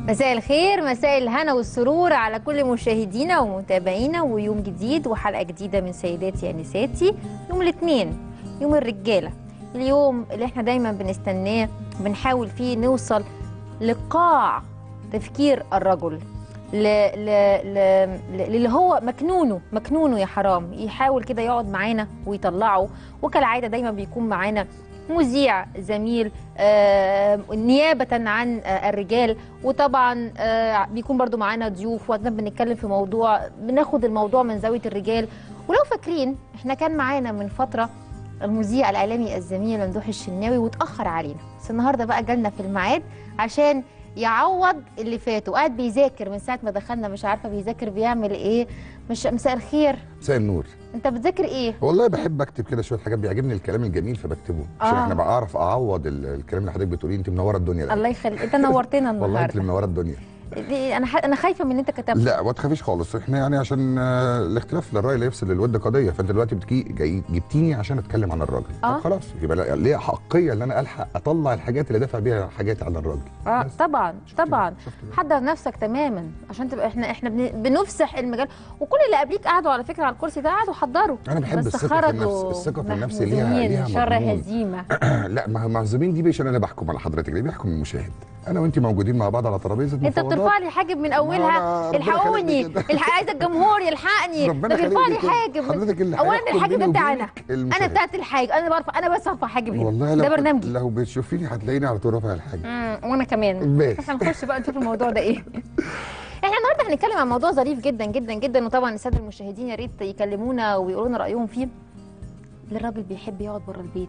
مساء الخير مساء الهنا والسرور على كل مشاهدينا ومتابعينا ويوم جديد وحلقه جديده من سيداتي انساتي يوم الاثنين يوم الرجاله اليوم اللي احنا دايما بنستناه بنحاول فيه نوصل لقاع تفكير الرجل ل... ل... ل... للي هو مكنونه مكنونه يا حرام يحاول كده يقعد معانا ويطلعه وكالعاده دايما بيكون معانا مذيع زميل آه نيابة عن آه الرجال وطبعا آه بيكون برضو معانا ضيوف وقتنا بنتكلم في موضوع بناخد الموضوع من زاوية الرجال ولو فاكرين احنا كان معانا من فترة المذيع الإعلامي الزميل ممدوح الشناوي واتأخر علينا بس النهاردة بقى جالنا في الميعاد عشان يعوض اللي فاته قاعد بيذاكر من ساعة ما دخلنا مش عارفة بيذاكر بيعمل ايه مش مساء الخير مساء النور انت بتذاكر ايه والله بحب اكتب كده شويه حاجات بيعجبني الكلام الجميل فبكتبه عشان آه. احنا بقى اعرف اعوض ال- الكلام اللي حضرتك بتقوليه انت منوره الدنيا الله يخليك انت نورتنا والله انت النهارده اللي منوره الدنيا دي انا ح... انا خايفه من ان انت كتبت لا ما تخافيش خالص احنا يعني عشان آه، الاختلاف للراي لا يفسد للود قضيه فانت دلوقتي بتجي جاي جبتيني عشان اتكلم عن الراجل آه. طب خلاص يبقى لا- ليا حقيه ان انا الحق اطلع الحاجات اللي دافع بيها حاجاتي عن الراجل اه بس. طبعا شفت طبعا شفت بقى. حضر نفسك تماما عشان تبقى احنا احنا بن- بنفسح المجال وكل اللي قبليك قعدوا على فكره على الكرسي ده قعدوا حضروا انا بحب بس الثقه في النفس خرجوا الثقه في النفس ليها مهزومين ليها شر مضمون. هزيمه لا ما معزومين دي مش انا اللي بحكم على حضرتك دي بيحكم المشاهد انا وانت موجودين مع بعض على ترابيزه انت مفاوضات. بترفع لي حاجب من اولها أنا ربنا الحقوني خلقني كده. الحق عايز الجمهور يلحقني ربنا ده بيرفع خلقني لي كده. حاجب حضرتك اللي اولا هيحكم الحاجب ده بيني بتاعنا وبينك انا المشاهد. بتاعت الحاجب انا برفع انا بس ارفع حاجب هنا والله لو ده كنت- برنامجي لو بتشوفيني هتلاقيني على طول رافع الحاجه امم وانا كمان ماشي. احنا هنخش بقى نشوف الموضوع ده ايه احنا النهارده هنتكلم عن موضوع ظريف جدا جدا جدا وطبعا الساده المشاهدين يا ريت يكلمونا ويقولوا لنا رايهم فيه اللي الراجل بيحب يقعد بره البيت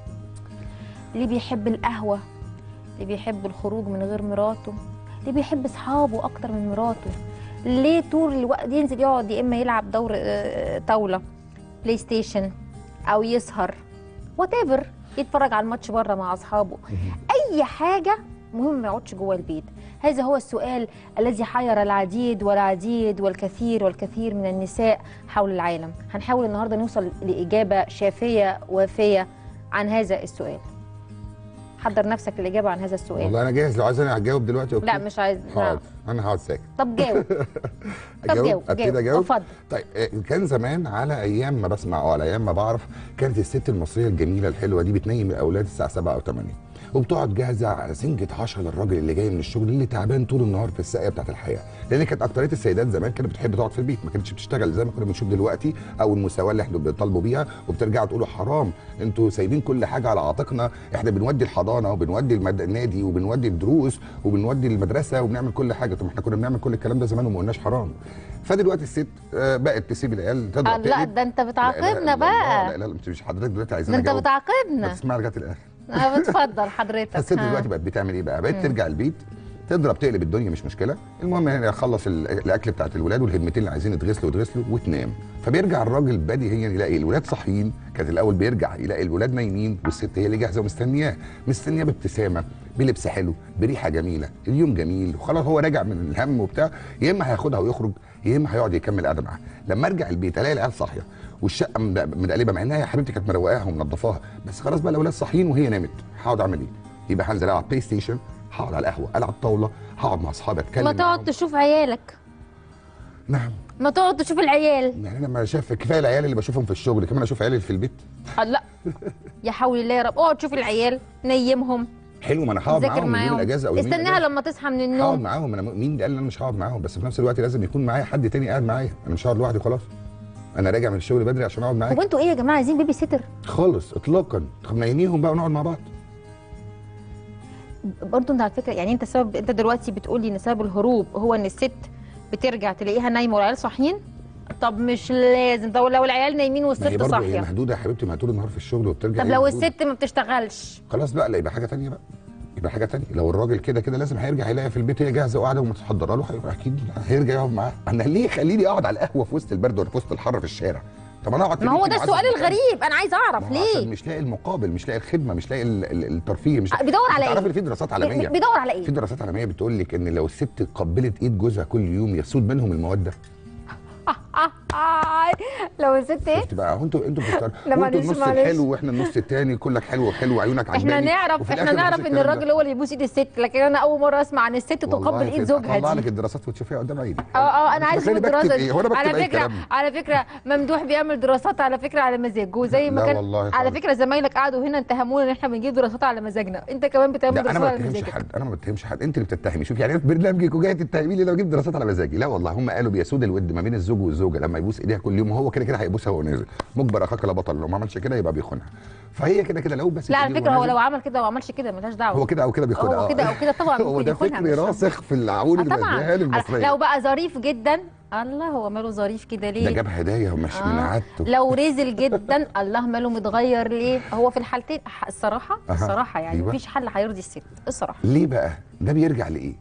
اللي بيحب القهوه اللي بيحب الخروج من غير مراته اللي بيحب اصحابه اكتر من مراته ليه طول الوقت ينزل يقعد يا اما يلعب دور آه، طاوله بلاي ستيشن او يسهر وات يتفرج على الماتش بره مع اصحابه اي حاجه مهم ما يقعدش جوه البيت هذا هو السؤال الذي حير العديد والعديد والكثير والكثير من النساء حول العالم هنحاول النهارده نوصل لاجابه شافيه وافيه عن هذا السؤال حضر نفسك للاجابه عن هذا السؤال والله انا جاهز لو عايز انا هجاوب دلوقتي اوكي لا مش عايز لا. حاضر انا هقعد ساكت طب جاوب طب اجاوب جاوب ابتدي جاوب اجاوب اتفضل طيب آه، كان زمان على ايام ما بسمع او على ايام ما بعرف كانت الست المصريه الجميله الحلوه دي بتنيم الاولاد الساعه 7 او 8 وبتقعد جاهزه سنجة عشرة للراجل اللي جاي من الشغل اللي تعبان طول النهار في الساقيه بتاعت الحياه لان كانت اكتريه السيدات زمان كانت بتحب تقعد في البيت ما كانتش بتشتغل زي ما كنا بنشوف دلوقتي او المساواه اللي احنا بنطالبوا بيها وبترجعوا تقولوا حرام انتوا سايبين كل حاجه على عاتقنا احنا بنودي الحضانه وبنودي المد... النادي وبنودي الدروس وبنودي المدرسه وبنعمل كل حاجه طب احنا كنا بنعمل كل الكلام ده زمان وما قلناش حرام فدلوقتي الست آه، بقت تسيب العيال آه، تضرب لا تقلب. ده انت لا، لا، بتعاقبنا لا، لا، بقى لا لا انت مش حضرتك دلوقتي ده عايزين انت اجاوب بتعاقبنا تسمع لغايه الاخر آه، بتفضل حضرتك فالست ها. دلوقتي بقت بتعمل ايه بقى؟ بقت ترجع البيت تضرب تقلب الدنيا مش مشكله المهم يعني اخلص ال- الاكل بتاعت الولاد والهدمتين اللي عايزين يتغسلوا يتغسلوا وتنام فبيرجع الراجل بديهيا يلاقي الولاد صاحيين كانت الاول بيرجع يلاقي الولاد نايمين والست هي اللي جاهزه ومستنياه مستنياه بابتسامه بلبس حلو بريحه جميله اليوم جميل وخلاص هو راجع من الهم وبتاع يا اما هياخدها ويخرج يا اما هيقعد يكمل قعده معاها لما ارجع البيت الاقي العيال صاحيه والشقه مد- متقلبه مع انها يا حبيبتي كانت مروقاها ومنضفاها بس خلاص بقى الاولاد صاحيين وهي نامت هقعد اعمل ايه؟ يبقى هنزل العب بلاي ستيشن هقعد على القهوه العب طاوله هقعد مع اصحابي اتكلم ما تقعد معاهم. تشوف عيالك نعم ما تقعد تشوف العيال يعني لما شاف كفايه العيال اللي بشوفهم في الشغل كمان اشوف عيالي في البيت آه، لا يا حول الله يا رب اقعد شوف العيال نيمهم حلو ما انا هقعد ذاكر معاهم يوم معاهم الاجازه او يومين استناها الأجازة. لما تصحى من هقعد النوم معاهم انا مين اللي قال ان انا مش هقعد معاهم بس في نفس الوقت لازم يكون معايا حد تاني قاعد معايا انا مش هقعد لوحدي خلاص انا راجع من الشغل بدري عشان اقعد هو معاك انتوا ايه يا جماعه عايزين بيبي سيتر خالص اطلاقا طب نيميهم بقى ونقعد مع بعض برضه انت على فكره يعني انت سبب انت دلوقتي بتقولي ان سبب الهروب هو ان الست بترجع تلاقيها نايمه والعيال صاحيين طب مش لازم طب لو العيال نايمين ما هي والست برضه هي صاحيه مهدوده يا حبيبتي ما طول النهار في الشغل وبترجع طب هي لو مهدودة. الست ما بتشتغلش خلاص بقى لا يبقى حاجه تانية بقى يبقى حاجه تانية لو الراجل كده كده لازم هيرجع يلاقي في البيت هي جاهزه وقاعده ومتحضره له هيبقى اكيد هيرجع يقعد معاها انا ليه خليني اقعد على القهوه في وسط البرد ولا في وسط الحر في الشارع طب انا اقعد ما هو ده معزز السؤال مكان. الغريب انا عايز اعرف ما هو عشان ليه مش لاقي المقابل مش لاقي الخدمه مش لاقي ال- ال- الترفيه مش بيدور على تعرفي ايه ان في دراسات عالميه بيدور على ايه في دراسات عالميه بتقول لك ان لو الست قبلت ايد جوزها كل يوم يسود منهم الموده لو الست ايه شفت بقى هو انتوا انتوا بتختاروا لا، هو انتوا معلش، النص معلش. الحلو واحنا النص التاني كلك حلو وحلو وعيونك احنا عجباني نعرف وفي احنا الآخر نعرف مفيش ان الكلام الراجل ده. هو اللي يبوس ايد الست لكن انا اول مره اسمع ان الست والله تقبل ايد كده. زوجها هطلع دي لك الدراسات وتشوفيها قدام عيني اه اه انا مش عايز اشوف فاكرني بكتب الدراسه ايه دي هو انا بكتب على اي فكره كلام على فكره ممدوح بيعمل دراسات على فكره على مزاجه زي ما لا كان والله على خالص. فكره زمايلك قعدوا هنا اتهمونا ان احنا بنجيب دراسات على مزاجنا انت كمان بتعمل لا انا دراسات ما على بتهمش مزاجك حد انا ما بتهمش حد انت اللي بتتهمي شوف يعني أنا في برنامجك وجاي تتهميني لو جبت دراسات على مزاجي لا والله هم قالوا بيسود الود ما بين الزوج والزوجه لما يبوس ايديها كل يوم وهو كده كده هيبوسها وهو نازل مجبر اخاك لا بطل لو ما عملش كده يبقى بيخونها فهي كده كده لو بس لا على إيديه فكره هو وهو لو نازل، عمل كده وما عملش كده ملهاش دعوه هو كده او كده بيخونها هو آه. كده او كده طبعا هو ممكن ده يخونها فكر مش- راسخ في العقول آه طبعا الاذهان المصريه لو بقى ظريف جدا الله هو ماله ظريف كده ليه ده جاب هدايا ومش من آه. عادته لو رزل جدا الله ماله متغير ليه هو في الحالتين ح- الصراحه أها. الصراحه يعني أيوة. مفيش حل هيرضي الست الصراحه ليه بقى ده بيرجع لايه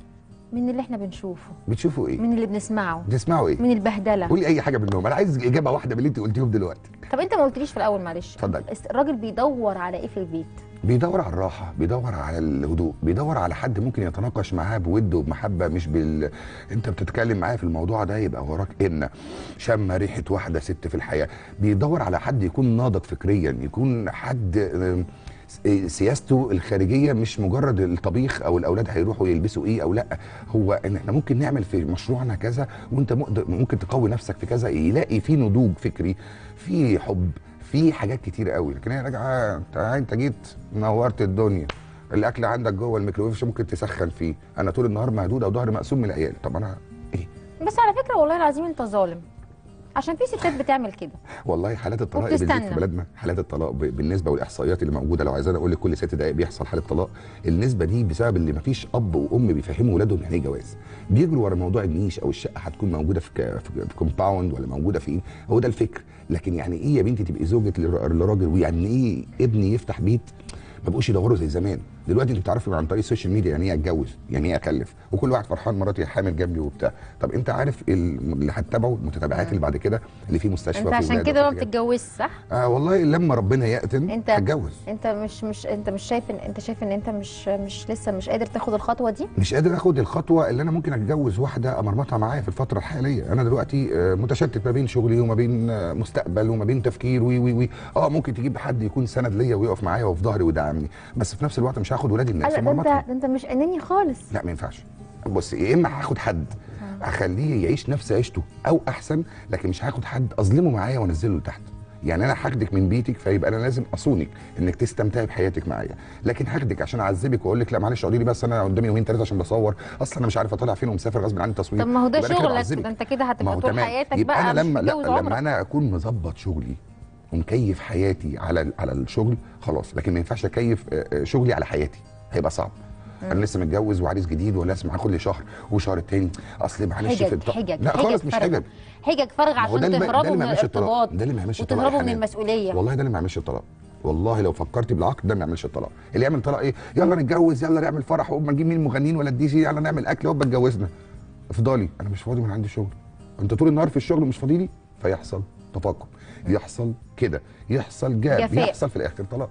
من اللي احنا بنشوفه بتشوفوا ايه من اللي بنسمعه بتسمعوا ايه من البهدله قولي اي حاجه منهم انا عايز اجابه واحده من اللي انت قلتيهم دلوقتي طب انت ما قلتليش في الاول معلش اتفضل. الراجل بيدور على ايه في البيت بيدور على الراحه بيدور على الهدوء بيدور على حد ممكن يتناقش معاه بود وبمحبه مش بال انت بتتكلم معاه في الموضوع ده يبقى وراك ان شم ريحه واحده ست في الحياه بيدور على حد يكون ناضج فكريا يكون حد آم، س- سياسته الخارجيه مش مجرد الطبيخ او الاولاد هيروحوا يلبسوا ايه او لا هو ان احنا ممكن نعمل في مشروعنا كذا وانت مقدر- ممكن تقوي نفسك في كذا يلاقي في نضوج فكري في حب في حاجات كتير قوي لكن هي راجعه انت انت جيت نورت الدنيا الاكل عندك جوه الميكروويف ممكن تسخن فيه انا طول النهار مهدود او ظهري مقسوم من العيال طب انا ايه بس على فكره والله العظيم انت ظالم عشان في ستات بتعمل كده والله حالات الطلاق اللي بتزيد وبتستنى. في بلدنا حالات الطلاق ب- بالنسبه والاحصائيات اللي موجوده لو عايزين اقول لك كل ست دقائق بيحصل حاله طلاق النسبه دي بسبب اللي مفيش اب وام بيفهموا ولادهم يعني ايه جواز بيجروا ورا موضوع النيش او الشقه هتكون موجوده في ك- في كومباوند ولا موجوده في ايه هو ده الفكر لكن يعني ايه يا بنتي تبقي زوجة لر- لراجل ويعني ايه ابني يفتح بيت ما بقوش يدوروا زي زمان دلوقتي انت بتعرفي عن طريق السوشيال ميديا يعني ايه اتجوز يعني ايه اخلف وكل واحد فرحان مراتي حامل جنبي وبتاع طب انت عارف ال- اللي هتتابعه المتتابعات اللي بعد كده اللي فيه مستشفى انت وفيه عشان ولاد كده ما وفيه حاجات. بتتجوزش صح آه والله لما ربنا يأتن انت- هتجوز انت مش مش انت مش شايف ان انت شايف ان انت مش مش لسه مش قادر تاخد الخطوه دي مش قادر اخد الخطوه اللي انا ممكن اتجوز واحده امرمطها معايا في الفتره الحاليه انا دلوقتي آه، متشتت ما بين شغلي وما بين آه، مستقبل وما بين تفكير وي وي وي اه ممكن تجيب حد يكون سند ليا ويقف معايا وفي ظهري ويدعمني بس في نفس الوقت مش هاخد ولاد الناس لا ده انت ومرمطهم ده انت مش اناني خالص لا ما ينفعش بص يا اما هاخد حد اخليه يعيش نفس عيشته او احسن لكن مش هاخد حد اظلمه معايا وانزله لتحت يعني انا هاخدك من بيتك فيبقى انا لازم اصونك انك تستمتعي بحياتك معايا لكن هاخدك عشان اعذبك واقول لك لا معلش اقعدي لي بس انا قدامي يومين ثلاثه عشان بصور اصلا انا مش عارف اطلع فين ومسافر غصب عني تصوير طب ما هو ده يبقى أنا كده شغلك بعذبك. ده انت كده ما هتبقى هو طول تمام. حياتك يبقى بقى انا مش لما لا متجوز لما عمرك انا اكون مظبط شغلي ومكيف حياتي على على الشغل خلاص لكن ما ينفعش اكيف آه، آه، شغلي على حياتي هيبقى صعب انا لسه متجوز وعريس جديد ولازم معاه كل شهر وشهر التاني اصل معلش في حجج الط- حجج لا حجج خالص مش فارغة. حجج حجج فارغه ما هو ده عشان اللي ما- ده تهربوا اللي من ما يعملش الطلاق الارتباط ده اللي ما يعملش الطلاق يا وتهربوا من حنان. المسؤوليه والله ده اللي ما يعملش الطلاق والله لو فكرتي بالعقل ده ما يعملش الطلاق اللي يعمل طلاق ايه يلا نتجوز يلا نعمل فرح وما نجيب مين المغنيين ولا الدي جي يلا نعمل اكل هوبا اتجوزنا افضلي انا مش فاضي من عندي شغل انت طول النهار في الشغل مش فاضي لي فيحصل تفاقم يحصل كده يحصل جاب جفاء. يحصل في الاخر طلاق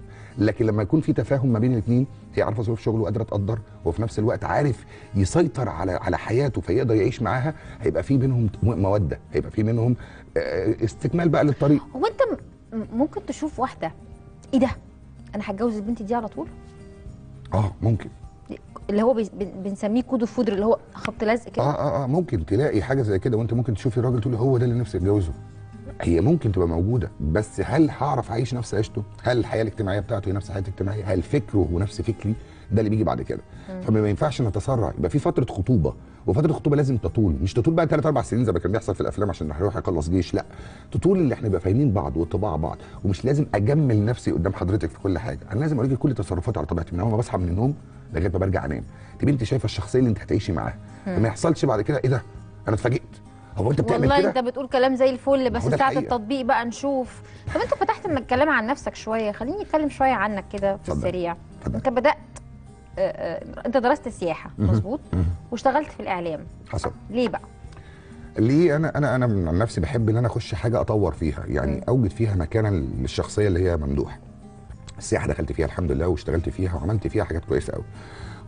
لكن لما يكون في تفاهم ما بين الاثنين هي عارفه ظروف شغله وقادره تقدر وفي نفس الوقت عارف يسيطر على على حياته فيقدر يعيش معاها هيبقى في بينهم موده هيبقى في بينهم آه، استكمال بقى للطريق هو انت م- م- ممكن تشوف واحده ايه ده انا هتجوز البنت دي على طول اه ممكن اللي هو بي- بن- بنسميه كود فودر اللي هو خبط لزق اه كده اه اه ممكن تلاقي حاجه زي كده وانت ممكن تشوفي الراجل تقولي هو ده اللي نفسي اتجوزه هي ممكن تبقى موجوده بس هل هعرف اعيش نفس عيشته؟ هل الحياه الاجتماعيه بتاعته هي نفس حياتي الاجتماعيه؟ هل فكره هو نفس فكري؟ ده اللي بيجي بعد كده فما ينفعش نتسرع يبقى في فتره خطوبه وفتره الخطوبه لازم تطول مش تطول بقى ثلاث اربع سنين زي ما كان بيحصل في الافلام عشان هيروح يخلص جيش لا تطول اللي احنا نبقى فاهمين بعض وطباع بعض ومش لازم اجمل نفسي قدام حضرتك في كل حاجه انا لازم اوريكي كل تصرفاتي على طبيعتي من اول ما بصحى من النوم لغايه ما برجع انام تبقى انت شايفه الشخصيه اللي انت هتعيشي معاها ما يحصلش بعد كده ايه ده انا اتفاجئت هو انت بتعمل والله كده انت بتقول كلام زي الفل بس هو ده ساعه الحقيقة. التطبيق بقى نشوف طب انت فتحت من الكلام عن نفسك شويه خليني اتكلم شويه عنك كده في اتفضل. السريع اتفضل. انت بدات آه، آه، انت درست سياحه مهم. مظبوط مهم. واشتغلت في الاعلام حصل ليه بقى ليه انا انا انا من عن نفسي بحب ان انا اخش حاجه اطور فيها يعني مم. اوجد فيها مكانا للشخصيه اللي هي ممدوح السياحه دخلت فيها الحمد لله واشتغلت فيها وعملت فيها حاجات كويسه قوي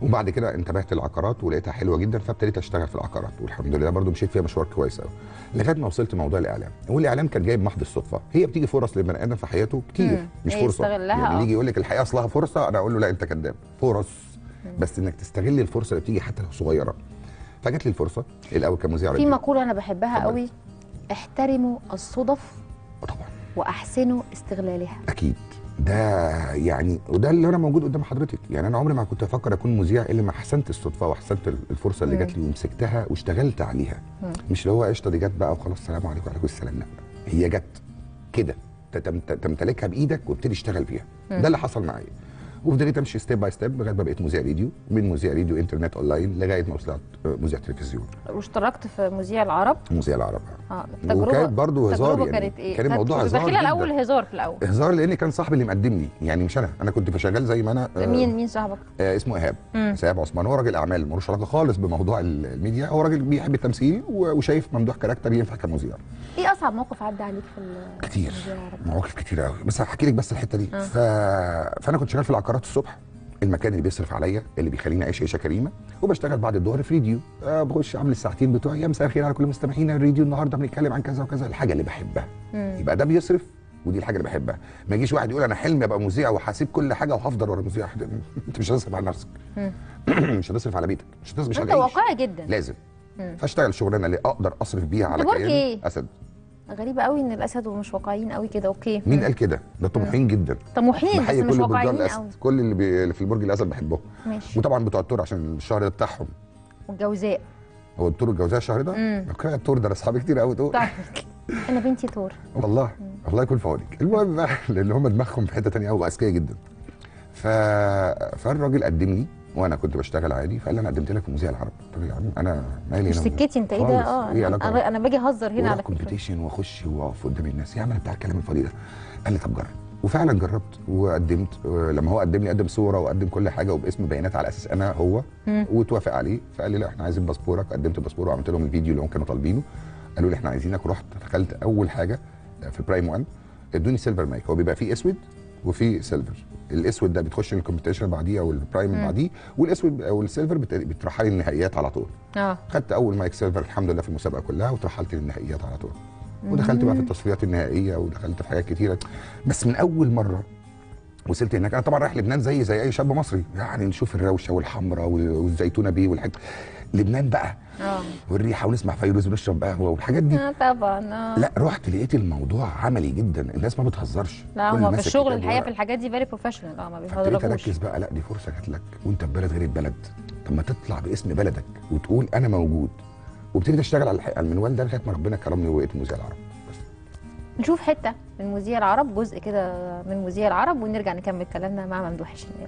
وبعد كده انتبهت للعقارات ولقيتها حلوه جدا فابتديت اشتغل في العقارات والحمد لله برضو مشيت فيها مشوار كويس قوي لغايه ما وصلت موضوع الاعلام والاعلام كان جايب محض الصدفه هي بتيجي فرص للبني ادم في حياته كتير مم. مش هي فرصه يستغلها، يعني اللي آه. يجي يقول لك الحقيقه اصلها فرصه انا اقول له لا انت كذاب فرص بس انك تستغل الفرصه اللي بتيجي حتى لو صغيره فجت لي الفرصه الاول كمذيع في راديو. مقوله انا بحبها اتفضل. قوي احترموا الصدف آه طبعا واحسنوا استغلالها اكيد ده يعني وده اللي انا موجود قدام حضرتك يعني انا عمري ما كنت افكر اكون مذيع الا ما حسنت الصدفه واحسنت الفرصه اللي مم. جات لي ومسكتها واشتغلت عليها مم. مش اللي هو قشطه دي جت بقى وخلاص السلام عليكم وعليكم السلام لا هي جت كده تتم- تمتلكها بايدك وابتدي اشتغل فيها مم. ده اللي حصل معايا وفضلت امشي ستيب باي ستيب لغايه ما بقيت مذيع راديو من مذيع راديو انترنت اونلاين لغايه ما وصلت مذيع تلفزيون واشتركت في مذيع العرب مذيع العرب اه وكانت برضه هزار التجربه يعني كانت ايه كان الموضوع كنت هزار داخلها جدا. الاول هزار في الاول هزار لان كان صاحبي اللي مقدم لي يعني مش انا انا كنت شغال زي ما انا آه، مين مين صاحبك آه اسمه ايهاب مم. ايهاب عثمان هو راجل اعمال ملوش علاقه خالص بموضوع ال- الميديا هو راجل بيحب التمثيل و- وشايف ممدوح كاركتر ينفع كمذيع ايه اصعب موقف عدى عليك في ال- كتير مذيع العرب مواقف كتير قوي بس هحكي لك بس الحته دي آه. ف... فانا كنت شغال في العقارات الصبح المكان اللي بيصرف عليا اللي بيخليني اعيش عيشه كريمه وبشتغل بعد الظهر في راديو آه بخش اعمل الساعتين بتوعي يا مساء الخير على كل مستمعينا الراديو النهارده بنتكلم عن كذا وكذا الحاجه اللي بحبها مم. يبقى ده بيصرف ودي الحاجه اللي بحبها ما يجيش واحد يقول انا حلمي ابقى مذيع وهسيب كل حاجه وهفضل ورا مذيع انت مش هتصرف على نفسك مم. مش هتصرف على بيتك مش هتصرف مش انت هتعيش واقعي جدا لازم مم. فاشتغل شغلانه اللي اقدر اصرف بيها على برج كيان إيه؟ اسد غريبه قوي ان الاسد مش واقعيين قوي كده اوكي مين قال كده ده طموحين جدا طموحين بس بحيي مش كل برجان واقعيين الاسد قوي كل اللي, بي... اللي في البرج الاسد بحبهم ماشي وطبعا بتوع التور عشان الشهر ده بتاعهم والجوزاء هو التور الجوزاء الشهر ده مم. اوكي التور ده انا اصحابي كتير قوي تور طيب انا بنتي تور والله الله يكون في عونك المهم بقى لان هم دماغهم في حته تانية قوي واذكياء جدا ف... فالراجل قدم لي وانا كنت بشتغل عادي فقال لي انا قدمت لك في مذيع العرب قلت له يا عم انا مالي مش أنا سكتي انت ايه ده خالص. اه ايه انا, علاقه أنا, أنا باجي اهزر هنا على فكره كومبيتيشن واخش واقف قدام الناس يا عم انا بتاع الكلام الفاضي ده قال لي طب جرب وفعلا جربت وقدمت آه، لما هو قدم لي قدم صوره وقدم كل حاجه وباسم بيانات على اساس انا هو مم. وتوافق عليه فقال لي لا احنا عايزين باسبورك قدمت باسبور وعملت لهم الفيديو اللي هم كانوا طالبينه قالوا لي احنا عايزينك رحت دخلت اول حاجه في البرايم 1 ادوني سيلفر مايك هو بيبقى فيه اسود وفي سيلفر الاسود ده بتخش الكومبيتيشن بعديه او البرايم مم. بعديه والاسود او السيلفر بت- بترحلي النهائيات على طول اه خدت اول مايك سيلفر الحمد لله في المسابقه كلها وترحلت للنهائيات على طول ودخلت بقى في التصفيات النهائيه ودخلت في حاجات كتيره بس من اول مره وصلت هناك انا طبعا رايح لبنان زي زي اي شاب مصري يعني نشوف الروشه والحمراء والزيتونه بيه والحاجات لبنان بقى اه والريحه ونسمع فيروز ونشرب قهوه والحاجات دي آه، طبعا اه لا رحت لقيت الموضوع عملي جدا الناس ما بتهزرش لا كل هو في ماسك الشغل كتاب الحقيقه ورق. في الحاجات دي فيري بروفيشنال اه ما فابتديت بيهزروش اركز بقى لا دي فرصه جات لك وانت في بلد غير البلد طب ما تطلع باسم بلدك وتقول انا موجود وابتديت اشتغل على الح- على المنوال ده لغايه ما ربنا كرمني وبقيت مذيع العرب بس نشوف حته من مذيع العرب جزء كده من مذيع العرب ونرجع نكمل كلامنا مع ممدوح الشناوي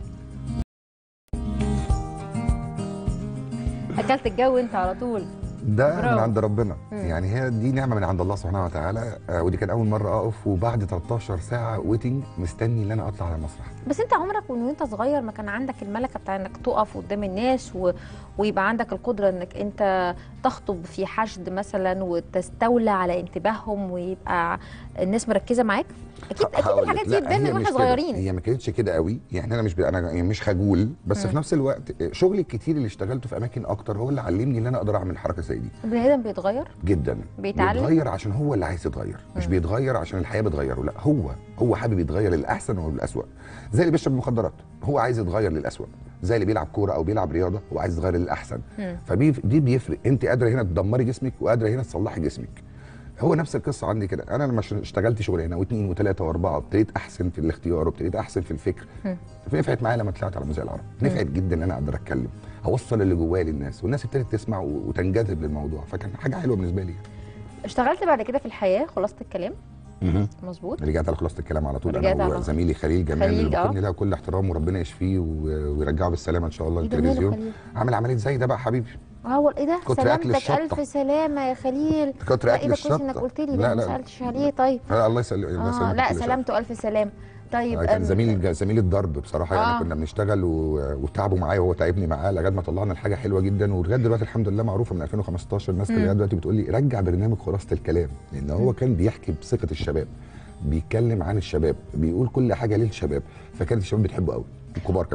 اكلت الجو انت على طول ده برافو. من عند ربنا مم. يعني هي دي نعمه من عند الله سبحانه وتعالى آه ودي كان اول مره اقف وبعد 13 ساعه ويتنج مستني ان انا اطلع على المسرح بس انت عمرك من وانت صغير ما كان عندك الملكه بتاع انك تقف قدام الناس و... ويبقى عندك القدره انك انت تخطب في حشد مثلا وتستولى على انتباههم ويبقى الناس مركزه معاك اكيد اكيد هقولك. الحاجات دي لا، بتبان هي من مش واحنا كده. صغيرين هي ما كانتش كده قوي يعني انا مش ب... انا يعني مش خجول بس مم. في نفس الوقت شغلي الكتير اللي اشتغلته في اماكن اكتر هو اللي علمني ان انا اقدر اعمل حركه زي دي البني ادم بيتغير جدا بيتعلم؟ بيتغير عشان هو اللي عايز يتغير مش مم. بيتغير عشان الحياه بتغيره لا هو هو حابب يتغير للاحسن وللاسوء زي اللي بيشرب مخدرات هو عايز يتغير للاسوء زي اللي بيلعب كوره او بيلعب رياضه هو عايز يتغير للاحسن مم. فدي بيفرق انت قادره هنا تدمري جسمك وقادره هنا تصلحي جسمك هو نفس القصه عندي كده انا لما ش- اشتغلت شغلانه واثنين وثلاثه واربعه ابتديت احسن في الاختيار وابتديت احسن في الفكر مم. نفعت معايا لما طلعت على مذيع العرب نفعت جدا ان انا اقدر اتكلم اوصل اللي جوايا للناس والناس ابتدت تسمع و- وتنجذب للموضوع فكان حاجه حلوه بالنسبه لي اشتغلت بعد كده في الحياه خلاصه الكلام مظبوط رجعت على خلاصه الكلام على طول رجعت انا على- وزميلي خليل جمال خليل، اللي آه. بحكم له كل احترام وربنا يشفيه و- ويرجعه بالسلامه ان شاء الله ايه ده ماله للتلفزيون خليل عامل عمليه زي ده بقى حبيبي هو ايه ده كتر أكل سلامتك الشطة. الف سلامه يا خليل كتر لا اكل ايه ده كويس انك الشطه قلت لي لا ده ما لا سالتش عليه طيب لا الله يسلمك الله اه يسلمك لا كل شر. سلامته الف سلام طيب كان أم- زميل زميل الضرب بصراحه آه. يعني كنا بنشتغل و- وتعبوا معايا وهو تعبني معاه لغايه ما طلعنا الحاجه حلوه جدا ولغايه دلوقتي الحمد لله معروفه من 2015 الناس مم. لغايه دلوقتي بتقول لي رجع برنامج خلاصه الكلام لان هو كان بيحكي بصفه الشباب بيتكلم عن الشباب بيقول كل حاجه للشباب فكانت الشباب بتحبه قوي الكبار كمان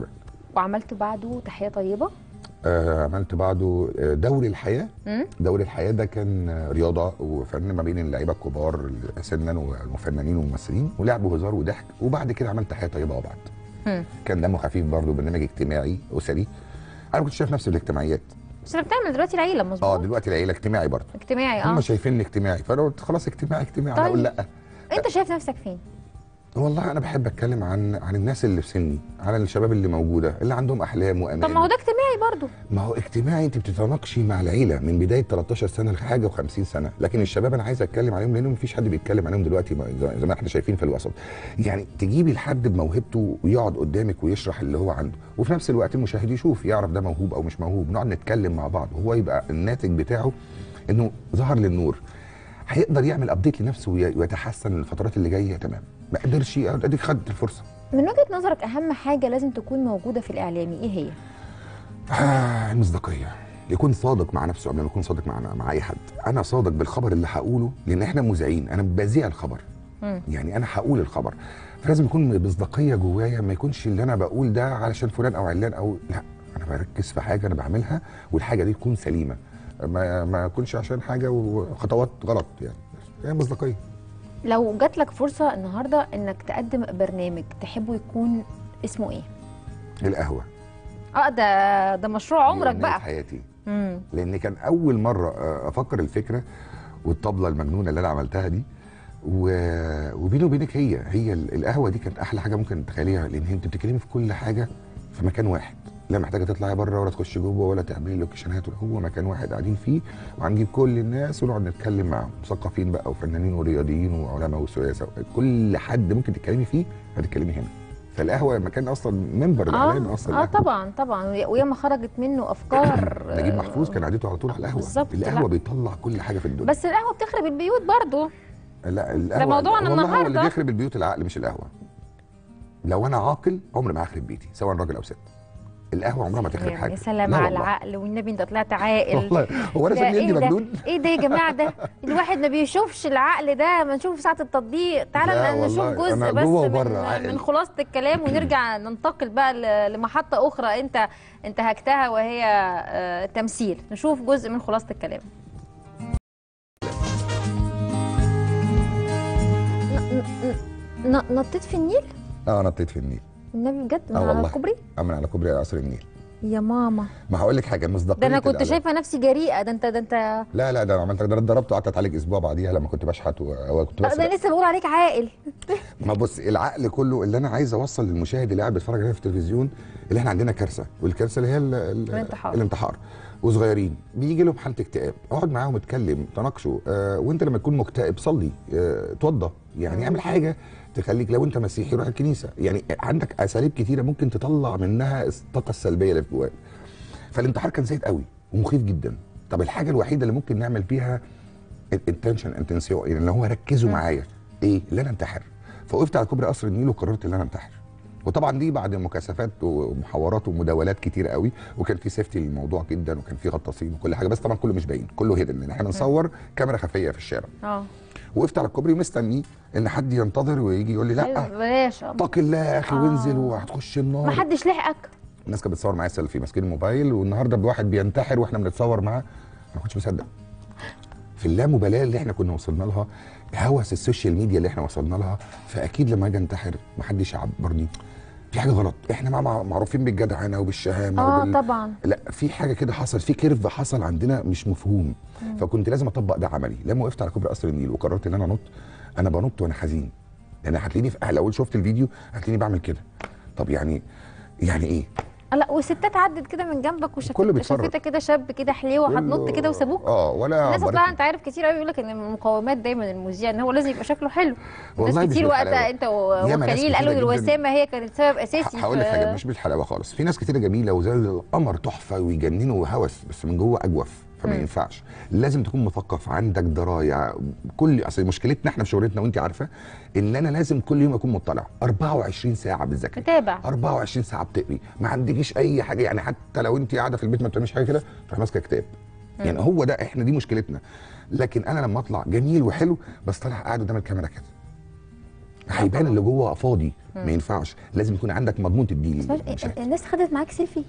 وعملت بعده تحيه طيبه آه عملت بعده آه، دوري الحياه امم دوري الحياه ده كان آه، رياضه وفن ما بين اللعيبه الكبار سنا والفنانين والممثلين ولعب وهزار وضحك وبعد كده عملت تحيه طيبه وبعد مم. كان دمه خفيف برضه برنامج اجتماعي اسري انا كنت شايف نفسي في الاجتماعيات بس انت بتعمل دلوقتي العيله اه مظبوط دلوقتي العيله اجتماعي برضه اجتماعي هم اه شايفيني اجتماعي فانا قلت خلاص اجتماعي اجتماعي طيب. اقول لا انت شايف نفسك فين والله انا بحب اتكلم عن عن الناس اللي في سني عن الشباب اللي موجوده اللي عندهم احلام وامال طب ما هو ده اجتماعي برضو ما هو اجتماعي انت بتتناقشي مع العيله من بدايه 13 سنه لحاجه و50 سنه لكن الشباب انا عايز اتكلم عليهم لان مفيش حد بيتكلم عليهم دلوقتي ما- زي زي ما احنا شايفين في الوسط يعني تجيبي لحد بموهبته ويقعد قدامك ويشرح اللي هو عنده وفي نفس الوقت المشاهد يشوف يعرف ده موهوب او مش موهوب نقعد نتكلم مع بعض وهو يبقى الناتج بتاعه انه ظهر للنور هيقدر يعمل ابديت لنفسه وي- ويتحسن الفترات اللي جايه تمام ما قدرش اديك خدت الفرصه من وجهه نظرك اهم حاجه لازم تكون موجوده في الاعلامي ايه هي آه المصداقية يكون صادق مع نفسه قبل ما يكون صادق مع مع اي حد انا صادق بالخبر اللي هقوله لان احنا مذيعين انا بذيع الخبر مم. يعني انا هقول الخبر فلازم يكون مصداقيه جوايا ما يكونش اللي انا بقول ده علشان فلان او علان او لا انا بركز في حاجه انا بعملها والحاجه دي تكون سليمه ما ما اكونش عشان حاجه وخطوات غلط يعني هي مصداقيه لو جات لك فرصه النهارده انك تقدم برنامج تحبه يكون اسمه ايه القهوه اه ده ده مشروع عمرك يوميات بقى حياتي امم لان كان اول مره آه، افكر الفكره والطبله المجنونه اللي انا عملتها دي و... وبيني وبينك هي هي ال- القهوه دي كانت احلى حاجه ممكن تتخيليها لان انت بتتكلمي في كل حاجه في مكان واحد لا محتاجه تطلعي بره ولا تخشي جوه ولا تعملي لوكيشنات ولا هو مكان واحد قاعدين فيه وهنجيب كل الناس ونقعد نتكلم معاهم مثقفين بقى وفنانين ورياضيين وعلماء وسياسه كل حد ممكن تتكلمي فيه هتتكلمي هنا فالقهوه مكان اصلا منبر الاعلام اه اصلا اه القهوة. طبعا طبعا وياما خرجت منه افكار نجيب آه، محفوظ كان قعدته على طول على القهوه بالظبط، القهوه لا. بيطلع كل حاجه في الدنيا بس القهوه بتخرب البيوت برضو لا القهوه موضوعنا والله هو اللي النهاردة. بيخرب البيوت العقل مش القهوه لو انا عاقل عمري ما هخرب بيتي سواء راجل او ست القهوه عمرها ما تخرب حاجه يا سلام لا على والله. العقل والنبي انت طلعت عاقل والله هو انا ده سامي ايه ابني ده مجنون ايه ده يا جماعه ده الواحد ما بيشوفش العقل ده ما نشوف ساعه التطبيق لا تعالى نشوف والله، جزء أنا بس جوه من, وبره عاقل. من خلاصه الكلام ونرجع ننتقل بقى ل- لمحطه اخرى انت انتهكتها وهي آه، تمثيل نشوف جزء من خلاصه الكلام ن- ن- ن- نطيت في النيل اه نطيت في النيل النبي بجد من آه على والله. الكوبري من على كوبري قصر النيل يا ماما ما هقول لك حاجه مصداقيه ده انا كنت الإعلام. شايفه نفسي جريئه ده انت ده انت لا لا ده أنا عملت ده أنا اتضربت وقعدت اتعالج اسبوع بعديها لما كنت بشحت و- وكنت ده بسرق أنا لسه بقول عليك عاقل ما بص العقل كله اللي انا عايز اوصل للمشاهد اللي قاعد بيتفرج علينا في التلفزيون اللي احنا عندنا كارثه والكارثه اللي هي ال- ال- الانتحار. الانتحار وصغيرين بيجي لهم حاله اكتئاب اقعد معاهم اتكلم تناقشوا آه وانت لما تكون مكتئب صلي آه اتوضى يعني اعمل حاجه تخليك لو انت مسيحي روح الكنيسه يعني عندك اساليب كتيره ممكن تطلع منها الطاقه السلبيه اللي في جواك فالانتحار كان زايد قوي ومخيف جدا طب الحاجه الوحيده اللي ممكن نعمل بيها الانتنشن انتنسيو يعني اللي هو ركزوا مم. معايا ايه اللي انا انتحر فوقفت على كوبري قصر النيل وقررت ان انا انتحر وطبعا دي بعد مكاشفات ومحاورات ومداولات كتير قوي وكان في سيفتي للموضوع جدا وكان في غطاسين وكل حاجه بس طبعا كله مش باين كله هيدن لان احنا بنصور كاميرا خفيه في الشارع اه وقفت على الكوبري ومستني ان حد ينتظر ويجي يقول لي لا بلاش آه. اتق الله يا اخي آه. وانزل وهتخش النار ما حدش لحقك الناس كانت بتصور معايا سيلفي ماسكين الموبايل والنهارده بواحد بينتحر واحنا بنتصور معاه انا ما كنتش مصدق في اللامبالاه اللي احنا كنا وصلنا لها هوس السوشيال ميديا اللي احنا وصلنا لها فاكيد لما اجي انتحر ما حدش يعبرني في حاجه غلط احنا مع- مع معروفين بالجدعنه وبالشهامه اه وبال... طبعا لا في حاجه كده حصل في كيرف حصل عندنا مش مفهوم فكنت لازم اطبق ده عملي لما وقفت على كوبري قصر النيل وقررت ان انا انط انا بنط وانا حزين يعني هتلاقيني في اهل اول شفت الفيديو هتلاقيني بعمل كده طب يعني يعني ايه آه، لا والستات عدت كده من جنبك كله وشافت بيتفرج. شافتك كده شاب كده حليوه هتنط كله- كده وسابوك اه ولا الناس عبرتني. اصلا انت عارف كتير قوي بيقول لك ان من مقومات دايما المذيع ان هو لازم يبقى شكله حلو ناس والله مش كتير وقتها بالحلاوة. انت و- ياما ناس وخليل كتيرة قالوا جداً. الوسامه هي كانت سبب اساسي هقول لك في- حاجه مش بالحلاوه خالص في ناس كتيره جميله وزي القمر تحفه ويجننوا وهوس بس من جوه اجوف فما مم. ينفعش لازم تكون مثقف عندك درايه كل اصل مشكلتنا احنا في شغلتنا وانت عارفه ان انا لازم كل يوم اكون مطلع 24 ساعه بتذاكري متابع 24 ساعه بتقري ما عندكيش اي حاجه يعني حتى لو انت قاعده في البيت ما بتعمليش حاجه كده تروح ماسكه كتاب يعني هو ده احنا دي مشكلتنا لكن انا لما اطلع جميل وحلو بس طالع قاعد قدام الكاميرا كده هيبان اللي جوه فاضي ما ينفعش لازم يكون عندك مضمون تديه بس المشاهد. الناس خدت معاك سيلفي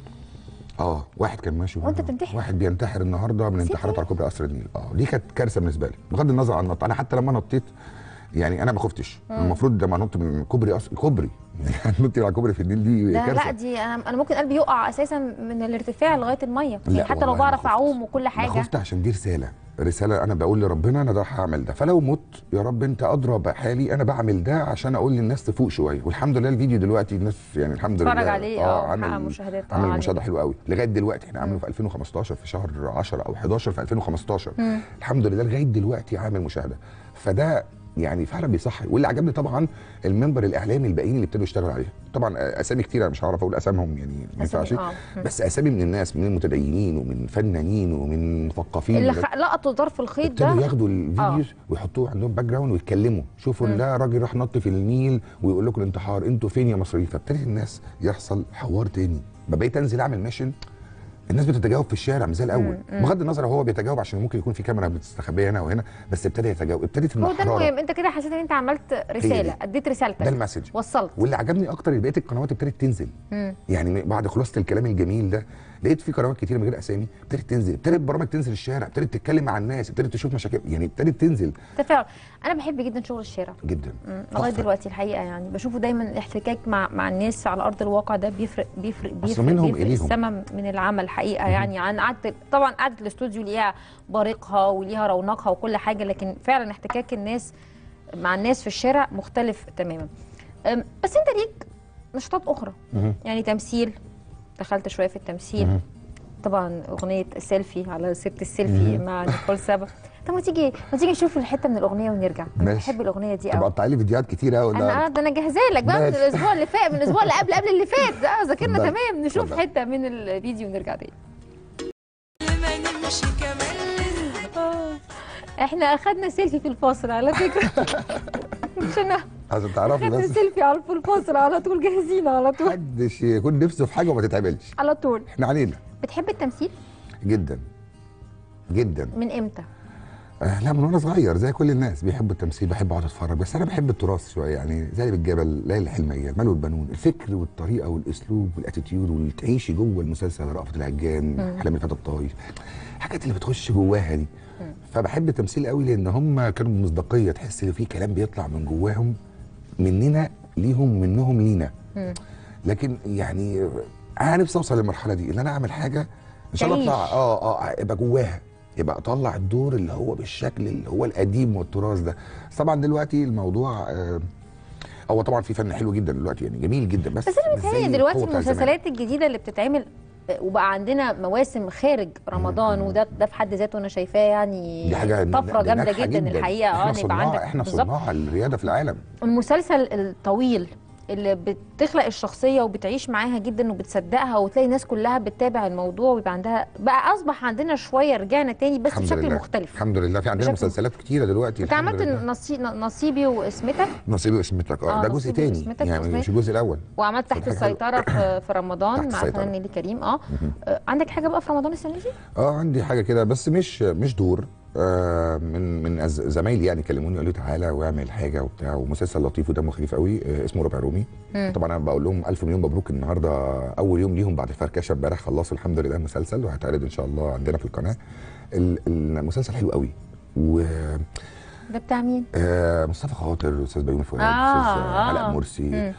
اه واحد كان ماشي وأنت ورا- بتنتحر؟ واحد بينتحر النهارده من سيبك. انتحارات على كوبري قصر النيل اه دي كانت كارثه بالنسبه لي بغض النظر عن النط انا حتى لما نطيت يعني انا ما خفتش المفروض لما انط من كوبري أص... كوبري يعني نط على كوبري في النيل دي ده كارثه لا دي انا انا ممكن قلبي يقع اساسا من الارتفاع لغايه الميه لا يعني حتى لو والله ما بعرف خفت. اعوم وكل انا حاجه خفت عشان دي رساله رساله انا بقول لربنا انا ده هعمل ده فلو مت يا رب انت ادرى بحالي انا بعمل ده عشان اقول للناس تفوق شويه والحمد لله الفيديو دلوقتي الناس يعني الحمد لله اتفرج عليه، اه، حقق عامل مشاهدات، اه، عامل عليه. مشاهده حلوه قوي لغايه دلوقتي احنا عامله في 2015 في شهر 10 او 11 في 2015 الحمد لله لغايه دلوقتي عامل مشاهده فده يعني فعلا بيصحي واللي عجبني طبعا المنبر الاعلامي الباقيين اللي ابتدوا يشتغلوا عليه طبعا اسامي كتير انا مش هعرف اقول اسامهم يعني ما أسامي، ينفعش اه. مم. بس اسامي من الناس من المتدينين ومن فنانين ومن مثقفين اللي خ... لقطوا ظرف الخيط ابتدوا ده ياخدوا الفيديوز ويحطوه عندهم باك جراوند ويتكلموا شوفوا ان ده راجل راح نط في النيل ويقول لكم الانتحار انتوا فين يا مصريين فابتدت الناس يحصل حوار تاني بقيت انزل اعمل ميشن الناس بتتجاوب في الشارع مش زي الاول بغض النظر هو بيتجاوب عشان ممكن يكون في كاميرا بتستخبيه هنا وهنا بس ابتدى يتجاوب ابتدت هو ده المحرره المهم انت كده حسيت ان انت عملت رساله دي. اديت رسالتك ده المسج وصلت واللي عجبني اكتر ان بقيه القنوات ابتدت تنزل مم. يعني بعد خلاصه الكلام الجميل ده لقيت في قنوات كتير من غير اسامي ابتدت تنزل ابتدت برامج تنزل الشارع ابتدت تتكلم مع الناس ابتدت تشوف مشاكل يعني ابتدت تنزل تفاعل انا بحب جدا شغل الشارع جدا مم. لغايه تحفة. دلوقتي الحقيقه يعني بشوفه دايما الاحتكاك مع مع الناس على ارض الواقع ده بيفرق بيفرق بيفرق, منهم بيفرق إليهم. السما من العمل حقيقه يعني عن قعده طبعا قعده الاستوديو ليها بارقها وليها رونقها وكل حاجه لكن فعلا احتكاك الناس مع الناس في الشارع مختلف تماما أم، بس انت ليك نشاطات اخرى مهم. يعني تمثيل دخلت شويه في التمثيل مهم. طبعا اغنيه سيلفي على سيره السيلفي مع نيكول سابا طب ما تيجي ما تيجي نشوف الحته من الاغنيه ونرجع انا ماشي. بحب الاغنيه دي طب قوي قطعي لي فيديوهات كتير قوي انا ده انا جاهزه لك بقى من ماشي. الاسبوع اللي فات من الاسبوع اللي قبل قبل اللي فات اه ذاكرنا اتفضل. تمام نشوف اتفضل. حته من الفيديو ونرجع تاني ما نمشي كمان احنا اخدنا سيلفي في الفاصل على فكره مش انا عشان تعرفي اخدنا بس سيلفي على في الفاصل على طول جاهزين على طول محدش يكون نفسه في حاجه وما تتعملش على طول احنا علينا بتحب التمثيل جدا جدا من امتى آه لا من وانا صغير زي كل الناس بيحبوا التمثيل بحب اقعد اتفرج بس انا بحب التراث شويه يعني زي بالجبل ليالي الحلميه المال والبنون الفكر والطريقه والاسلوب والاتيتيود والتعيشي جوه المسلسل رأفت الهجان احلام الفتى الطايف الحاجات اللي بتخش جواها دي فبحب التمثيل قوي لان هم كانوا بمصداقيه تحس ان في كلام بيطلع من جواهم مننا ليهم منهم لينا لكن يعني انا نفسي اوصل للمرحله دي ان انا اعمل حاجه ان شاء الله تعيش. اطلع اه اه يبقى جواها يبقى اطلع الدور اللي هو بالشكل اللي هو القديم والتراث ده بس طبعا دلوقتي الموضوع آه هو طبعا في فن حلو جدا دلوقتي يعني جميل جدا بس بس انا مش زي متهيألي دلوقتي القوة بتاع زمان. المسلسلات الجديده اللي بتتعمل آه، وبقى عندنا مواسم خارج رمضان وده ده في حد ذاته انا شايفاه يعني دي حاجه طفره دي جامده ناجحة جدا, الحقيقه احنا اه يبقى صناع عندك احنا بالظبط. صناع الرياده في العالم المسلسل الطويل اللي بتخلق الشخصيه وبتعيش معاها جدا وبتصدقها وتلاقي الناس كلها بتتابع الموضوع ويبقى عندها بقى اصبح عندنا شويه رجعنا تاني بس الحمد بشكل لله. مختلف الحمد لله في عندنا بشكل مسلسلات كتيره دلوقتي انت الحمد عملت لله. نصي... نصيبي واسمتك نصيبي واسمتك اه آه، ده جزء نصيبي تاني واسمتك يعني واسمتك. مش الجزء الاول وعملت تحت حاجة حلوة. السيطره في, في رمضان تحت مع السيطرة. الفنان نيلي كريم اه آه، عندك حاجه بقى في رمضان السنه دي اه عندي حاجه كده بس مش مش دور آه من من أز- زمايلي يعني كلموني قالوا لي تعالى واعمل حاجه وبتاع ومسلسل لطيف ودمه خفيف قوي آه اسمه ربع رومي مم. طبعا انا بقول لهم الف مليون مبروك النهارده اول يوم ليهم بعد الفركشه امبارح خلصوا الحمد لله المسلسل وهيتعرض ان شاء الله عندنا في القناه ال- المسلسل حلو قوي و ده بتاع مين؟ آه، مصطفى خاطر استاذ بيومي فؤاد آه، استاذ آه. علاء مرسي مم.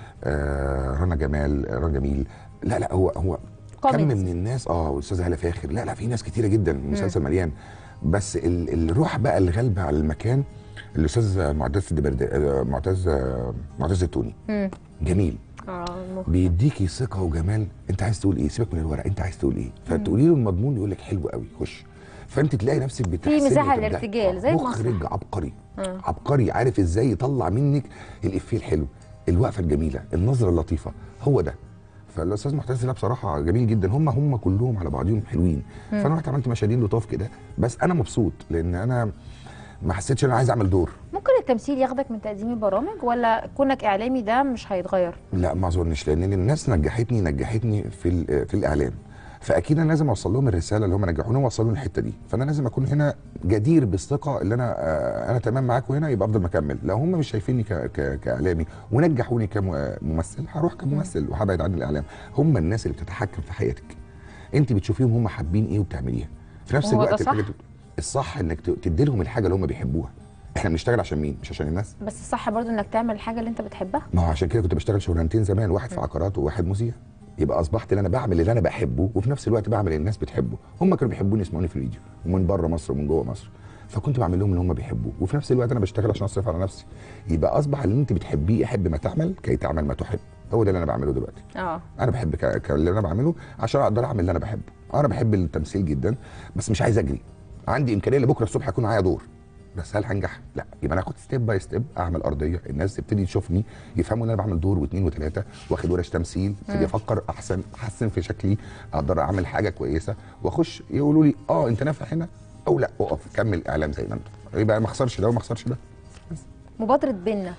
آه رنا جمال رنا جميل لا لا هو هو كم كوميدي. من الناس اه والاستاذ هاله فاخر لا لا في ناس كتيره جدا المسلسل مليان بس ال- الروح بقى الغالبه على المكان الاستاذ معتز الدبرد آه، معتز آه، معتز التوني مم. جميل اه المخ- بيديكي ثقه وجمال انت عايز تقول ايه سيبك من الورق انت عايز تقول ايه فتقولي له المضمون يقول لك حلو قوي خش فانت تلاقي نفسك بتحسن مساحة للارتجال، زي مخرج المسرح. عبقري آه. عبقري عارف ازاي يطلع منك الافيه الحلو الوقفه الجميله النظره اللطيفه هو ده فالاستاذ معتز ده بصراحه جميل جدا هم هم كلهم على بعضهم حلوين فانا رحت عملت مشاهدين لطاف كده بس انا مبسوط لان انا ما حسيتش ان انا عايز اعمل دور ممكن التمثيل ياخدك من تقديم البرامج ولا كونك اعلامي ده مش هيتغير؟ لا ما اظنش لان الناس نجحتني نجحتني في ال- في الاعلام فاكيد انا لازم اوصل لهم الرساله اللي هم نجحوني واوصل لهم الحته دي فانا لازم اكون هنا جدير بالثقه اللي انا آه، انا تمام معاكم هنا يبقى افضل مكمل لو هم مش شايفيني ك- ك- كاعلامي ونجحوني كممثل هروح كممثل وهبعد عن الاعلام هم الناس اللي بتتحكم في حياتك انت بتشوفيهم هم حابين ايه وبتعمليها في نفس وهو ده الوقت صح؟ الحاجة- الصح انك ت- تدي لهم الحاجه اللي هم بيحبوها احنا بنشتغل عشان مين مش عشان الناس بس الصح برضو انك تعمل الحاجه اللي انت بتحبها ما هو عشان كده كنت بشتغل شغلانتين زمان واحد في عقارات وواحد مذيع يبقى اصبحت ان انا بعمل اللي انا بحبه وفي نفس الوقت بعمل اللي الناس بتحبه هم كانوا بيحبوني يسمعوني في الفيديو ومن بره مصر ومن جوه مصر فكنت بعمل لهم اللي هم بيحبوه وفي نفس الوقت انا بشتغل عشان اصرف على نفسي يبقى اصبح اللي انت بتحبيه احب ما تعمل كي تعمل ما تحب هو ده اللي انا بعمله دلوقتي اه انا بحب ك... ك- اللي انا بعمله عشان اقدر اعمل اللي انا بحبه انا بحب التمثيل جدا بس مش عايز اجري عندي امكانيه لبكره الصبح يكون معايا دور بس هل هنجح؟ لا يبقى انا اخد ستيب باي ستيب اعمل ارضيه الناس تبتدي تشوفني يفهموا ان انا بعمل دور واثنين وثلاثه واخد ورش تمثيل ابتدي افكر احسن احسن في شكلي اقدر اعمل حاجه كويسه واخش يقولوا لي اه انت نافع هنا او لا اقف كمل اعلام زي ما انت يبقى ما اخسرش ده وما اخسرش ده مبادره بينا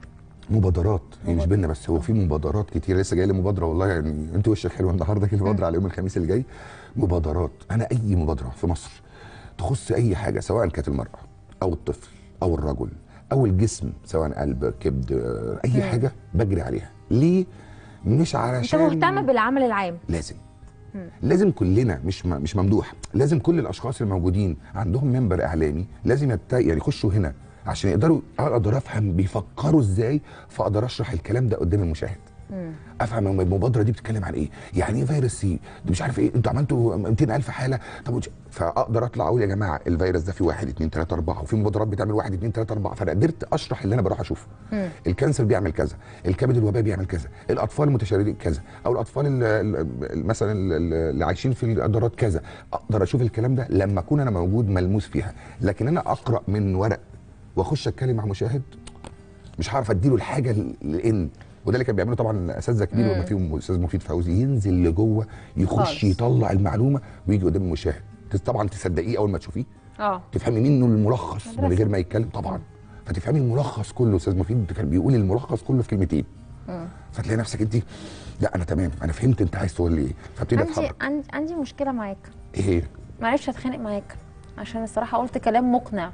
مبادرات هي مش بينا بس هو في مبادرات كتير لسه جاي لي مبادره والله يعني انت وشك حلو النهارده كده مبادره على يوم الخميس اللي جاي مبادرات انا اي مبادره في مصر تخص اي حاجه سواء كانت المراه او الطفل او الرجل او الجسم سواء قلب كبد آه، اي حاجه بجري عليها ليه مش انت علشان مهتم بالعمل العام لازم لازم كلنا مش م- مش ممدوح لازم كل الاشخاص الموجودين عندهم منبر اعلامي لازم يت... يعني يخشوا هنا عشان يقدروا اقدر افهم بيفكروا ازاي فاقدر اشرح الكلام ده قدام المشاهد افهم هم المبادره دي بتتكلم عن ايه يعني ايه فيروس سي ده مش عارف ايه انتوا عملتوا 200000 حاله طب وش- فاقدر اطلع اقول يا جماعه الفيروس ده فيه 1 2 3 4 وفي مبادرات بتعمل 1 2 3 4 فانا قدرت اشرح اللي انا بروح اشوفه الكانسر بيعمل كذا الكبد الوباء بيعمل كذا الاطفال المتشردين كذا او الاطفال ال- ال- ال- مثلا ال- ال- اللي عايشين في الادارات كذا اقدر اشوف الكلام ده لما اكون انا موجود ملموس فيها لكن انا اقرا من ورق واخش اتكلم مع مشاهد مش هعرف اديله الحاجه ل- لان وده اللي كان بيعمله طبعا اساتذه كبير وما فيهم استاذ مفيد فوزي ينزل لجوه يخش خالص. يطلع المعلومه ويجي قدام المشاهد تس- طبعا تصدقيه اول ما تشوفيه اه تفهمي منه الملخص من مدرسة. غير ما يتكلم طبعا فتفهمي الملخص كله استاذ مفيد كان بيقول الملخص كله في كلمتين فتلاقي نفسك انت لا انا تمام انا فهمت انت عايز تقول لي ايه فابتدي عندي اتحرك عندي عندي مشكله معاك ايه هي؟ معلش هتخانق معاك عشان الصراحه قلت كلام مقنع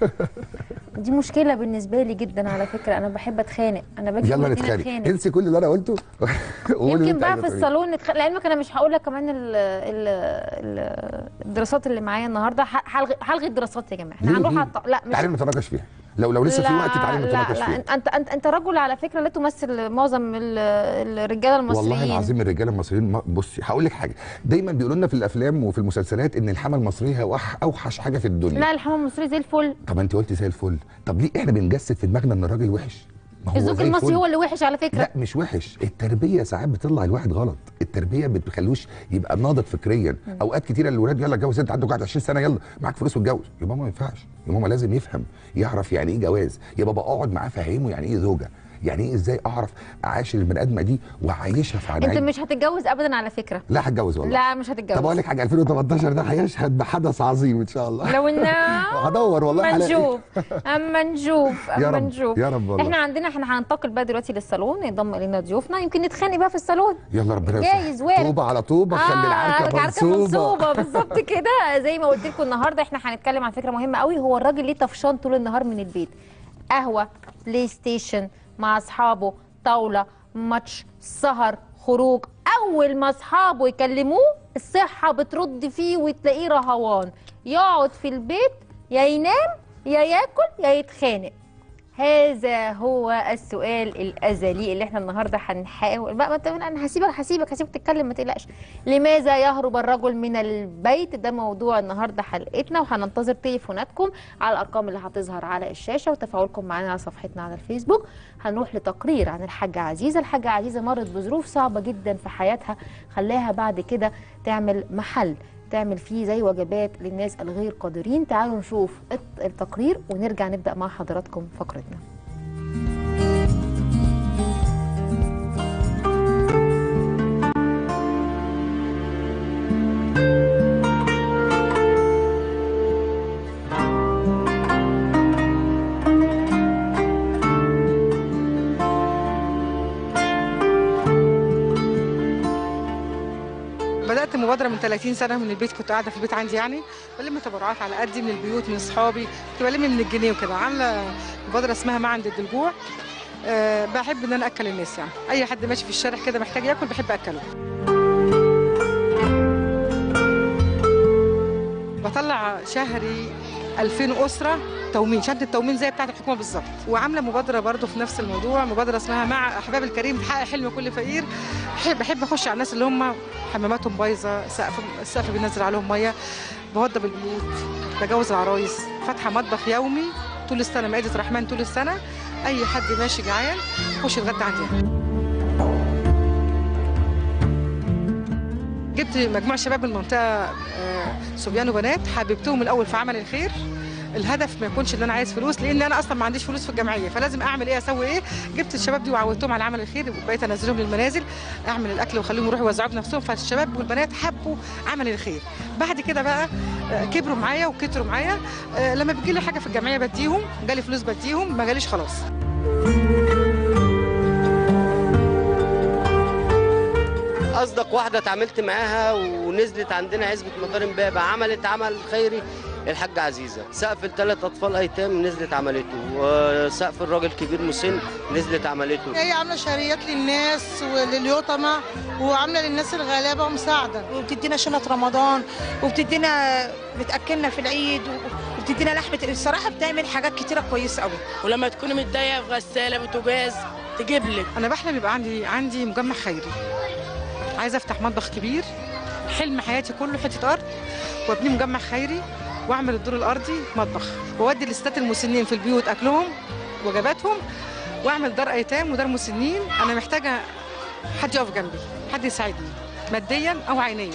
دي مشكله بالنسبه لي جدا على فكره انا بحب اتخانق انا باجي يلا يوم اتنين نتخانق انسي كل اللي انا قلته قولي اللي يمكن انت بقى عايزة في تقوليه. الصالون نتخ... لعلمك انا مش هقول لك كمان ال... ال... ال... الدراسات اللي معايا النهارده ه- هلغي هلغي الدراسات يا جماعه احنا ليه؟ هنروح ليه؟ على الط- لا مش تعالي نتناقش فيها لو لو لسه في وقت تعالي لا نتناقش لا فيها انت انت انت رجل على فكره لا تمثل معظم ال- الرجاله المصريين والله العظيم الرجاله المصريين ما- بصي هقول لك حاجه دايما بيقولوا لنا في الافلام وفي المسلسلات ان الحمى المصريه هي أوح- اوحش حاجه في الدنيا لا الحمام المصري زي الفل طب انت قلتي زي الفل طب ليه احنا بنجسد في دماغنا ان الراجل وحش ما الزوج زي المصري الفل. هو اللي وحش على فكره لا مش وحش التربيه ساعات بتطلع الواحد غلط التربيه ما بتخلوش يبقى ناضج فكريا اوقات كتيره الولاد يلا اتجوز انت عندك 21 سنه يلا معاك فلوس واتجوز يا ماما ما ينفعش يا ماما لازم يفهم يعرف يعني ايه جواز يا بابا اقعد معاه فهمه يعني ايه زوجه يعني ايه ازاي اعرف اعاشر البني ادمه دي واعيشها في انت عناية مش هتتجوز ابدا على فكره لا هتجوز والله لا مش طب اقول هتتجوز لك حاجه 2018 ده هيشهد بحدث عظيم ان شاء الله لو ان هدور والله اما هلاقي. نشوف اما نشوف يا اما رب، نشوف يا رب والله. احنا عندنا احنا هننتقل بقى دلوقتي للصالون ينضم الينا ضيوفنا يمكن نتخانق بقى في الصالون يلا ربنا جايز يستر. وارد. طوبه على طوبه خلي العركه عركة منصوبه منصوبه بالظبط كده زي ما قلت لكم النهارده احنا هنتكلم عن فكره مهمه قوي هو الراجل ليه طفشان طول النهار من البيت قهوه بلاي ستيشن مع اصحابه طاوله ماتش سهر خروج اول ما اصحابه يكلموه الصحه بترد فيه وتلاقيه رهوان يقعد في البيت يا ينام يا ياكل يا يتخانق هذا هو السؤال الازلي اللي احنا النهارده هنحاول بقى ما انت انا هسيبك هسيبك هسيبك تتكلم ما تقلقش لماذا يهرب الرجل من البيت ده موضوع النهارده حلقتنا وهننتظر تليفوناتكم على الارقام اللي هتظهر على الشاشه وتفاعلكم معانا على صفحتنا على الفيسبوك هنروح لتقرير عن الحاجه عزيزه الحاجه عزيزه مرت بظروف صعبه جدا في حياتها خلاها بعد كده تعمل محل تعمل فيه زي وجبات للناس الغير قادرين تعالوا نشوف الت- التقرير ونرجع نبدأ مع حضراتكم فقرتنا بدات مبادره من 30 سنه من البيت كنت قاعده في البيت عندي يعني بلم تبرعات على قدي من البيوت من اصحابي كنت بلم من الجنيه وكده عامله مبادره اسمها معا ضد الجوع أه بحب ان انا اكل الناس يعني اي حد ماشي في الشارع كده محتاج ياكل بحب اكله بطلع شهري 2000 اسره تومين شهاده التومين زي بتاعه الحكومه بالظبط وعامله مبادره برضو في نفس الموضوع مبادره اسمها مع احباب الكريم بتحقق حلم كل فقير بحب بحب اخش على الناس اللي هم حماماتهم بايظه سقف السقف بينزل عليهم ميه بوضب البيوت بجوز العرايس فاتحه مطبخ يومي طول السنه مائده رحمن طول السنه اي حد ماشي جعان يخش يتغدى عندي جبت مجموعه شباب من المنطقه آه، صبيان وبنات حببتهم الاول في عمل الخير الهدف ما يكونش ان انا عايز فلوس لان انا اصلا ما عنديش فلوس في الجمعيه فلازم اعمل ايه اسوي ايه جبت الشباب دي وعودتهم على عمل الخير وبقيت انزلهم للمنازل اعمل الاكل واخليهم يروحوا يوزعوه بنفسهم فالشباب والبنات حبوا عمل الخير بعد كده بقى آه، كبروا معايا وكتروا معايا آه، لما بيجي لي حاجه في الجمعيه بديهم جالي فلوس بديهم ما جاليش خلاص اصدق واحده اتعاملت معاها ونزلت عندنا عزبه مطار امبابه عملت عمل خيري الحاجة عزيزة سقف الثلاث أطفال أيتام نزلت عملته وسقف الراجل كبير مسن نزلت عملته هي عامله شهريات للناس ولليتامى وعامله للناس الغلابه ومساعده وبتدينا شنط رمضان وبتدينا بتاكلنا في العيد وبتدينا لحمه الصراحه بتعمل حاجات كتيره كويسه قوي ولما تكوني متضايقه في غساله بوتاجاز تجيب لك انا بحلم يبقى عندي عندي مجمع خيري عايزه افتح مطبخ كبير حلم حياتي كله حته ارض وابني مجمع خيري واعمل الدور الارضي مطبخ واودي للستات المسنين في البيوت اكلهم وجباتهم واعمل دار ايتام ودار مسنين انا محتاجه حد يقف جنبي حد يساعدني ماديا او عينيا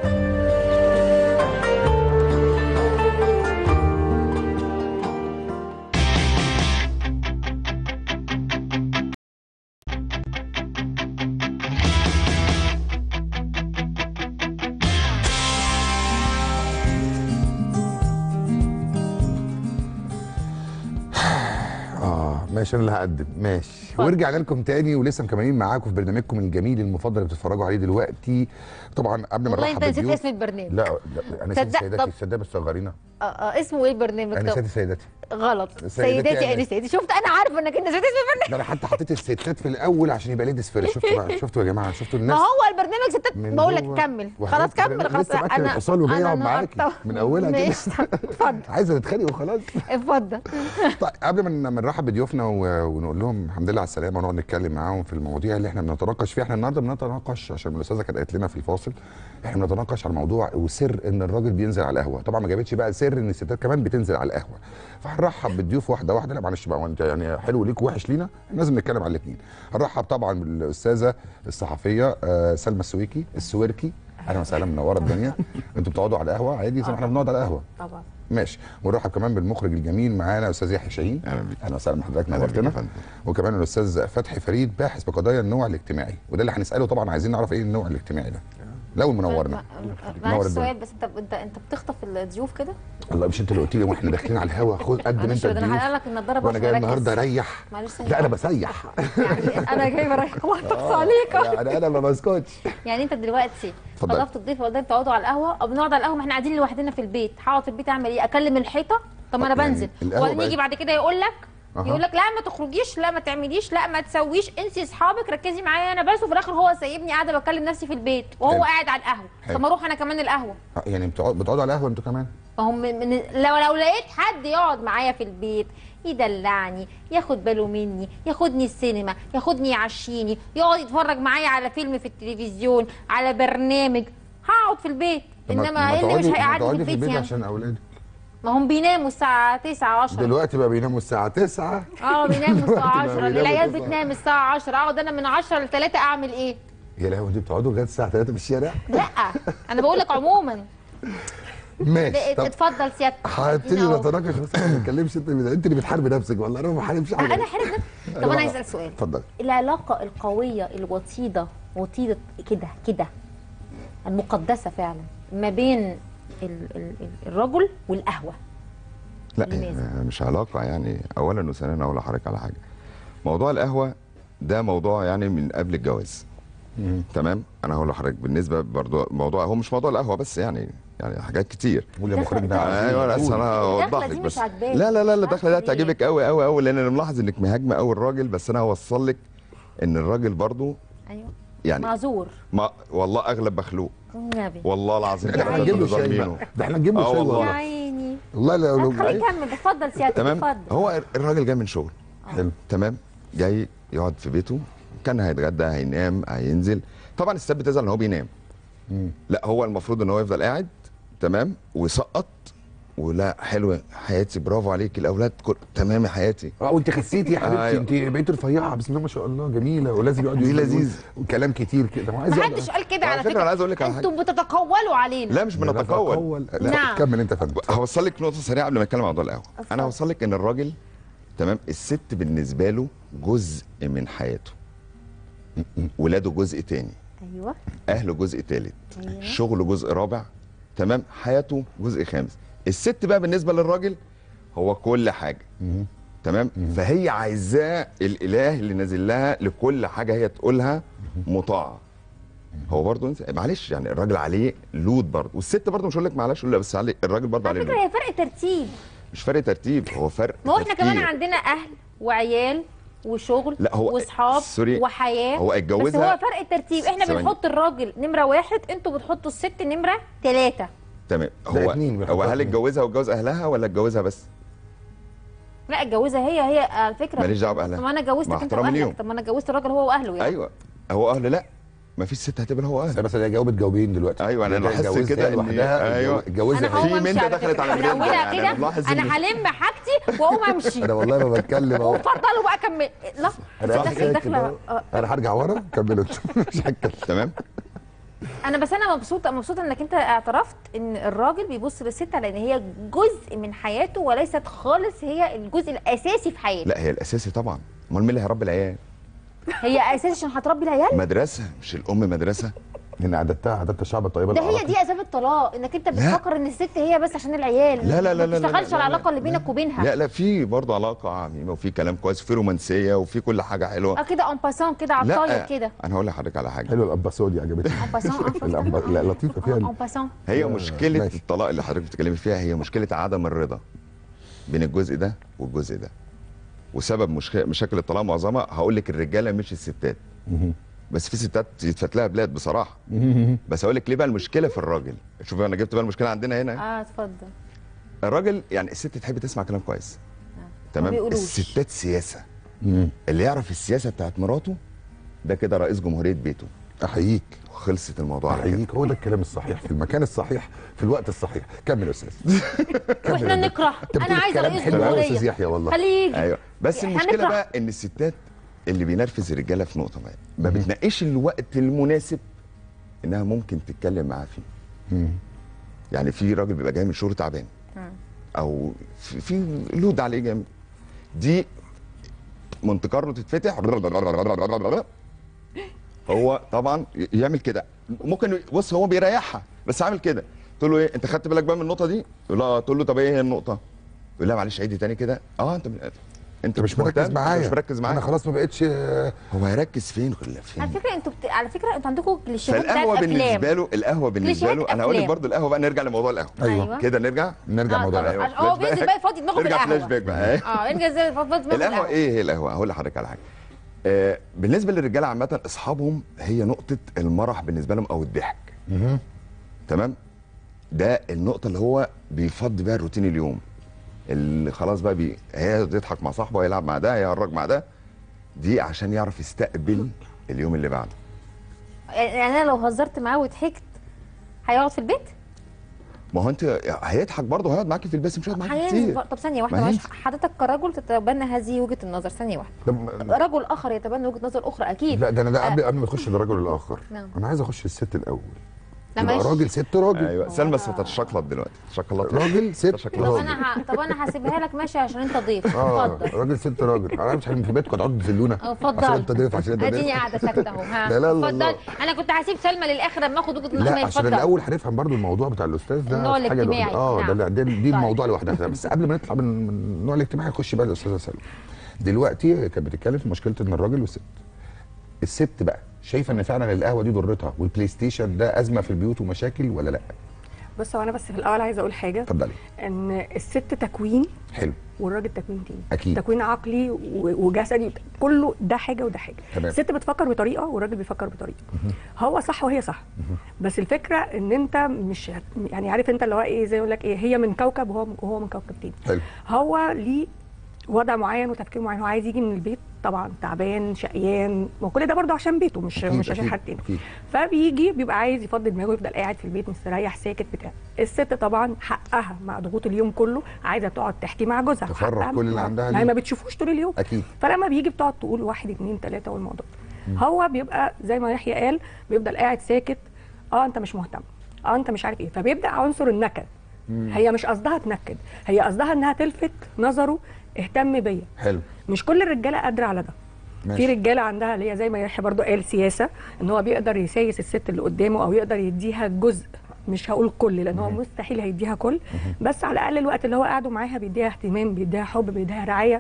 اه ماشي انا اللي هقدم ماشي ورجعنا لكم تاني ولسه مكملين معاكم في برنامجكم الجميل المفضل اللي بتتفرجوا عليه دلوقتي طبعا قبل ما والله نرحب انت نسيت بالضيوف اسم البرنامج لا لا انا نسيت تصدق؟ سيداتي طب- السادات الصغيرين آه آه اسمه ايه البرنامج انا طب نسيت سيداتي غلط سيداتي سيداتي أنا. انساتي شفت انا عارفه انك انت نسيت اسم البرنامج ده انا حتى حطيت الستات في الاول عشان يبقى ليديز فيرست شفتوا بقى شفتوا يا جماعه شفتوا ما الناس هو البرنامج ستات من بقول لك جوه. كمل وحضرتك خلاص كمل أنا خلاص لسه باكل الاتصال وجاي اقعد معاكي طب- من اولها كده ماشي طب، اتفضل عايزه نتخانق وخلاص اتفضل طيب قبل ما ما نرحب بضيوفنا و- ونقول لهم الحمد لله على السلامه ونقعد نتكلم معاهم في المواضيع اللي احنا بنتناقش فيها احنا النهارده بنتناقش عشان الاستاذه كانت قالت لنا في الفاصل احنا بنتناقش على موضوع وسر ان الراجل بينزل على القهوه طبعا ما جابتش بقى سر ان الستات كمان بتنزل على القهوه فهنرحب بالضيوف واحده واحده لا معلش بقى وانت يعني حلو ليك ووحش لينا لازم نتكلم على الاثنين هنرحب طبعا بالاستاذه الصحفيه آه، سلمى السويكي السويركي اهلا وسهلا منوره الدنيا انتوا بتقعدوا على القهوه عادي زي ما احنا بنقعد على القهوه طبعا ماشي ونرحب كمان بالمخرج الجميل معانا استاذ يحيى شاهين اهلا بيك اهلا وسهلا بحضرتك أهلا بيك نورتنا يا فندم. وكمان الاستاذ فتحي فريد باحث بقضايا النوع الاجتماعي وده اللي هنساله طبعا عايزين نعرف ايه النوع الاجتماعي ده لو منورنا معلش نور سؤال الدنيا. بس انت انت انت بتخطف الضيوف كده والله مش انت اللي قلت لي واحنا داخلين على الهوا خد قدم معلش انت ده انا الضيوف هقول لك النضاره وانا بس جاي مركز. النهارده اريح معلش ثانية لا انا واحدة. بسيح يعني انا جاي بريح وانطقص عليك يعني انا ما بسكتش يعني انت دلوقتي اتفضل. خطفت الضيف ولا بتقعدوا على القهوه او بنقعد على القهوه ما احنا قاعدين لوحدنا في البيت هقعد في البيت اعمل ايه اكلم الحيطه طب ما انا يعني بنزل القهوة وبعدين بقت- يجي بعد كده يقول لك أها. يقول لك لا ما تخرجيش لا ما تعمليش لا ما تسويش انسي اصحابك ركزي معايا انا بس وفي الاخر هو سايبني قاعده بكلم نفسي في البيت وهو حلو. قاعد على القهوه حلو. طب ما اروح انا كمان القهوه يعني بتقعد- بتقعدوا على القهوه انتوا كمان فهم من من لو لو لقيت حد يقعد معايا في البيت يدلعني ياخد باله مني ياخدني السينما ياخدني يعشيني يقعد يتفرج معايا على فيلم في التلفزيون على برنامج هقعد في البيت طب ما- انما ما ايه اللي مش تقعدي- ما هيقعدني في تقعدي البيت يعني عشان اولادي ما هم بيناموا الساعه 9 10 دلوقتي بقى بيناموا الساعه 9 اه بيناموا الساعه دلوقتي بقى 10 بيناموا العيال 9. بتنام الساعه 10 اقعد انا من 10 ل 3 اعمل ايه يا لهوي انتوا بتقعدوا لغايه الساعه 3 في الشارع لا انا بقول لك عموما ماشي طب اتفضل سيادتك هبتدي أهو. نتناقش بس ما تتكلمش انت انت اللي بتحاربي نفسك والله انا ما بحاربش حاجه انا حارب نفسي. طب انا عايز اسال سؤال اتفضل العلاقة القوية الوطيدة وطيدة كده كده المقدسة فعلا ما بين ال ال ال الرجل والقهوة لا لماذا؟ آه، مش علاقه يعني اولا وثانيا اقول لحضرتك على حاجه موضوع القهوه ده موضوع يعني من قبل الجواز تمام انا هقول لحضرتك بالنسبه برضو موضوع هو مش موضوع القهوه بس يعني يعني حاجات كتير قول يا مخرجنا دخل- عايزين ايوه لا نقول. أصل انا اوضح الدخلة لك دي بس مش عاجباك. لا لا لا مش الدخله دي عارفة ليه. هتعجبك قوي قوي قوي لان انا ملاحظ انك مهاجمه قوي الراجل بس انا هوصل لك ان الراجل برضو ايوه يعني معذور ما والله اغلب مخلوق النبي والله العظيم ده احنا أغلب نجيب له اللي شاي ظالمينه. بقى. ده احنا نجيب له آه شاي والله. يا والله عيني والله لو لو خليه يكمل اتفضل سيادتك تمام اتفضل هو الراجل جاي من شغل حلو تمام جاي يقعد في بيته كان هيتغدى هينام هينزل طبعا الست بتزعل ان هو بينام مم. لا هو المفروض ان هو يفضل قاعد تمام ويسقط ولا حلوه حياتي برافو عليك الاولاد كل... تمام يا حياتي اه وانت خسيتي يا حبيبتي أيوة. انت بقيتي رفيعه بسم الله ما شاء الله جميله ولازم يقعد دي يقول- لذيذ. وكلام كتير كده ما عايز ما يقعد- حدش قال كده على على فكرة فكره أنا عايز أقول لك على انتوا بتتقولوا علينا لا مش بنتقول لا نعم. كمل انت يا فندم هوصل لك نقطه سريعه قبل ما اتكلم عن موضوع القهوه اتفضل. انا هوصل لك ان الراجل تمام الست بالنسبه له جزء من حياته ولاده جزء تاني ايوه اهله جزء تالت أيوة. شغله جزء رابع تمام حياته جزء خامس الست بقى بالنسبه للراجل هو كل حاجه تمام فهي عايزاه الاله اللي نازل لها لكل حاجه هي تقولها مطاعه هو برضه انت معلش يعني الراجل عليه لود برضه والست برضه مش هقول لك معلش لا بس عليه الراجل برضه عليه على فكره لود هي فرق ترتيب مش فرق ترتيب هو فرق ما هو احنا كمان تفكير. عندنا اهل وعيال وشغل لا، هو- واصحاب سوري. وحياه هو بس اتجوزها- هو فرق الترتيب احنا ثواني. بنحط الراجل نمره واحد انتوا بتحطوا الست نمره ثلاثه تمام ده هو اتنين بيحطها هو هل اتنين. اتجوزها واتجوز اهلها ولا اتجوزها بس؟ لا اتجوزها هي هي على فكره ماليش دعوه باهلها طب ما انا جوزتك مع انت احترامي واهلك ليهم. طب ما انا جوزت الراجل هو واهله يعني ايوه هو اهل لا ما فيش ست هتقبل هو اهل بس هي جاوبت جاوبين دلوقتي أيوة، أنا ده لاحظت اتجوزها كده إن- لوحدها أيوة. اتجوزها انا هي. هقوم في امشي منده على دخلت فكرة. على من المرندة، اولها يعني كده أنا ملاحظ إن- انا هلم حاجتي واقوم امشي انا والله ما بتكلم اهو واتفضلوا بقى كمل لا انا داخل ساكت داخله أهو. آه. انا هرجع ورا كملوا انتوا مش هتكلم تمام انا بس انا مبسوطه مبسوطه انك انت اعترفت ان الراجل بيبص للست على ان هي جزء من حياته وليست خالص هي الجزء الاساسي في حياته لا هي الاساسي طبعا امال مين اللي هيربي العيال؟ هي اساسي عشان هتربي العيال مدرسه مش الام مدرسه ان عددتها عددت الشعب الطيبه ده هي الأراقي. دي اسباب الطلاق انك انت بتفكر ان الست هي بس عشان العيال لا لا لا ما لا لا تشتغلش لا على لا العلاقه اللي لا. بينك وبينها لا لا في برضه علاقه عميمه وفي كلام كويس وفي رومانسيه وفي كل حاجه حلوه اه كده اون باسون كده على الطاير كده انا هقول لحضرتك على حاجه حلوه الاباسو دي عجبتني اون باسون الأب- لا لطيفه فيها اون باسون هي آه، مشكله ماشي. الطلاق اللي حضرتك بتتكلمي فيها هي مشكله عدم الرضا بين الجزء ده والجزء ده وسبب مشك... مشاكل الطلاق معظمها هقول لك الرجاله مش الستات مهم. بس في ستات يتفت لها بلاد بصراحه مهم. بس اقول لك ليه بقى المشكله في الراجل شوف انا جبت بقى المشكله عندنا هنا اه اتفضل الراجل يعني الست تحب تسمع كلام كويس ما تمام بيقولوش. الستات سياسه مم. اللي يعرف السياسه بتاعت مراته ده كده رئيس جمهوريه بيته احييك وخلصت الموضوع على كده احييك هو ده الكلام الصحيح في المكان الصحيح في الوقت الصحيح كمل يا استاذ كمل واحنا يا دكتور. نكره أنت انا بتقول عايزه كلام رئيس حلو أوي يا استاذ جمهوريه يحيى والله خليه يجي ايوه بس إحنا المشكله نكره. بقى ان الستات اللي بينرفز الرجاله في نقطه ما ما بتناقش الوقت المناسب انها ممكن تتكلم معاه فيه مم. يعني في راجل بيبقى جاي من شغل تعبان او في, في لود عليه جامد دي منطقه تتفتح هو طبعا يعمل كده ممكن بص هو بيريحها بس عامل كده تقول له ايه انت خدت بالك بقى من النقطه دي يقول لها تقول له طب ايه هي النقطه يقول لها معلش عيدي تاني كده اه انت انت انت مش مركز مهتم؟ معايا مش مركز معايا انا خلاص ما بقتش آه، هو هيركز فين ولا فين على فكره انتوا بت... على فكره انتوا عندكم كليشيهات بتاعت فالقهوه افلام بالنسبه له القهوه بالنسبه كليشيهات له انا هقول لك أفلام. برضه القهوه بقى نرجع لموضوع القهوه أيوة. كده نرجع نرجع آه، موضوع طبعاً. القهوة. عشان هو بينزل بقى يفضي دماغه ارجع فلاش بالقهوه باك بقى اه ينزل زي يفضي دماغه القهوه بالقهوه ايه هي القهوه هقول لحضرتك على حاجه آه بالنسبه للرجاله عامه اصحابهم هي نقطه المرح بالنسبه لهم او الضحك مهم. تمام ده النقطه اللي هو بيفضي بيها الروتين اليوم اللي خلاص بقى بي... هي يضحك مع صاحبه هيلعب مع ده هيهرج مع ده دي عشان يعرف يستقبل اليوم اللي بعده يعني انا لو هزرت معاه وضحكت هيقعد في البيت؟ ما هو انت هيضحك برضه هيقعد معاكي في البيت بس مش هيقعد معاكي هينزل كتير بقى. طب ثانيه ما واحده معلش ينزل. حضرتك كرجل تتبنى هذه وجهه النظر ثانيه واحده طب- رجل اخر يتبنى وجهه نظر اخرى اكيد لا ده انا ده قبل قبل ما تخش للرجل الاخر نعم. انا عايز اخش الست الاول لا يبقى ماشي. راجل ست راجل ايوه سلمى بس هتتشقلط دلوقتي تشقلط راجل ست طب راجل انا ه... طب انا هسيبها لك ماشي عشان انت ضيف اه اتفضل راجل ست راجل انا مش في بيتكم تقعدوا تذلونا اه، اتفضل عشان انت ضيف عشان انت اديني ضيف قاعده ساكته اهو ها لا لا لا اتفضل لا. انا كنت هسيب سلمى للاخر لما اخد وجهه لا النظر عشان اتفضل الاول هنفهم برضو الموضوع بتاع الاستاذ ده النوع حاجة الاجتماعي، لوحدها. اه نعم. ده ده دي طيب. الموضوع لوحدها بس قبل ما نطلع من من النوع الاجتماعي نخش بقى الاستاذه سلمى دلوقتي كانت بتتكلم في مشكله ان الراجل والست الست بقى شايفه ان فعلا القهوه دي ضرتها والبلاي ستيشن ده ازمه في البيوت ومشاكل ولا لا بص هو انا بس في الاول عايزه اقول حاجه اتفضلي ان الست تكوين حلو والراجل تكوين تاني أكيد. تكوين عقلي و- وجسدي كله ده حاجه وده حاجه تمام. الست بتفكر بطريقه والراجل بيفكر بطريقه هو صح وهي صح بس الفكره ان انت مش هت- يعني عارف انت اللي هو ايه زي يقول لك ايه هي من كوكب وهو وهو من كوكب تاني حلو هو ليه وضع معين وتفكير معين هو عايز يجي من البيت طبعا تعبان شقيان وكل ده برضه عشان بيته مش أكيد، مش عشان أكيد، حد تاني أكيد. فبيجي بيبقى عايز يفضي دماغه يفضل قاعد في البيت مستريح ساكت بتاع الست طبعا حقها مع ضغوط اليوم كله عايزه تقعد تحكي مع جوزها تفرغ حقها كل اللي مع- عندها ما هي ليه. ما بتشوفوش طول اليوم اكيد فلما بيجي بتقعد تقول واحد اتنين تلاته والموضوع هو بيبقى زي ما يحيى قال بيفضل قاعد ساكت اه انت مش مهتم اه انت مش عارف ايه فبيبدا عنصر النكد هي مش قصدها تنكد هي قصدها انها تلفت نظره اهتم بيا حلو مش كل الرجاله قادره على ده ماشي. في رجاله عندها اللي هي زي ما يحيى برضو قال سياسه ان هو بيقدر يسايس الست اللي قدامه او يقدر يديها جزء مش هقول كل لان هو مستحيل هيديها كل بس على الاقل الوقت اللي هو قاعده معاها بيديها اهتمام بيديها حب بيديها رعايه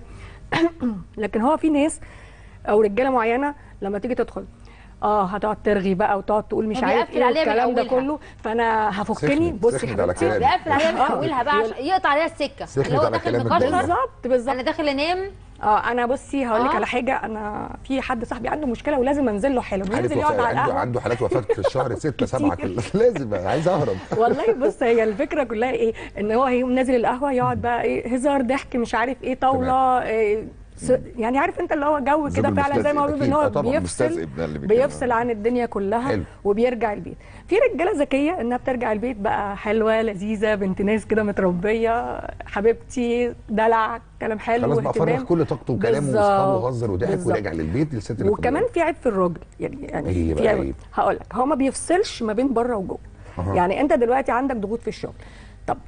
لكن هو في ناس او رجاله معينه لما تيجي تدخل اه هتقعد ترغي بقى وتقعد تقول مش هو عارف بيقفل ايه عليها من والكلام ده أولها. كله فانا هفكني سخنت- بصي سخنت على حبيبتي كلامك. بيقفل عليها من آه. اولها بقى عشان يقطع عليها السكه سخنت اللي هو على داخل كلامك مكشر بالظبط بالظبط انا داخل انام اه انا بصي هقول لك آه. على حاجه انا في حد صاحبي عنده مشكله ولازم انزل له حالا حالة ينزل يقعد وفاة على عنده القهوه عنده حالات وفاه في الشهر 6 7 كتير. كله لازم أنا عايز اهرب والله بص هي الفكره كلها ايه ان هو هيقوم نازل القهوه يقعد بقى ايه هزار ضحك مش عارف ايه طاوله إيه س- يعني عارف انت اللي هو جو كده زوج فعلا زي ما هو المستذئب بيقول ان هو أكيد. آه طبعاً، بيفصل مستذئب ده اللي بيتكلم بيفصل عن الدنيا كلها حلو. وبيرجع البيت في رجاله ذكيه انها بترجع البيت بقى حلوه لذيذه بنت ناس كده متربيه حبيبتي دلع كلام حلو خلاص بقى فرغ واهتمام. كل طاقته وكلامه بالظبط. واصحابه وهزر وضحك بالظبط. ورجع للبيت للست اللي في وكمان البيت. في عيب في الراجل يعني يعني إيه في بقى عيب عيب؟ هقول لك هو ما بيفصلش ما بين بره وجوه أها. يعني انت دلوقتي عندك ضغوط في الشغل طب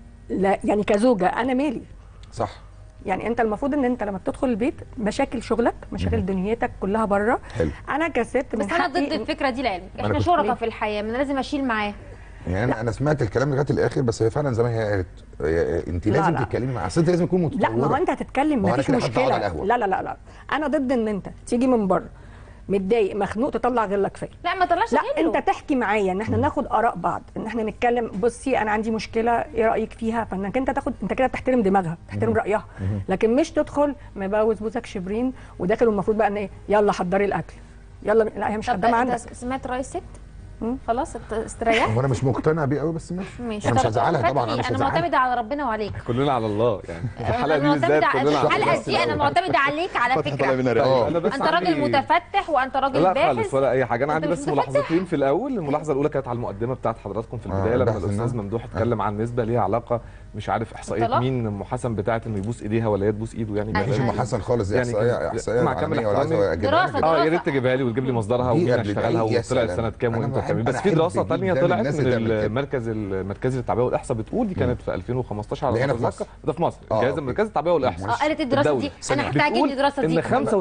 لا يعني كزوجه انا مالي صح يعني انت المفروض ان انت لما بتدخل البيت مشاكل شغلك مشاكل دنيتك كلها بره حلو انا كست من بس انا حقي ضد الفكره دي لعلمك أنا احنا كنت- شركاء ليه؟ في الحياه ما انا لازم اشيل معاه يعني انا انا سمعت الكلام لغايه الاخر بس هي فعلا زي ما هي قالت هي- انت لا، لازم لا. تتكلمي مع اصل انت لازم تكون لا متطوره ما هو انت هتتكلم ما هو أنا مفيش كده حتى أقعد على مشكله القهوة. لا لا لا لا انا ضد ان انت تيجي من بره متضايق مخنوق تطلع غلك فيا لا ما طلعش لا غيره. انت تحكي معايا ان احنا ناخد اراء بعض ان احنا نتكلم بصي انا عندي مشكله ايه رايك فيها فانك انت تاخد انت كده بتحترم دماغها بتحترم رايها لكن مش تدخل مبوز بوزك شبرين وداخل والمفروض بقى ان ايه يلا حضري الاكل يلا لا هي مش طب خدامه انت عندك سمعت راي الست مم. خلاص ات- استريح هو انا مش مقتنع بيه قوي بس ماشي ماشي انا مش طب هزعلها فتحي، طبعا انا مش انا هزعلها معتمده على ربنا وعليك كلنا على الله يعني في الحلقه انا دي بالذات معتمده كلنا على الحلقه الله دي انا معتمده عليك على فتحي طالع فكره منها آه. رأي انا بس انت راجل عندي- متفتح وانت راجل لا باحث خالص ولا اي حاجه انا أنت عندي مش بس متفتح؟ ملاحظتين في الاول الملاحظه الاولى كانت على المقدمه بتاعت حضراتكم في البدايه آه، لما بحث الاستاذ الناس. ممدوح اتكلم عن نسبه ليها علاقه مش عارف احصائيه الطلاق؟ مين ام حسن بتاعت انه يبوس ايديها ولا هي تبوس ايده يعني أيوة. مفيش ام حسن خالص دي يعني احصائيه احصائيه مع كامل عالمية ولا عايز احترامي. أجيبها لك. دراسة. اه يا ريت تجيبها لي وتجيب لي مصدرها دي ومين قبل اشتغلها بعيد، يا وطلعت سلام. سنه كام أنا وامتى بحب- وكام بس أنا في أحب دراسه جداً ثانيه طلعت الناس من اللي تعمل كده. المركز المركزي للتعبئه والاحصاء بتقول دي كانت في 2015 على اللي هنا ما في أتذكر. مصر. ده في مصر آه، الجهاز أوكي. المركزي للتعبئه والاحصاء اه قالت الدراسه الدولة. دي انا هحتاج بتقول الدراسه دي ان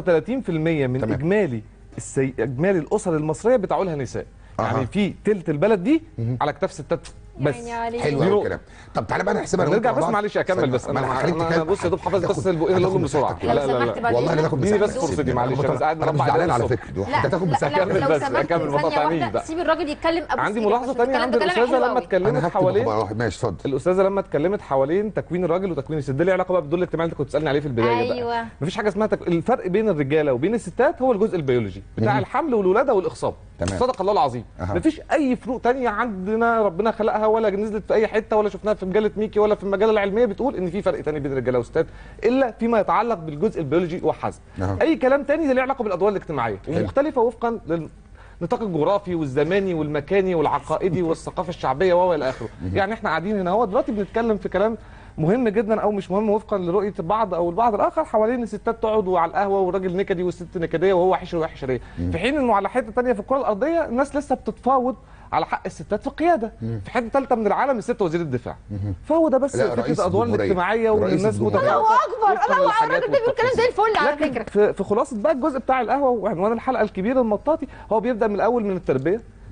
35% من تمام. اجمالي السي... اجمالي الاسر المصريه بتعولها نساء أها. يعني في تلت البلد دي على كتاف ستات بس يعني عليك. حلو دي قوي نقطة. الكلام طب تعالى بقى نحسبها أنا نرجع وأنت مع بس بعض. معلش اكمل ثانية. بس ما انا أنا هخليك انا تكمل. بص يا دوب حافظ هتاخد- بس البقين اللي هتاخد اقولهم بسرعه مساحتك. لو لا لا سمحت لا بعد والله انا إذنك. هاخد اديني مساحتك بس فرصتي معلش انا بس قاعد انا مش مربع زعلان على الصبح. فكره ده لا انت تاخد لا، مساحتك لا، أكمل لو بس، سمحت أكمل، ما ثانية تقاطعنيش واحدة، بقى. سيب الراجل يتكلم أبوس عندي إيدك ملاحظه عشان ثانيه الكلام عند ده كلام الاستاذه حلو لما قوي. اتكلمت انا هكتب حوالين واحد ماشي اتفضل الاستاذه لما اتكلمت حوالين تكوين الراجل وتكوين الست ده ليه علاقه بقى بالدور الاجتماعي اللي انت كنت بتسالني عليه في البدايه أيوة. بقى مفيش حاجه اسمها تك... الفرق بين الرجاله وبين الستات هو الجزء البيولوجي بتاع مم. الحمل والولاده والاخصاب تمام. صدق الله العظيم أها. مفيش اي فروق تانية عندنا ربنا خلقها ولا نزلت في اي حته ولا شفناها في مجله ميكي ولا في المجله العلميه بتقول ان في فرق تاني بين الرجاله والستات الا فيما يتعلق بالجزء البيولوجي وحسب أها. اي كلام تاني ده ليه علاقه بالادوار الاجتماعيه ومختلفه وفقا لل النطاق الجغرافي والزماني والمكاني والعقائدي والثقافه الشعبيه وهو الى اخره يعني احنا قاعدين هنا هو دلوقتي بنتكلم في كلام مهم جدا او مش مهم وفقا لرؤيه البعض او البعض الاخر حوالين الستات تقعد على القهوه والراجل نكدي والست نكديه وهو وحش وهي حشريه في حين انه على حته ثانيه في الكره الارضيه الناس لسه بتتفاوض على حق الستات في القياده في حته ثالثه من العالم الست وزير الدفاع فهو ده بس لا، فكره رئيس الادوار الجمهورية. الاجتماعيه وان رئيس الناس الجمهورية. متفاوتة الله اكبر وفقاً الله اكبر للحاجات الراجل بيقول كلام زي الفل على لكن فكره في, في خلاصه بقى الجزء بتاع القهوه وعنوان الحلقه الكبير المطاطي هو بيبدا من الاول من التربيه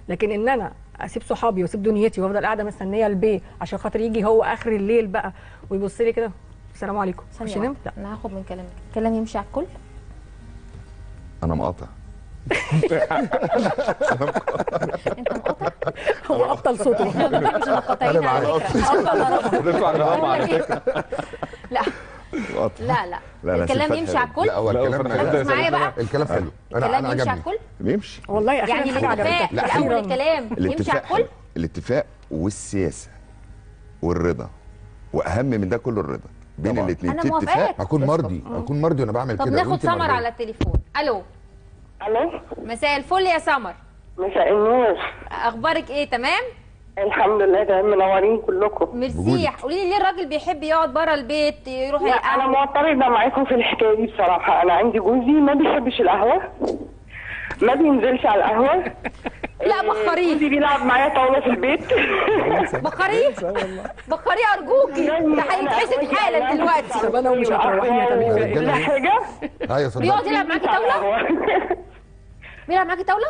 لكن ان انا اسيب صحابي واسيب دنيتي وافضل قاعده مستنيه البي عشان خاطر يجي هو اخر الليل بقى ويبص لي كده السلام عليكم ثانية مش نمت واحدة. انا هاخد من كلامك الكلام يمشي على الكل انا مقاطع هو ابطل صوته احنا ما بنحبش المقاطعين على فكره ابطل نرفع النظام على فكره لا لا لا لا، لا، الكلام سلفات يمشي حلو. على الكل لا هو لا، الكلام هو ركز معايا بقى الكلام حلو انا الكلام انا يمشي على عجبني الكل بيمشي والله اخيرا يعني حاجه الاتفاق عجبتك في اول اخيرا الكلام يمشي على الكل الاتفاق والسياسه والرضا واهم من ده كله الرضا بين طبعاً. الاثنين أنا في موافقاك. اتفاق اكون مرضي اكون مرضي وانا بعمل طب كده ناخد وأنت سمر مرضية. على التليفون الو الو مساء الفل يا سمر مساء النور اخبارك ايه تمام الحمد لله تمام منورين كلكم ميرسي قولي لي ليه الراجل بيحب يقعد بره البيت يروح لا انا القهوه معترضه معاكم في الحكايه دي بصراحه انا عندي جوزي ما بيحبش القهوه ما بينزلش على القهوه لا بخاريه جوزي بيلعب معايا طاوله في البيت بخاريه بخاريه ارجوكي ده هيتحسد حالا دلوقتي طب انا ومش هتروحيني يا تمام الرجالة كل دي. حاجه ايوه صدق بيقعد يلعب معاكي طاوله بيلعب معاكي طاوله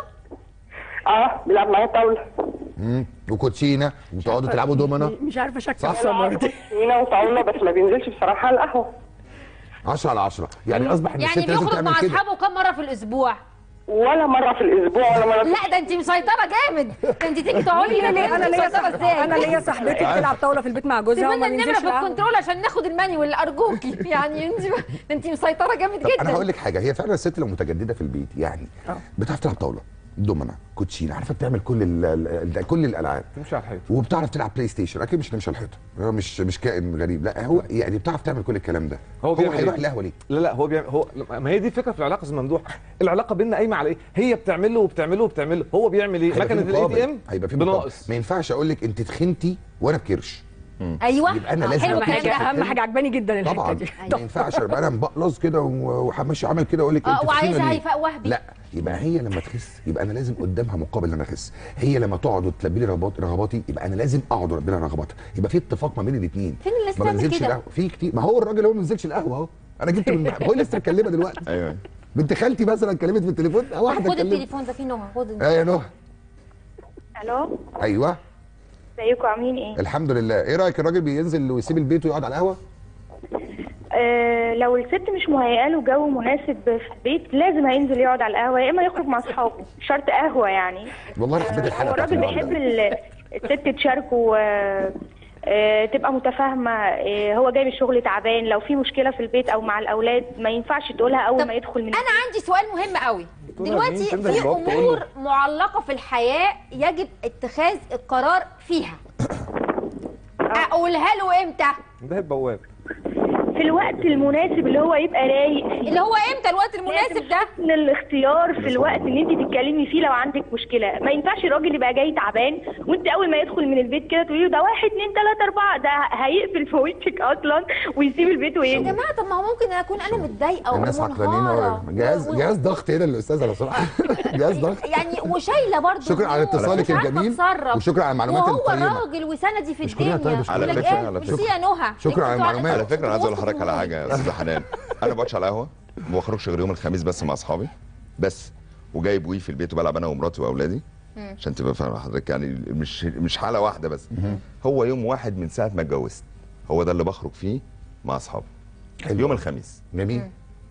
اه بيلعب معايا طاوله مم. وكوتشينه وتقعدوا تلعبوا دومنا مش عارفه شكل صح. سمر دي هنا وطاوله بس ما بينزلش بصراحه على القهوه 10 على 10 يعني اصبح ان يعني الست لازم بيخرج مع تعمل كده اصحابه كم مره في الاسبوع ولا مره في الاسبوع ولا مره في لا ده انت مسيطره جامد ده انت تيجي تقعدي انا ليا انا ليا مسيطره صاحبتي ازاي انا ليا صاحبتي بتلعب طاوله في البيت مع جوزها سيبوا لنا وما النمره بينزلش في القهوة. الكنترول عشان ناخد المانيوال ارجوكي يعني انت ده انت مسيطره جامد طب جدا انا هقول لك حاجه هي فعلا الست لو متجدده في البيت يعني آه. بتعرف تلعب طاوله دومنا كوتشينه عارفه بتعمل كل ال ال كل الالعاب تمشي على الحيط وبتعرف تلعب بلاي ستيشن اكيد مش نمشي على الحيطه هو مش مش كائن غريب لا هو يعني بتعرف تعمل كل الكلام ده هو هو بيعمل هيروح إيه؟ القهوه ليه؟ لا لا هو بيعمل هو ما هي دي الفكره في العلاقه يا أستاذ ممدوح العلاقه بيننا قايمه على ايه هي بتعمل له وبتعمل له وبتعمل له هو بيعمل ايه هيبقى في مكنه الاي مقابل. تي ام هيبقى في مقابل. بناقص ما ينفعش اقول لك انت تخنتي وانا بكرش ايوه يبقى أنا آه، لازم حلو اهم أبقى الكلام حاجه ده اهم حاجه عجباني جدا الحته طبعا دي ما ينفعش ابقى انا مبقلص كده وماشي عامل كده اقول لك اه انت وعايزها تخينه ليه؟ هيفاء وهبي لا يبقى هي لما تخس يبقى انا لازم قدامها مقابل ان انا اخس هي لما تقعد وتلبي لي رغبات رغباتي يبقى انا لازم اقعد والبي لها رغباتها يبقى في اتفاق ما بين الاثنين فين الناس ما تعمل بنزلش كده؟ القهوه في كتير ما هو الراجل هو ما بينزلش القهوه اهو انا جبت من هو لسه مكلمه دلوقتي ايوه بنت خالتي مثلا كلمت في التليفون طب واحده خد كلمت التليفون ده فيه نهى خد ايه يا نهى الو ايوه ازيكم عاملين ايه؟ الحمد لله ايه رايك الراجل بينزل ويسيب البيت ويقعد على القهوه آه لو الست مش مهيئه له جو مناسب في البيت لازم هينزل يقعد على القهوه يا اما يخرج مع اصحابه مش شرط قهوه يعني والله انا حبيت هو الحلقه بتاعت الراجل بيحب النهارده ال- الست تشاركه آه، آه، تبقى متفاهمه آه، هو جاي من الشغل تعبان لو في مشكله في البيت او مع الاولاد ما ينفعش تقولها اول طب ما يدخل من انا عندي سؤال مهم قوي تقول لها دلوقتي مين؟ تنده في الباب تقول امور له. معلقه في الحياه يجب اتخاذ القرار فيها اقولها له امتى ده البواب في الوقت المناسب اللي هو يبقى رايق فيه. اللي هو امتى الوقت المناسب ده ان الاختيار في الوقت اللي انت تتكلمي فيه لو عندك مشكله ما ينفعش الراجل يبقى جاي تعبان وانت اول ما يدخل من البيت كده تقولي له ده واحد اتنين تلاته اربعه ده هيقفل في وشك اصلا ويسيب البيت يا ويمشي جماعه طب ما هو ممكن اكون انا متضايقه الناس عقلانيين ومنهاره أوي. جهاز و- و- جهاز ضغط هنا الاستاذه لو سمحت جهاز ضغط يعني وشايله برضه شكرا على ذنوب، اتصالك مش عارفة الجميل أتصرف. وشكرا على المعلومات وهو القيمة. راجل وسندي في مش كلنا الدنيا طيب، مش على يقول لك فكرة- إيه؟ على ميرسي فكرة. يا نهى شكرا على انتوا المعلومات. على فكره انا عايز اقول وسط لحضرتك على الجمهور. حاجه يا استاذ حنان انا ما بقعدش على القهوه ما بخرجش غير يوم الخميس بس مع اصحابي بس وجايب وي في البيت وبلعب انا ومراتي واولادي عشان تبقى فاهم حضرتك يعني مش مش حاله واحده بس هو يوم واحد من ساعه ما اتجوزت هو ده اللي بخرج فيه مع اصحابي حلو. يوم الخميس جميل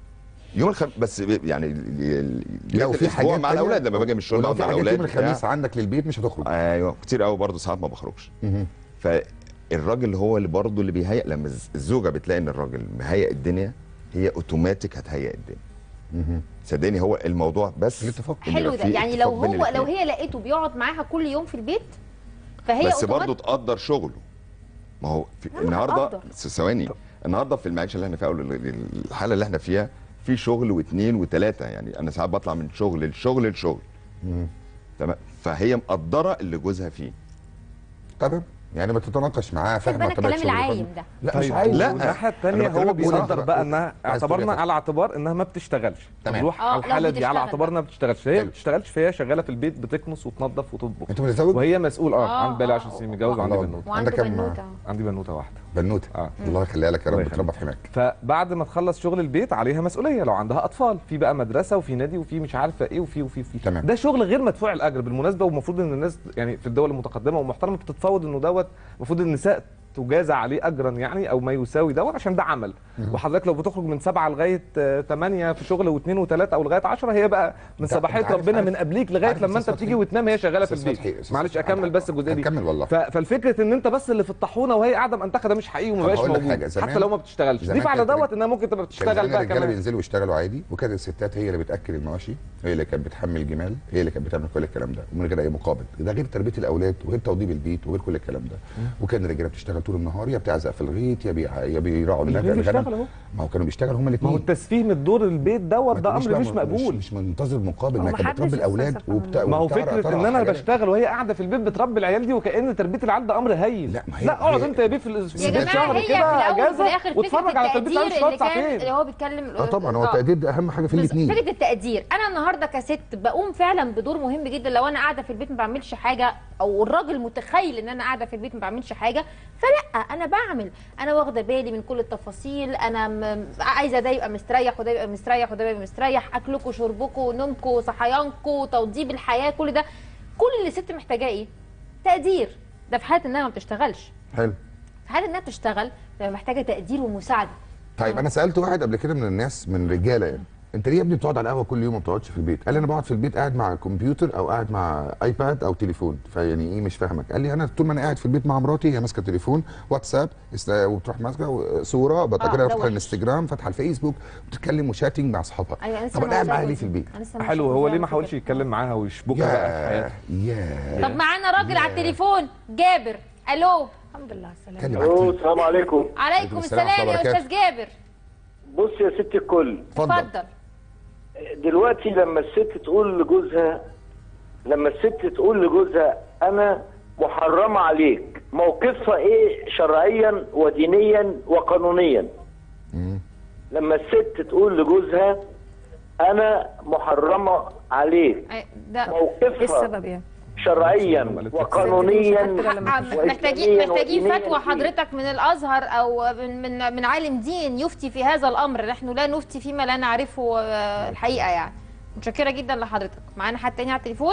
يوم الخميس بس ب- يعني ال- ال- لو بقية في الأسبوع حاجات مع تانية- الاولاد لما باجي من الشغل ولو بقعد في مع حاجات الاولاد يوم الخميس بتاع. عندك للبيت مش هتخرج ايوه كتير قوي برضه ساعات ما بخرجش مهم. فالراجل هو اللي برضه اللي بيهيئ لما الز- الزوجه بتلاقي ان الراجل مهيئ الدنيا هي اوتوماتيك هتهيئ الدنيا مهم. صدقني هو الموضوع بس الاتفاق. إن حلو يبقى ده في يعني اتفاق لو بين هو لو الاتنين. هي لقيته بيقعد معاها كل يوم في البيت فهي بس أوتومات- برضه تقدر شغله ما هو في لا، ما النهارده هقدر. س- ثواني النهارده في المعيشه اللي احنا فيها او ال- ال- الحاله اللي احنا فيها في شغل واثنين وثلاثه يعني انا ساعات بطلع من شغل لشغل لشغل مهم. تمام فهي مقدره اللي جوزها فيه تمام يعني ما تتناقش معاه خد بالك طبيعة الكلام شغله. العايم ده لا مش طيب عايز لا. الناحيه الثانيه أنا بكلمك هو بقول بيقدر أنت بقى بقى- انها عايز تقول اعتبرنا إيه على اعتبار انها ما بتشتغلش تمام. نروح آه، على لو الحاله دي على بتشتغل اعتبار انها ما بتشتغلش هي ما حلو. بتشتغلش فهي شغاله في البيت بتكنس وتنظف وتطبخ انت متزوج وهي مسؤول اه آه، عندي بقالي آه. 10 سنين متجوز وعندي الله. بنوته وعنده عندك كم- بنوته عندي بنوته واحده بنوته اه الله يخليها لك يا رب الله تربى في حماك فبعد ما تخلص شغل البيت عليها مسؤوليه لو عندها اطفال في بقى مدرسه وفي نادي وفي مش عارفه ايه وفي وفي وفي تمام. ده شغل غير مدفوع الاجر بالمناسبه والمفروض ان الناس يعني في الدول المتقدمه والمحترمه بتتفاوض انه دوت المفروض النساء تجازى عليه اجرا يعني او ما يساوي دوت عشان ده عمل وحضرتك لو بتخرج من سبعه لغايه آه، ثمانيه في شغل واثنين وثلاثه او لغايه 10 هي بقى من أنت- صباحيه أنت عارف- ربنا عارف- من قبليك لغايه عارف لما انت أستاذ بتيجي فتحي؟ وتنام هي شغاله في أستاذ البيت فتحي، أستاذ معلش فتحي، اكمل بس الجزئيه دي هكمل والله. ف- فالفكره ان انت بس اللي في الطاحونه وهي قاعده منتخه ده مش حقيقي وما طب بقاش هقول لك موجود حاجة، زمان- حتى لو ما بتشتغلش زمان ضيف على كانت- دوت انها ممكن تبقى كان بتشتغل زمان بقى الرجاله كمان بينزلوا يشتغلوا عادي وكانت الستات هي اللي بتاكل المواشي هي اللي كانت بتحمل الجمال هي اللي كانت بتعمل كل الكلام ده ومن غير اي مقابل ده غير تربيه الاولاد وغير توضيب البيت وغير كل الكلام ده وكان الرجاله بتشتغل طول النهار يا بتعزق في الغيط يا بيع- يا بيراعوا الاتنين الغنم بيشتغلوا أهو. ما هو كانوا بيشتغلوا هما ما هو الاثنين التسفيه من دور البيت دوت ده امر مش مقبول مش منتظر مقابل هو ما كانت محدش بتربي الاولاد أساساً وبتا... ما هو وبتعرف- فكره تعرف ان انا حاجات. بشتغل وهي قاعده في البيت بتربي العيال دي وكان تربيه العيال ده امر هين لا ما هي- لا اقعد هي- انت يا بيه في الأس- في يا جماعه الشهر هي في كده الاول وفي اجازه الاخر واتفرج فكره على تربيه التقدير العيال شويه اللي كان ساعتين اللي هو بيتكلم اه طبعا هو آه. التقدير ده اهم حاجه في بس الاثنين فكره التقدير انا النهارده كست بقوم فعلا بدور مهم جدا لو انا قاعده في البيت ما بعملش حاجه او الراجل متخيل ان انا قاعده في البيت ما بعملش حاجه فلا انا بعمل انا واخده بالي من كل التفاصيل انا م... عايزه ده يبقى مستريح وده يبقى مستريح وده يبقى مستريح اكلكم شربكم نومكم صحيانكم توضيب الحياه كل ده كل اللي الست محتاجاه ايه تقدير ده في حاله انها ما بتشتغلش حلو في حاله انها بتشتغل تبقى محتاجه تقدير ومساعده طيب انا سالت واحد قبل كده من الناس من رجاله يعني انت ليه يا ابني بتقعد على القهوه كل يوم ما بتقعدش في البيت؟ قال لي انا بقعد في البيت قاعد مع كمبيوتر او قاعد مع ايباد او تليفون فيعني ايه مش فاهمك قال لي انا طول ما انا قاعد في البيت مع مراتي هي ماسكه تليفون واتساب است- وبتروح ماسكه صوره بعد آه، كده ده فاتحه وحش. الانستجرام فاتحه الفيسبوك بتتكلم وشاتنج مع اصحابها ايوه انا لسه طب انا قاعد عايزة معاها أقول ليه في كده. البيت؟ أنا لسه مش حلو هو عايزة ليه ما أقول حاولش كده. يتكلم معاها ويشبكها بقى في حياته يا يا طب معانا راجل على التليفون جابر الو الحمد لله على السلامه كلم الو عليك. السلام عليكم عليكم السلام السلام ورحمة يا الله استاذ جابر بص يا ست الكل اتفضل اتفضل دلوقتي لما الست تقول لجوزها لما الست تقول لجوزها انا محرمه عليك موقفها ايه شرعيا ودينيا وقانونيا لما الست تقول لجوزها انا محرمه عليك أي- ده ايه موقفها السبب يعني شرعيا وقانونيا محتاجين وإسلامياً محتاجين ودينياً فتوى فيه. حضرتك من الازهر او من من من عالم دين يفتي في هذا الامر نحن لا نفتي فيما لا نعرفه آه، الحقيقه يعني متشكره جدا لحضرتك معانا حد تاني على التليفون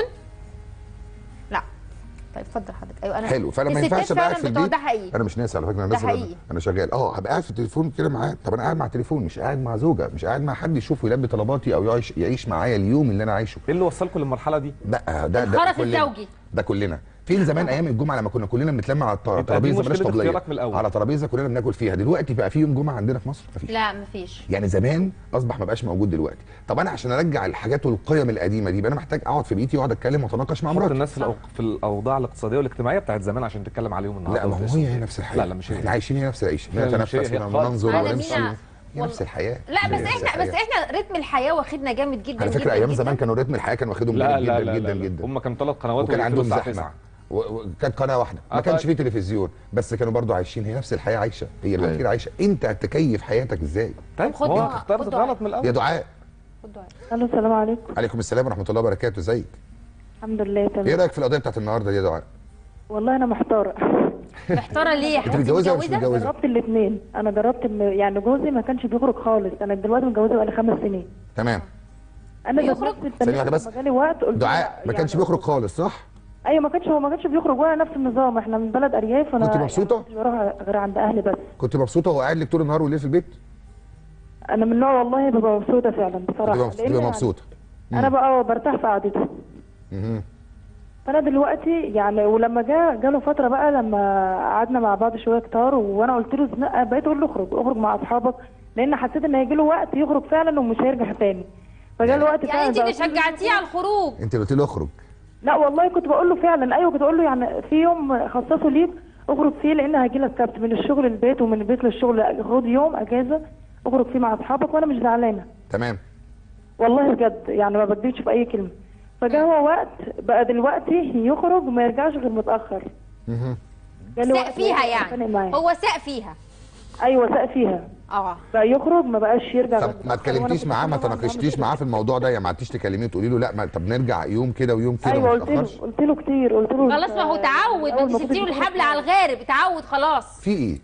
لا طيب اتفضل حضرتك ايوه انا حلو فانا ما الستات ينفعش ابقى قاعد فعلاً في بتوع البيت ده حقيقي انا مش ناسي على فكره انا ده لازم حقيقي. أنا- انا شغال اه هبقى قاعد في التليفون كده معاه طب انا قاعد مع التليفون مش قاعد مع زوجه مش قاعد مع حد يشوف ويلبي طلباتي او يعيش يعيش معايا اليوم اللي انا عايشه ايه اللي وصلكم للمرحله دي لا ده ده الخرف كلنا. الزوجي. ده كلنا فين زمان ايام الجمعه لما كنا كلنا بنتلم على الط- دي ترابيزه بلاش مشكلة طبليه اختيارك من الأول. على ترابيزه كلنا بناكل فيها دلوقتي بقى في يوم جمعه عندنا في مصر مفيش لا مفيش يعني زمان اصبح ما بقاش موجود دلوقتي طب انا عشان ارجع الحاجات والقيم القديمه دي يبقى انا محتاج اقعد في بيتي واقعد اتكلم واتناقش مع حط مراتي الناس في, الأو... في الاوضاع الاقتصاديه والاجتماعيه بتاعت زمان عشان تتكلم عليهم النهارده لا ما هو وتقسم هي فيهم. هي نفس الحياه لا لا مش هي احنا عايشين هي نفس العيشه لا، لا، نتنفس مش هي، هي خالص. وننظر على ونمشي مينا. هي نفس الحياه لا بس هي نفس احنا بس الحياة. احنا رتم الحياه واخدنا جامد جدا على فكره جدا ايام جدا. زمان كانوا رتم الحياه كان واخدهم لا جامد لا جدا لا جدا لا جدا هم كانوا ثلاث قنوات وكان وبيقفلوا عندهم الساعة زحمه 9. و- وكانت قناه واحده ما آه، كانش طيب. فيه تلفزيون بس كانوا برضو عايشين هي نفس الحياه عايشه هي الوكيل عايشه انت هتكيف حياتك ازاي طيب خد هو دعاء، انت اخترت خد دعاء. غلط من الاول يا دعاء خد دعاء. الو السلام عليكم عليكم السلام ورحمه الله وبركاته ازيك الحمد لله ايه تمام رايك في القضيه بتاعت النهارده دي يا دعاء والله انا محتاره محتاره ليه يا انت حبيبتي متجوزه ولا مش متجوزه متجوزه جربت الاثنين انا جربت إن- يعني جوزي ما كانش بيخرج خالص انا دلوقتي متجوزه بقالي خمس سنين تمام انا ذات بيخرج؟ نفسي ثانية واحدة بس. لما جالي وقت قلت له دعاء ما لا، كانش يعني- بيخرج خالص صح ايوه ما كانش هو ما كانش بيخرج وانا نفس النظام احنا من بلد ارياف انا كنت مبسوطة؟ يعني مش بروح غير عند اهلي بس كنت مبسوطه وهو قاعد لك طول النهار والليل في البيت انا من نوع والله ببقى مبسوطه فعلا بصراحه بتبقى لأن بتبقى يعني مبسوطه انا بقى برتاح في قعدته مهم. فانا دلوقتي يعني ولما جا جاله فتره بقى لما قعدنا مع بعض شويه كتار وانا قلت له زنقه بقيت اقول له اخرج اخرج مع اصحابك لان حسيت ان هيجي له وقت يخرج فعلا ومش هيرجع تاني فجاله وقت يعني فعلا انت اللي بقى كل يوم- شجعتيه على الخروج انت قلت له اخرج لا والله كنت بقول له فعلا ايوه كنت بقول له يعني في يوم خصصه ليك اخرج فيه لان هيجي لك سبت من الشغل للبيت ومن البيت للشغل خد يوم اجازه اخرج فيه مع اصحابك وانا مش زعلانه تمام والله بجد يعني ما بكدبش في اي كلمه فجاء هو وقت بقى دلوقتي يخرج وما يرجعش غير متاخر مهم. جالي ساق وقت فيها بقى أتخانق يعني معاه. هو ساق فيها ايوه ساق فيها اه بقى يخرج ما بقاش يرجع طب غير ما متأخر. اتكلمتيش وأنا معاه ما كنت طبعاً تناقشتيش بعمل معاه في الموضوع ده يعني ما قعدتيش تكلميه تقولي له لا ما طب نرجع يوم كده ويوم كده. كده ايوه ما قلت له تتاخرش قلت له كتير قلت له خلاص ما هو أنت تعود ما أول انت ما كنت سبتي له بتخرج الحبل على الغارب اتعود خلاص في ايه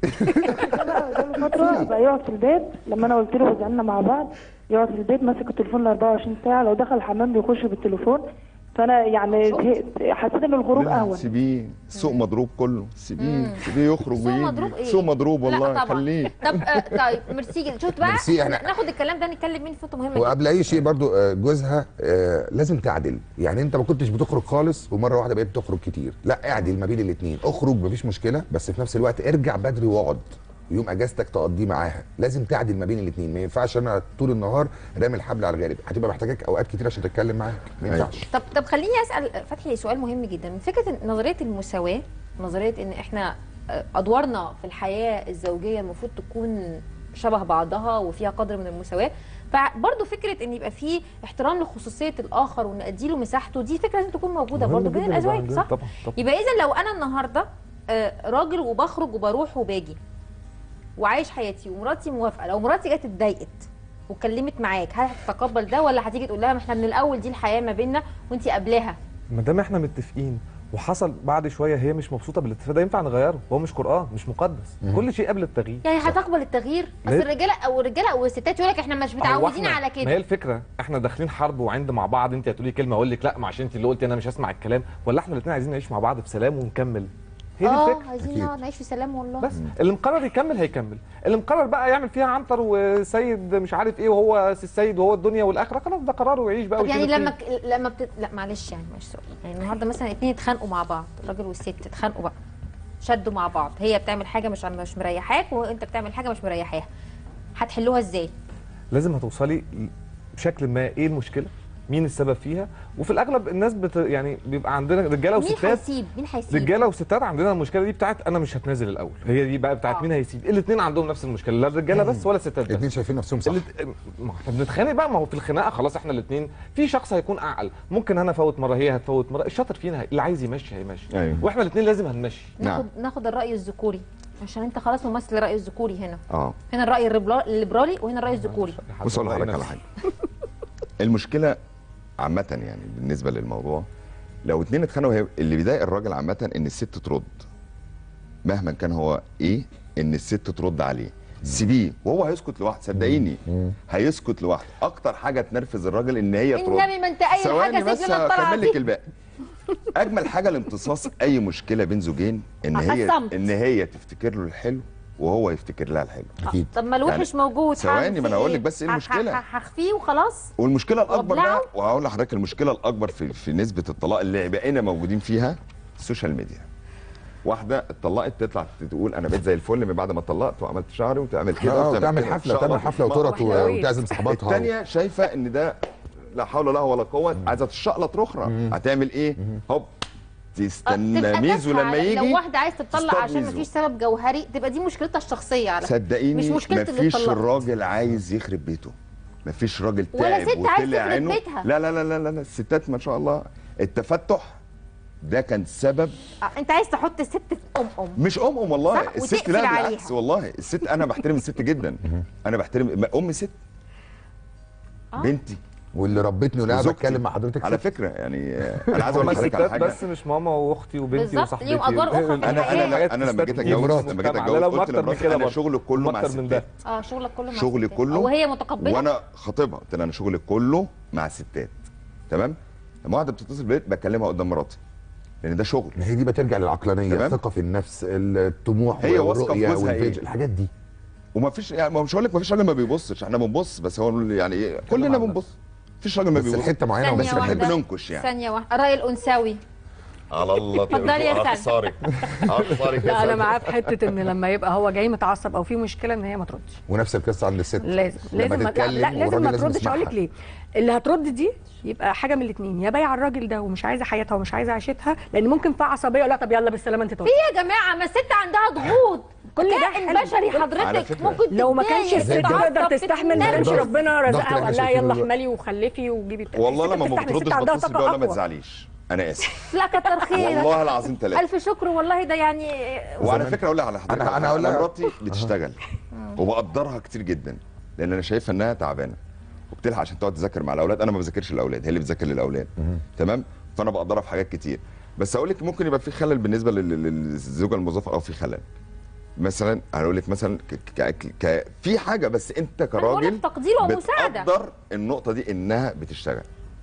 جاله فتره بقى يقعد في البيت لما انا قلت له زعلنا مع بعض يقعد في البيت ماسك التليفون ال 24 ساعه لو دخل الحمام بيخش بالتليفون فانا يعني زهقت حسيت ان الغروب لا، اهون سيبيه سوق مضروب كله سيبيه مم. سيبيه يخرج سوق مضروب ويجي إيه؟ سوق مضروب لا والله طبعا. خليه طب آه طيب ميرسي جدا شفت بقى ميرسي، إحنا- ناخد الكلام ده نتكلم مين في نقطه مهمه وقبل اي شيء برضو آه، جوزها آه، لازم تعدل يعني انت ما كنتش بتخرج خالص ومره واحده بقيت تخرج كتير لا اعدل ما بين الاثنين اخرج مفيش مشكله بس في نفس الوقت ارجع بدري واقعد يوم اجازتك تقضيه معاها لازم تعدل ما بين الاثنين ما ينفعش انا طول النهار رامي الحبل على الغارب هتبقى محتاجاك اوقات كتير عشان تتكلم معاك ما ينفعش طب طب خليني اسال فتحي سؤال مهم جدا فكره إن نظريه المساواه نظريه ان احنا آه، ادوارنا في الحياه الزوجيه المفروض تكون شبه بعضها وفيها قدر من المساواه فبرضه فكره ان يبقى في احترام لخصوصيه الاخر وان اديله مساحته دي فكره لازم تكون موجوده مهم برضه بين جداً يبقى الازواج عندنا صح طبعاً، طبعاً. يبقى اذا لو انا النهارده آه، راجل وبخرج وبروح وباجي وعايش حياتي ومراتي موافقه لو مراتي جت اتضايقت وكلمت معاك هل هتتقبل ده ولا هتيجي تقول لها ما احنا من الاول دي الحياه ما بيننا وانت قبلها ما دام احنا متفقين وحصل بعد شويه هي مش مبسوطه بالاتفاق ده ينفع نغيره هو مش قران مش مقدس مم. كل شيء قبل التغيير يعني هتقبل التغيير بس ليه؟ الرجاله او الرجاله او الستات يقول لك احنا مش هو متعودين إحنا- على ما هي كده الفكره احنا داخلين حرب وعند مع بعض انت هتقولي كلمه اقول لك لا ما عشان انت اللي قلتي انا مش هسمع الكلام ولا احنا الاثنين عايزين نعيش مع بعض في سلام ونكمل هي دي اه الفكره عايزين نقعد نعيش في سلام والله بس اللي مقرر يكمل هيكمل اللي مقرر بقى يعمل فيها عنتر وسيد مش عارف ايه وهو سي السيد وهو الدنيا والاخره خلاص ده قراره ويعيش بقى طب يعني ويشيل لما الطين. ك... لما بت... لا معلش يعني مش سؤال يعني النهارده مثلا اتنين اتخانقوا مع بعض الراجل والست اتخانقوا بقى شدوا مع بعض هي بتعمل حاجه مش مش مريحاك وانت بتعمل حاجه مش مريحاها هتحلوها ازاي لازم هتوصلي بشكل ما ايه المشكله مين السبب فيها وفي الاغلب الناس بت يعني بيبقى عندنا رجاله مين وستات هيسيب مين هيسيب رجاله وستات عندنا المشكله دي بتاعت انا مش هتنازل الاول هي دي بقى بتاعت آه. مين هيسيب الاثنين عندهم نفس المشكله لا الرجاله بس ولا الستات بس الاثنين شايفين نفسهم صح الات- ما احنا بنتخانق بقى ما هو في الخناقه خلاص احنا الاثنين في شخص هيكون اعقل ممكن انا افوت مره هي هتفوت مره الشاطر فينا هي- اللي عايز يمشي هيمشي أيوة. واحنا الاثنين لازم هنمشي ناخد ناخد الراي الذكوري عشان انت خلاص ممثل الراي الذكوري هنا اه هنا الراي الربلا- الليبرالي وهنا الراي الذكوري بص اقول لحضرتك على حاجه المشكله عامه يعني بالنسبه للموضوع لو اتنين اتخانقوا هي- اللي بيضايق الراجل عامه ان الست ترد مهما كان هو ايه ان الست ترد عليه سيبيه وهو هيسكت لوحده صدقيني هيسكت لوحده اكتر حاجه تنرفز الراجل ان هي ترد النبي ما انت اي ثواني حاجه بس سيب لنا الطلعه هكمل لك دي الباقي اجمل حاجه لامتصاص اي مشكله بين زوجين ان هي الصمت. ان هي تفتكر له الحلو وهو يفتكر لها الحلو اكيد طب ما الوحش يعني موجود ثواني، هعمل ما أنا فيه أقول لك بس إيه ه- ه- المشكلة. ه- هخفيه وخلاص والمشكله الاكبر وابلعه؟ بقى وهقول لحضرتك المشكله الاكبر في في نسبه الطلاق اللي بقينا موجودين فيها السوشيال ميديا واحده اتطلقت تطلع تقول انا بقيت زي الفل من بعد ما اتطلقت وعملت شعري وتعمل كده آه، وتعمل وتعمل كده. حفلة، إن شاء تعمل الله. حفلة وتورت و- وإحنا وتعزم صحباتها. الثانيه شايفه ان ده لا حول ولا ولا قوه عايزه تشقلط رخرة هتعمل ايه هوب تستنى تبقى ميزو تافهة. لما يجي لو واحده عايز تطلق تصطاد عشان ميزو. مفيش سبب جوهري تبقى دي مشكلتها الشخصيه على فكرة. صدقيني مش مشكله اللي مفيش اتطلقت الراجل عايز يخرب بيته مفيش راجل تعب ولا ست عايز وطلع تخرب عينه بيتها. لا لا لا لا لا لا الستات ما شاء الله التفتح ده كان سبب آه، انت عايز تحط الست في ام ام مش ام ام والله صح، الست وتقفل لا عليها. بالعكس والله الست انا بحترم الست جدا انا بحترم ما- ام ست بنتي واللي ربتني وانا قاعد وزوجتي. بتكلم مع حضرتك على ست. فكره يعني آه، انا عايز اقول هما لحضرتك على الستات حاجه بس مش ماما واختي وبنتي بالظبط، وصاحبتي ليهم أدوار أخرى في انا الحياة. انا انا لما جيت اتجوز مرات. لما جيت لا، اتجوز لا، قلت أكتر من لمراتي كده انا برضه. شغلي كله مع أكتر من الستات ده. اه شغلك كله مع شغلي الستات. كله وهي متقبله وانا خاطبها قلت لها انا شغلي كله مع الستات تمام لما واحده بتتصل بالبيت بكلمها قدام مراتي لان ده شغل ما هي دي بترجع للعقلانيه تمام. الثقه في النفس الطموح هي واثقه في والرؤيه جوزها والفيج ايه الحاجات دي وما فيش يعني ما مش هقول لك ما فيش راجل ما بيبصش احنا بنبص بس هو يعني ايه كلنا بنبص مفيش راجل ما بس بيبص الحته معينه ثانية بس واحدة. بنحب ننكش يعني ثانيه واحده الراي الانثوي على الله اتفضلي يا سلمى. اختصارك اختصارك لا انا معاه في حته ان لما يبقى هو جاي متعصب او في مشكله ان هي ما تردش ونفس القصه عند الست لازم لما لازم ما- تتكلم لا لازم والراجل ما تردش اقول لك يسمعها. ليه اللي هترد دي يبقى حاجه من الاثنين يا بايعه الراجل ده ومش عايزه حياتها ومش عايزه عيشتها لان ممكن في عصبيه لا طب يلا بالسلامه انت في تقعدي يا جماعه ما الست عندها ضغوط كل ده كائن حلو. بشري على حضرتك فكرة. ممكن لو ما كانش تتضايق، الست تتعصب، تقدر تستحمل ما كانش ضغط- ربنا ضغط رزقها اللي وقال احنا لها شايفينه يلا دلوقتي. احملي وخلفي وجيبي التاني. والله الست لما ما بتستحمل، بتردش الست عندها بتصل طاقة بيها ولا ما أقوى. تزعليش انا اسف لا كتر خيرك والله العظيم ثلاثه الف شكر والله ده يعني وعلى فكره اقول لك على حضرتك أنا- على أنا حاجة. أقول لها- مراتي بتشتغل وبقدرها كتير جدا لان انا شايفه انها تعبانه وبتلحق عشان تقعد تذاكر مع الاولاد انا ما بذاكرش الاولاد هي اللي بتذاكر للاولاد تمام فانا بقدرها في حاجات كتير بس اقول لك ممكن يبقى في خلل بالنسبه لل- لل- للزوجه الموظفه او في خلل مثلا هقول لك مثلا ك... ك... ك... في حاجه بس انت بقول كراجل لك تقدير ومساعده بتقدر النقطه دي انها بتشتغل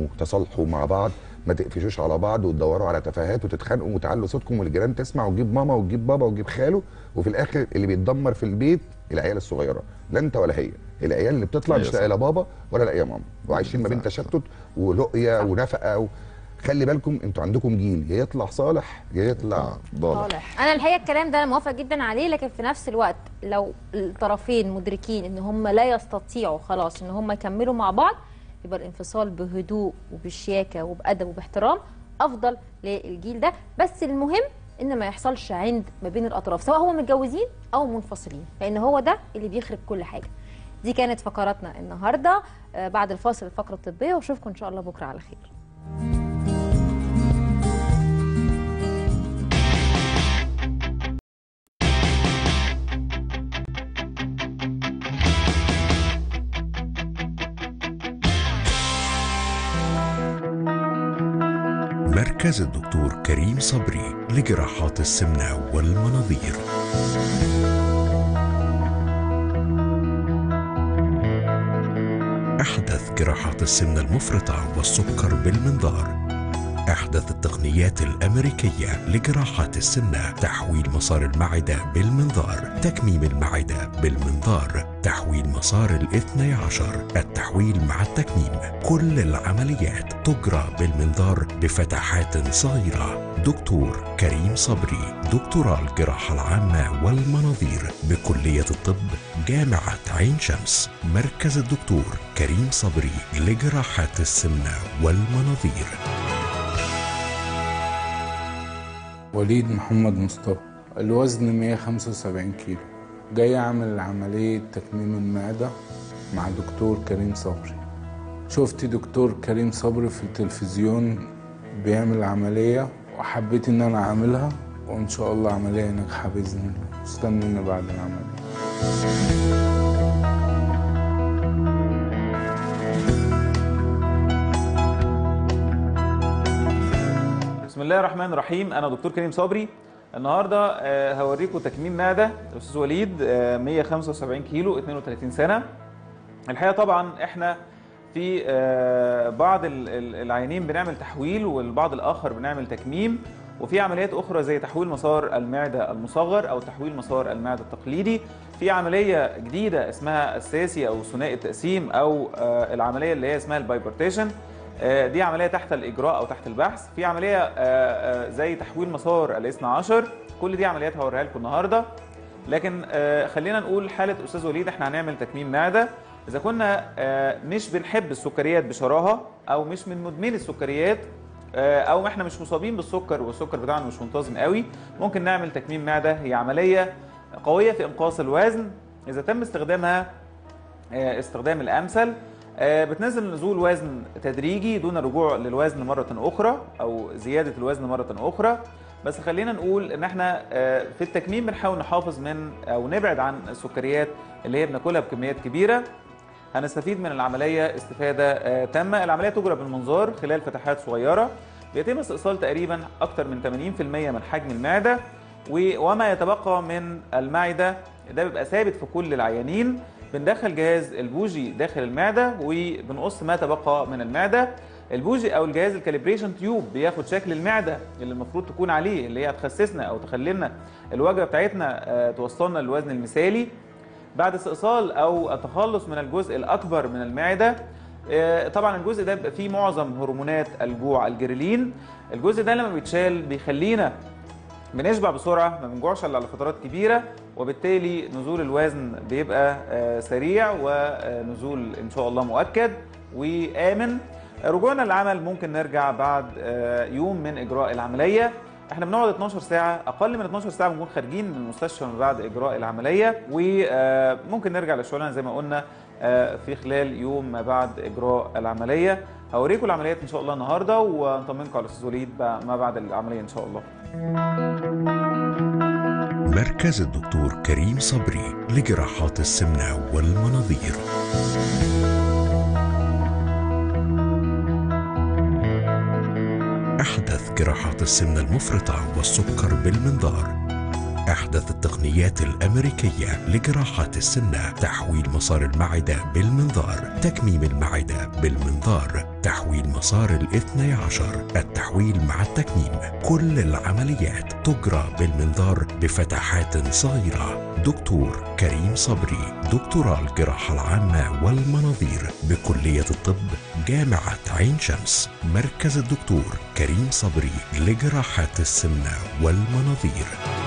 تفهموا تصالحوا مع بعض ما تقفشوش على بعض وتدوروا على تفاهات وتتخانقوا وتعلوا صوتكم والجيران تسمع وتجيب ماما وتجيب بابا وتجيب خاله وفي الاخر اللي بيتدمر في البيت العيال الصغيره لا انت ولا هي العيال اللي بتطلع أيوة مش صح. لاقيه لا بابا ولا لاقيه ماما وعايشين ما بين تشتت ولقيه ونفقه و... خلي بالكم انتوا عندكم جيل يا يطلع صالح يا يطلع ضالح انا الحقيقه الكلام ده انا موافقه جدا عليه لكن في نفس الوقت لو الطرفين مدركين ان هم لا يستطيعوا خلاص ان هم يكملوا مع بعض يبقى الانفصال بهدوء وبشياكه وبادب وباحترام افضل للجيل ده بس المهم ان ما يحصلش عند ما بين الاطراف سواء هم متجوزين او منفصلين لان هو ده اللي بيخرب كل حاجه دي كانت فقراتنا النهارده آه، بعد الفاصل الفقره الطبيه واشوفكم ان شاء الله بكره على خير مركز الدكتور كريم صبري لجراحات السمنة والمناظير أحدث جراحات السمنة المفرطة والسكر بالمنظار أحدث التقنيات الأمريكية لجراحات السمنة تحويل مسار المعدة بالمنظار تكميم المعدة بالمنظار تحويل مسار الاثني عشر التحويل مع التكميم كل العمليات تجرى بالمنظار بفتحات صغيرة دكتور كريم صبري دكتوراه الجراحة العامة والمناظير بكلية الطب جامعة عين شمس مركز الدكتور كريم صبري لجراحات السمنة والمناظير وليد محمد مصطفى الوزن 175 كيلو جاي اعمل عملية تكميم المعدة مع دكتور كريم صبري شفت دكتور كريم صبري في التلفزيون بيعمل عملية وحبيت ان انا اعملها وان شاء الله عملية ناجحة باذن الله استنوني بعد العملية بسم الله الرحمن الرحيم انا دكتور كريم صبري النهارده آه، هوريكم تكميم معده الاستاذ وليد آه، 175 كيلو 32 سنه الحقيقه طبعا احنا في آه، بعض ال- ال- العيانين بنعمل تحويل والبعض الاخر بنعمل تكميم وفي عمليات اخرى زي تحويل مسار المعده المصغر او تحويل مسار المعده التقليدي في عمليه جديده اسمها الساسي او ثنائي التقسيم او آه، العمليه اللي هي اسمها البايبرتيشن آه، دي عمليه تحت الاجراء او تحت البحث في عمليه آه، آه، زي تحويل مسار الاثنى عشر كل دي عمليات هوريها لكم النهارده لكن آه، خلينا نقول حاله استاذ وليد احنا هنعمل تكميم معده اذا كنا آه، مش بنحب السكريات بشراهه او مش من مدمني السكريات آه، او احنا مش مصابين بالسكر والسكر بتاعنا مش منتظم قوي ممكن نعمل تكميم معده هي عمليه قويه في انقاص الوزن اذا تم استخدامها آه، استخدام الامثل آه، بتنزل نزول وزن تدريجي دون الرجوع للوزن مرة أخرى أو زيادة الوزن مرة أخرى بس خلينا نقول إن إحنا آه، في التكميم بنحاول نحافظ من أو نبعد عن السكريات اللي هي بناكلها بكميات كبيرة هنستفيد من العملية استفادة آه، تامة العملية تجرى بالمنظار خلال فتحات صغيرة بيتم استئصال تقريبا أكثر من 80% من حجم المعدة و- وما يتبقى من المعدة ده بيبقى ثابت في كل العيانين بندخل جهاز البوجي داخل المعدة وبنقص ما تبقى من المعدة البوجي او الجهاز الكاليبريشن تيوب بياخد شكل المعده اللي المفروض تكون عليه اللي هي هتخسسنا او تخلينا الوجبه بتاعتنا آه، توصلنا للوزن المثالي بعد استئصال او التخلص من الجزء الاكبر من المعده آه، طبعا الجزء ده بيبقى فيه معظم هرمونات الجوع الجريلين الجزء ده لما بيتشال بيخلينا بنشبع بسرعه ما بنجوعش الا على فترات كبيره وبالتالي نزول الوزن بيبقى آه، سريع ونزول ان شاء الله مؤكد وامن رجوعنا للعمل ممكن نرجع بعد آه، يوم من اجراء العمليه احنا بنقعد 12 ساعه اقل من 12 ساعه بنكون خارجين من المستشفى من بعد اجراء العمليه وممكن نرجع لشغلنا زي ما قلنا آه، في خلال يوم ما بعد اجراء العمليه هوريكم العمليات ان شاء الله النهارده ونطمنكم على الاستاذ وليد بقى- ما بعد العمليه ان شاء الله مركز الدكتور كريم صبري لجراحات السمنة والمناظير أحدث جراحات السمنة المفرطة والسكر بالمنظار أحدث التقنيات الأمريكية لجراحات السمنة تحويل مسار المعدة بالمنظار تكميم المعدة بالمنظار تحويل مسار الاثني عشر التحويل مع التكميم كل العمليات تجرى بالمنظار بفتحات صغيرة دكتور كريم صبري دكتوراه الجراحة العامة والمناظير بكلية الطب جامعة عين شمس مركز الدكتور كريم صبري لجراحات السمنة والمناظير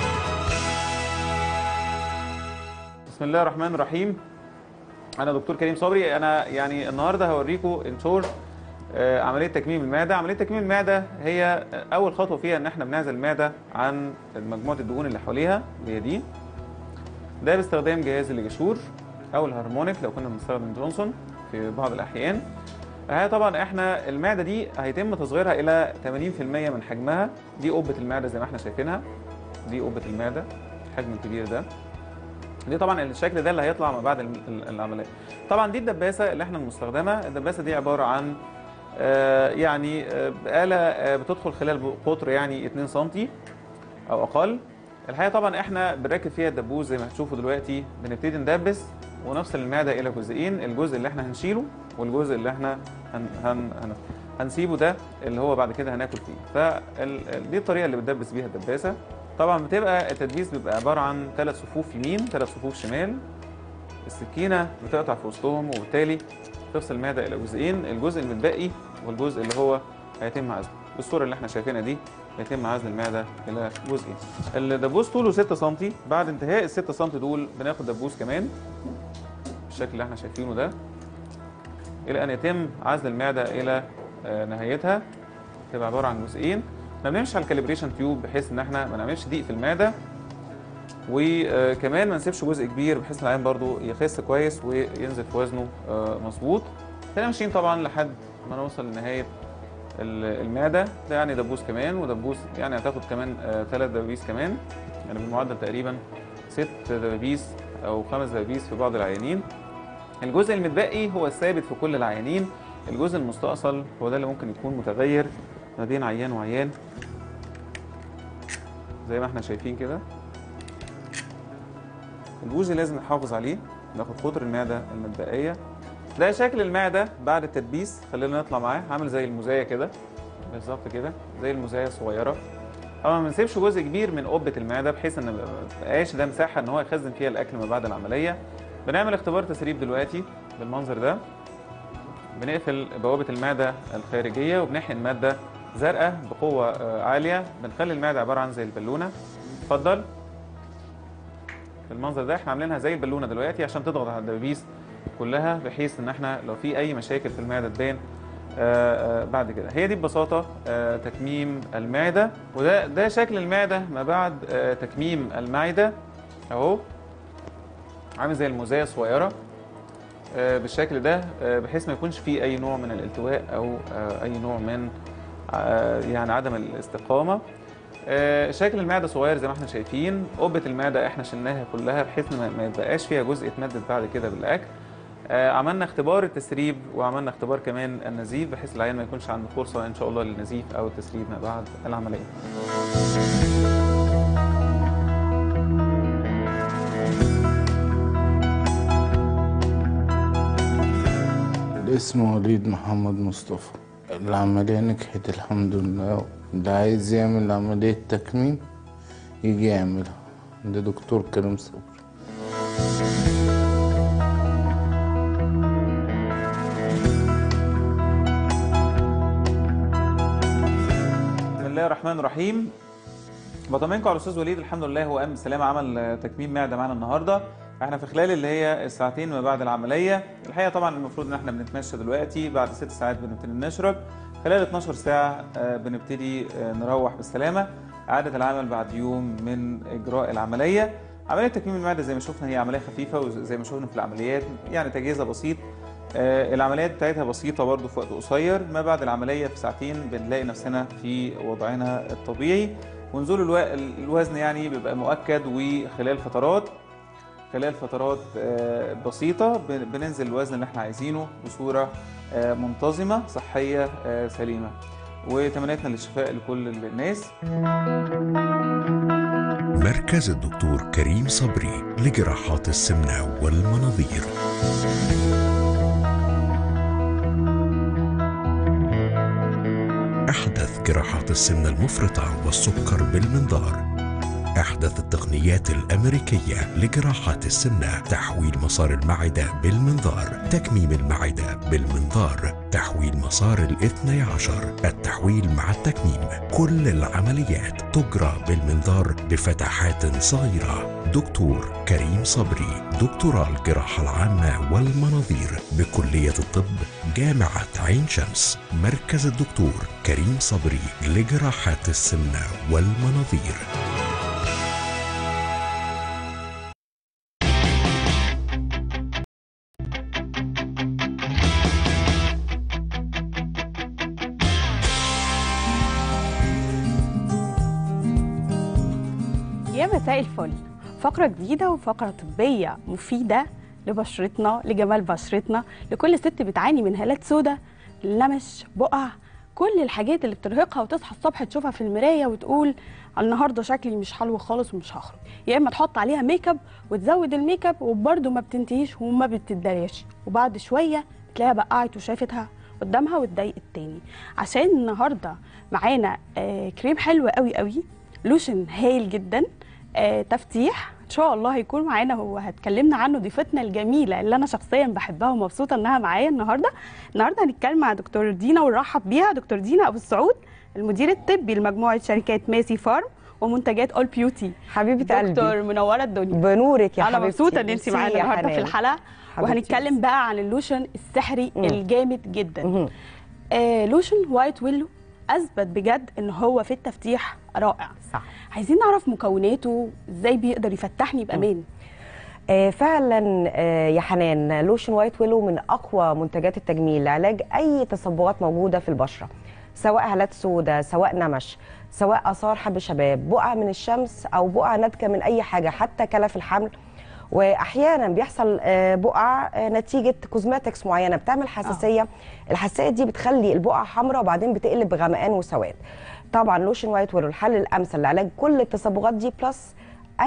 بسم الله الرحمن الرحيم انا دكتور كريم صبري انا يعني النهارده هوريكم ان شور آه، عمليه تكميم المعده عمليه تكميم المعده هي اول خطوه فيها ان احنا بنعزل المعده عن مجموعه الدهون اللي حواليها اللي هي دي ده باستخدام جهاز الجشور او الهارمونيك لو كنا بنستخدم جونسون في بعض الاحيان هي طبعا احنا المعده دي هيتم تصغيرها الى 80% من حجمها دي قبه المعده زي ما احنا شايفينها دي قبه المعده الحجم الكبير ده دي طبعا الشكل ده اللي هيطلع ما بعد الم- ال- العمليه طبعا دي الدباسه اللي احنا المستخدمه الدباسه دي عباره عن آه، يعني آه، آلة آه، بتدخل خلال قطر يعني 2 سم او اقل الحقيقه طبعا احنا بنركب فيها الدبوس زي ما هتشوفوا دلوقتي بنبتدي ندبس ونفصل المعده الى جزئين الجزء اللي احنا هنشيله والجزء اللي احنا هن هن هن هنسيبه ده اللي هو بعد كده هناكل فيه فدي الطريقه اللي بتدبس بيها الدباسه طبعا بتبقى التدبيس بيبقى عباره عن ثلاث صفوف يمين ثلاث صفوف شمال السكينه بتقطع في وسطهم وبالتالي تفصل المعده الى جزئين الجزء المتبقي والجزء اللي هو هيتم عزله بالصوره اللي احنا شايفينها دي يتم عزل المعده الى جزئين الدبوس طوله 6 سم بعد انتهاء ال 6 سم دول بناخد دبوس كمان بالشكل اللي احنا شايفينه ده الى ان يتم عزل المعده الى آه، نهايتها تبقى عباره عن جزئين ما بنمشي على الكاليبريشن تيوب بحيث ان احنا ما نعملش ضيق في المعده وكمان ما نسيبش جزء كبير بحيث العيان برضو يخس كويس وينزل في وزنه آه، مظبوط احنا ماشيين طبعا لحد ما نوصل لنهايه ال- المعده ده يعني دبوس كمان ودبوس يعني هتاخد كمان ثلاث دبابيس كمان يعني بالمعدل تقريبا ست دبابيس او خمس دبابيس في بعض العيانين الجزء المتبقي هو الثابت في كل العيانين الجزء المستأصل هو ده اللي ممكن يكون متغير ما بين عيان وعيان زي ما احنا شايفين كده الجزء اللي لازم نحافظ عليه ناخد قطر المعدة المتبقية ده شكل المعدة بعد التدبيس خلينا نطلع معاه عامل زي المزايا كده بالظبط كده زي المزايا الصغيرة طبعا ما نسيبش جزء كبير من قبة المعدة بحيث ان ما يبقاش ده مساحة ان هو يخزن فيها الاكل ما بعد العملية بنعمل اختبار تسريب دلوقتي بالمنظر ده بنقفل بوابة المعدة الخارجية وبنحقن مادة زرقاء بقوة آه، عالية بنخلي المعدة عبارة عن زي البالونة اتفضل المنظر ده احنا عاملينها زي البالونة دلوقتي عشان تضغط على الدبابيس كلها بحيث ان احنا لو في اي مشاكل في المعدة تبان آه، آه، بعد كده هي دي ببساطة آه، تكميم المعدة وده ده شكل المعدة ما بعد آه، تكميم المعدة اهو عامل زي المزايا الصغيرة آه، بالشكل ده آه، بحيث ما يكونش فيه اي نوع من الالتواء او آه، اي نوع من آه، يعني عدم الاستقامه آه، شكل المعده صغير زي ما احنا شايفين قبه المعده احنا شلناها كلها بحيث ما ما يبقاش فيها جزء اتمدد بعد كده بالاكل آه، عملنا اختبار التسريب وعملنا اختبار كمان النزيف بحيث العيان ما يكونش عنده فرصه ان شاء الله للنزيف او التسريب ما بعد العمليه الاسم وليد محمد مصطفى العملية نجحت الحمد لله اللي عايز يعمل عملية تكميم يجي يعملها ده دكتور كريم صبري بسم الله الرحمن الرحيم بطمنكم على الاستاذ وليد الحمد لله هو قام بالسلامه عمل آه، تكميم معده معانا النهارده احنا في خلال اللي هي الساعتين ما بعد العمليه الحقيقه طبعا المفروض ان احنا بنتمشى دلوقتي بعد ست ساعات بنبتدي نشرب خلال 12 ساعه آه، بنبتدي آه، نروح بالسلامه اعاده العمل بعد يوم من اجراء العمليه عمليه تكميم المعده زي ما شفنا هي عمليه خفيفه وزي ما شفنا في العمليات يعني تجهيزها بسيط آه، العمليات بتاعتها بسيطة برضو في وقت قصير ما بعد العملية في ساعتين بنلاقي نفسنا في وضعنا الطبيعي ونزول الو... الوزن يعني بيبقى مؤكد وخلال فترات خلال فترات آه، بسيطة بن- بننزل الوزن اللي احنا عايزينه بصورة آه، منتظمة صحية آه، سليمة وتمنياتنا للشفاء لكل الناس مركز الدكتور كريم صبري لجراحات السمنة والمناظير أحدث جراحات السمنة المفرطة والسكر بالمنظار أحدث التقنيات الأمريكية لجراحات السمنة تحويل مسار المعدة بالمنظار تكميم المعدة بالمنظار تحويل مسار الاثني عشر التحويل مع التكميم كل العمليات تجرى بالمنظار بفتحات صغيرة دكتور كريم صبري دكتوراه الجراحة العامة والمناظير بكلية الطب جامعة عين شمس مركز الدكتور كريم صبري لجراحات السمنة والمناظير يا مساء الفل فقرة جديدة وفقرة طبية مفيدة لبشرتنا لجمال بشرتنا لكل ست بتعاني من هالات سودة نمش بقع كل الحاجات اللي بترهقها وتصحى الصبح تشوفها في المراية وتقول النهارده شكلي مش حلو خالص ومش هخرج يا اما تحط عليها ميك اب وتزود الميك اب وبرده ما بتنتهيش وما بتتداريش وبعد شويه بتلاقيها بقعت وشافتها قدامها واتضايقت تاني عشان النهارده معانا آه كريم حلو قوي قوي لوشن هايل جدا آه تفتيح ان شاء الله هيكون معانا هو هتكلمنا عنه ضيفتنا الجميله اللي انا شخصيا بحبها ومبسوطه انها معايا النهارده النهارده هنتكلم مع دكتور دينا ونرحب بيها دكتور دينا ابو السعود المدير الطبي لمجموعه شركات ماسي فارم ومنتجات اول بيوتي حبيبه قلبي دكتور منوره الدنيا بنورك يا انا حبيبتي مبسوطه ان انت ميرسي معانا يا النهارده في حنان. الحلقه حبيبتي وهنتكلم بقى عن اللوشن السحري مم. الجامد جدا آه لوشن وايت ويلو اثبت بجد ان هو في التفتيح رائع صح عايزين نعرف مكوناته ازاي بيقدر يفتحني بامان آه فعلا آه يا حنان لوشن وايت ويلو من اقوى منتجات التجميل لعلاج اي تصبغات موجوده في البشره سواء هالات سوداء سواء نمش سواء اثار حب شباب بقع من الشمس او بقع ناتجه من اي حاجه حتى كلف الحمل واحيانا بيحصل آه، بقع آه، نتيجه كوزماتكس معينه بتعمل حساسيه الحساسيه دي بتخلي البقعه حمراء وبعدين بتقلب بغمقان وسواد طبعا لوشن وايت ويلو الحل الامثل لعلاج كل التصبغات دي بلس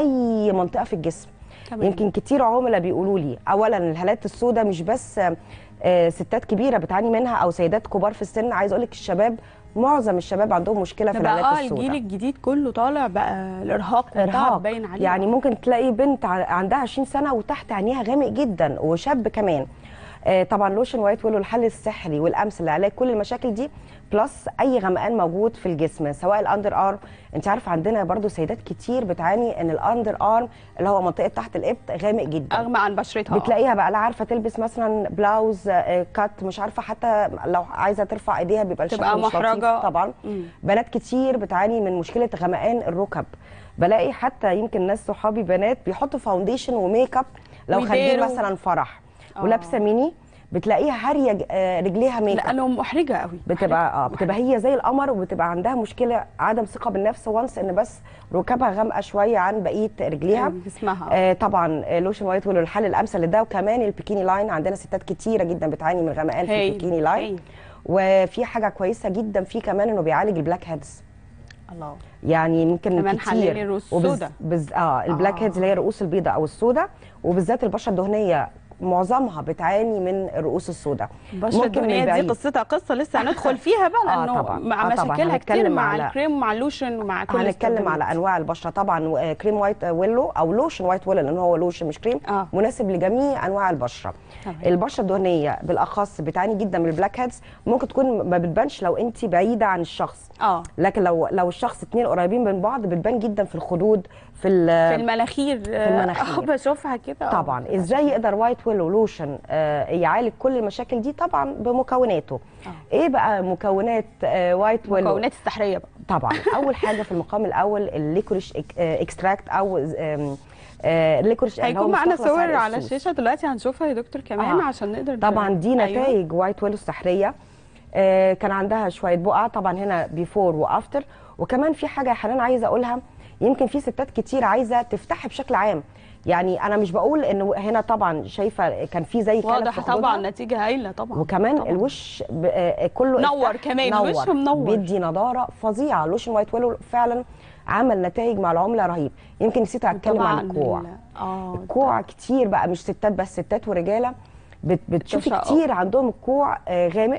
اي منطقه في الجسم تمام. يمكن كتير عملاء بيقولوا لي اولا الهالات السوداء مش بس آه، ستات كبيره بتعاني منها او سيدات كبار في السن عايز اقول لك الشباب معظم الشباب عندهم مشكله في ده بقى الهالات اه السوداء الجيل الجديد كله طالع بقى الارهاق والتعب ارهاق باين عليه يعني ممكن تلاقي بنت ع- عندها 20 سنه وتحت عينيها غامق جدا وشاب كمان آه، طبعا لوشن وايت ويلو الحل السحري والامثل لعلاج كل المشاكل دي بلس اي غمقان موجود في الجسم سواء الاندر ارم انت عارف عندنا برضو سيدات كتير بتعاني ان الاندر ارم اللي هو منطقه تحت الابط غامق جدا اغمى عن بشرتها بتلاقيها بقى لا عارفه تلبس مثلا بلاوز آه، كات مش عارفه حتى لو عايزه ترفع ايديها بيبقى الشكل تبقى مش لطيف محرجة. طبعا مم. بنات كتير بتعاني من مشكله غمقان الركب بلاقي حتى يمكن ناس صحابي بنات بيحطوا فاونديشن وميك اب لو خارجين ويداروا. مثلا فرح آه. ولابسه ميني بتلاقيها هاريه ج- آه، رجليها ميك اب لانه محرجه قوي بتبقى اه بتبقى هي زي القمر وبتبقى عندها مشكله عدم ثقه بالنفس وانس ان بس ركبها غامقه شويه عن بقيه رجليها أيوة، جسمها. آه طبعا آه، لوشن وايت ويلو الحل الامثل لده وكمان البيكيني لاين عندنا ستات كتيره جدا بتعاني من غمقان في هايل، البيكيني لاين هايل. وفي حاجه كويسه جدا فيه كمان انه بيعالج البلاك هيدز الله يعني ممكن كمان كتير حلال الرؤوس وبز- السوداء. بز... اه البلاك آه. هيدز اللي هي الرؤوس البيضاء او السوداء وبالذات البشره الدهنيه معظمها بتعاني من الرؤوس السوداء البشره الدهنيه دي بعيد. قصتها قصه لسه هندخل فيها بقى آه لانه طبعاً. مع آه طبعاً. مشاكلها كتير هنتكلم مع على- الكريم ومع اللوشن ومع كل هنتكلم الاستخدامات. على انواع البشره طبعا وكريم وايت ويلو او لوشن وايت ويلو لان هو لوشن مش كريم آه. مناسب لجميع انواع البشره تمام. البشره الدهنيه بالاخص بتعاني جدا من البلاك هيدز ممكن تكون ما بتبانش لو انت بعيده عن الشخص اه لكن لو لو الشخص اتنين قريبين من بعض بتبان جدا في الخدود في في المناخير في المناخير. اه بشوفها كده آه. طبعا ازاي يقدر وايت ويلو لوشن آه، يعالج كل المشاكل دي طبعا بمكوناته ايه بقى مكونات آه، وايت ويلو مكونات السحريه بقى طبعا اول حاجه في المقام الاول الليكوريش إك- آه، اكستراكت او آم، آه، الليكوريش اللي هو هيكون معانا مستخلص صور عرق على السوس. الشاشه دلوقتي هنشوفها يا دكتور كمان آه. عشان نقدر طبعا دي أيوة. نتائج وايت ويلو السحريه آه، كان عندها شويه بقع طبعا هنا بيفور وافتر وكمان في حاجه يا حنان عايزه اقولها يمكن في ستات كتير عايزه تفتحي بشكل عام يعني انا مش بقول انه هنا طبعا شايفه كان في زي كلف واضح في خدودها. طبعا نتيجه هايله طبعا وكمان طبعاً. الوش ب- آه، كله نور افتح، كمان، الوش منور. بيدي نضاره فظيعه لوشن وايت ويلو فعلا عمل نتائج مع العملاء رهيب يمكن نسيت اتكلم عن طبعاً الكوع ال- اه الكوع كتير بقى مش ستات بس ستات ورجاله بت بتشوفي بتشوفها، آه. كتير عندهم الكوع آه، غامق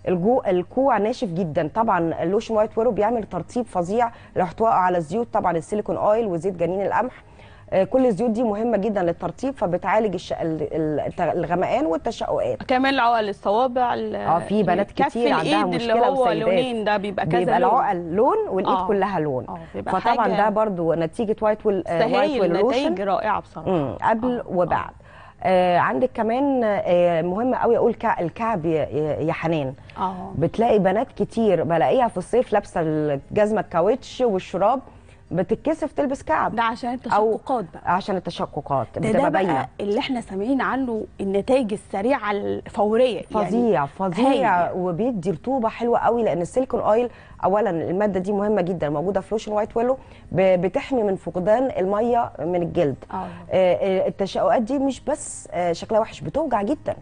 الجو الكوع ناشف جدا طبعا اللوشن وايت ويرو بيعمل ترطيب فظيع لاحتوائه على الزيوت طبعا السيليكون اويل وزيت جنين القمح آه، كل الزيوت دي مهمه جدا للترطيب فبتعالج الش... ال- ال- الغمقان والتشققات كمان العقل الصوابع ال- اه في بنات كف كتير عندها الإيد اللي مشكله هو وسيدات لونين ده بيبقى كذا بيبقى لون. العقل لون والايد آه. كلها لون بيبقى فطبعا حاجة- ده برضو نتيجه وايت ويل آه، وايت سهايل ويل نتائج لوشن رائعه بصراحه مم، قبل وبعد آه عندك كمان آه مهم قوي اقول كع- الكعب يا- يا يا حنان اه بتلاقي بنات كتير بلاقيها في الصيف لابسه الجزمه الكاوتش والشراب بتتكسف تلبس كعب ده عشان التشققات بقى عشان التشققات ده, ده بتبقى بقى باينه اللي احنا سامعين عنه النتائج السريعه الفوريه فظيع يعني فظيع هايل. وبيدي رطوبه حلوه قوي لان السيليكون اويل اولا الماده دي مهمه جدا موجوده في لوشن وايت ويلو ب- بتحمي من فقدان الميه من الجلد اه آه، آه، التشققات دي مش بس آه، شكلها وحش بتوجع جدا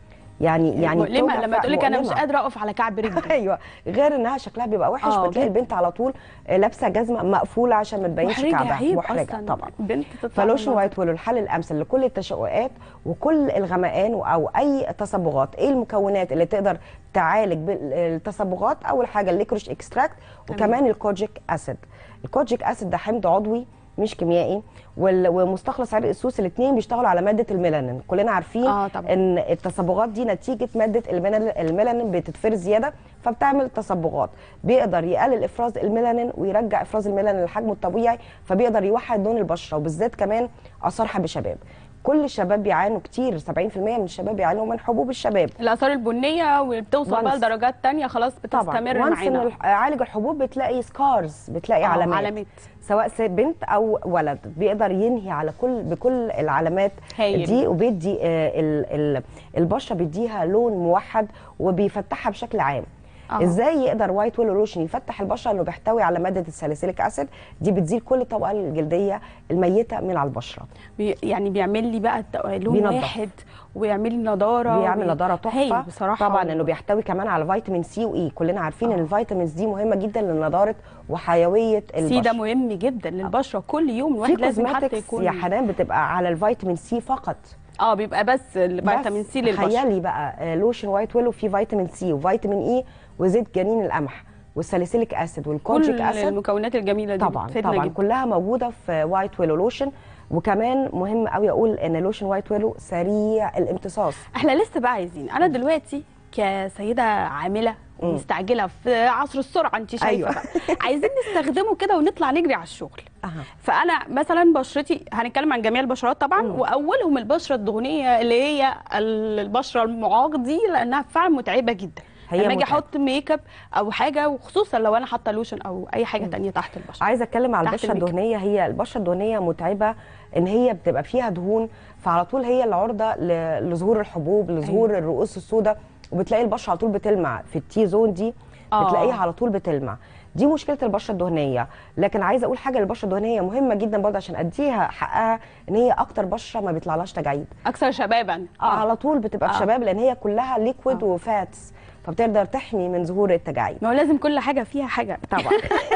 يعني يعني مؤلمه بتوجع لما فعلا تقول لك انا مش مؤلمة. قادره اقف على كعب رجلي ايوه غير انها شكلها بيبقى وحش آه، بتلاقي جدا. البنت على طول آه، لابسه جزمه مقفوله عشان ما تبينش محرجة، كعبها عيب محرجه أصلاً. طبعا بنت تطلع فلوشن من- وايت ويلو الحل الامثل لكل التشققات وكل الغمقان او اي تصبغات ايه المكونات اللي تقدر تعالج بالتصبغات اول حاجه الليكروش اكستراكت وكمان الكوجيك اسيد الكوجيك اسيد ده حمض عضوي مش كيميائي وال- ومستخلص عرق السوس الاثنين بيشتغلوا على ماده الميلانين كلنا عارفين آه، طبعاً. ان التصبغات دي نتيجه ماده الميلانين- الميلانين بتتفرز زياده فبتعمل تصبغات بيقدر يقلل افراز الميلانين ويرجع افراز الميلانين لحجمه الطبيعي فبيقدر يوحد لون البشره وبالذات كمان اثار حب شباب كل الشباب بيعانوا كتير 70% من الشباب بيعانوا من حبوب الشباب الاثار البنيه وبتوصل بقى Once. لدرجات تانية خلاص بتستمر وانس ان معانا الح- عالج الحبوب بتلاقي سكارز بتلاقي آه، علامات. علامات. سواء س- بنت او ولد بيقدر ينهي على كل بكل العلامات هايل. دي وبيدي آه، ال- ال- البشره بيديها لون موحد وبيفتحها بشكل عام آه. ازاي يقدر وايت ويل لوشن يفتح البشره انه بيحتوي على ماده الساليسيليك اسيد دي بتزيل كل الطبقه الجلديه الميته من على البشره بي يعني بيعمل لي بقى الت- لون بينضف. واحد ويعمل لي نضاره بيعمل وبي- نضاره هايل تحفه بصراحه طبعا انه بيحتوي كمان على فيتامين سي واي كلنا عارفين ان الفيتامينز دي مهمه جدا لنضاره وحيويه البشره سي ده مهم جدا للبشره كل يوم في الواحد لازم حتى كوزماتكس يكون يا حنان بتبقى على الفيتامين سي فقط اه بيبقى بس الفيتامين سي للبشره تخيلي بقى آه، لوشن وايت ويلو فيه فيتامين سي وفيتامين اي وزيت جنين القمح والساليسيليك اسيد والكونجيك كل اسيد المكونات الجميله دي طبعا بتفيدنا طبعا جدا. كلها موجوده في وايت ويلو لوشن وكمان مهم قوي اقول ان لوشن وايت ويلو سريع الامتصاص احنا لسه بقى عايزين انا دلوقتي كسيده عامله ومستعجله في عصر السرعه انت شايفه أيوة. بقى. عايزين نستخدمه كده ونطلع نجري على الشغل فانا مثلا بشرتي هنتكلم عن جميع البشرات طبعا واولهم البشره الدهنيه اللي هي البشره المعاق دي لانها فعلا متعبه جدا هي لما اجي متعبة. احط ميك اب او حاجه وخصوصا لو انا حاطه لوشن او اي حاجه تانية تحت البشره عايزه اتكلم على تحت البشره الميك اب. الدهنيه هي البشره الدهنيه متعبه ان هي بتبقى فيها دهون فعلى طول هي اللي عرضه ل- لظهور الحبوب لظهور أيوة. الرؤوس السوداء وبتلاقي البشره على طول بتلمع في التي زون دي آه. بتلاقيها على طول بتلمع دي مشكله البشره الدهنيه لكن عايزه اقول حاجه للبشره الدهنيه مهمه جدا برضه عشان اديها حقها ان هي اكتر بشره ما بيطلعلهاش تجاعيد اكثر شبابا اه على طول بتبقى في آه. شباب لان هي كلها ليكويد وفاتس فبتقدر تحمي من ظهور التجاعيد ما هو لازم كل حاجه فيها حاجه طبعا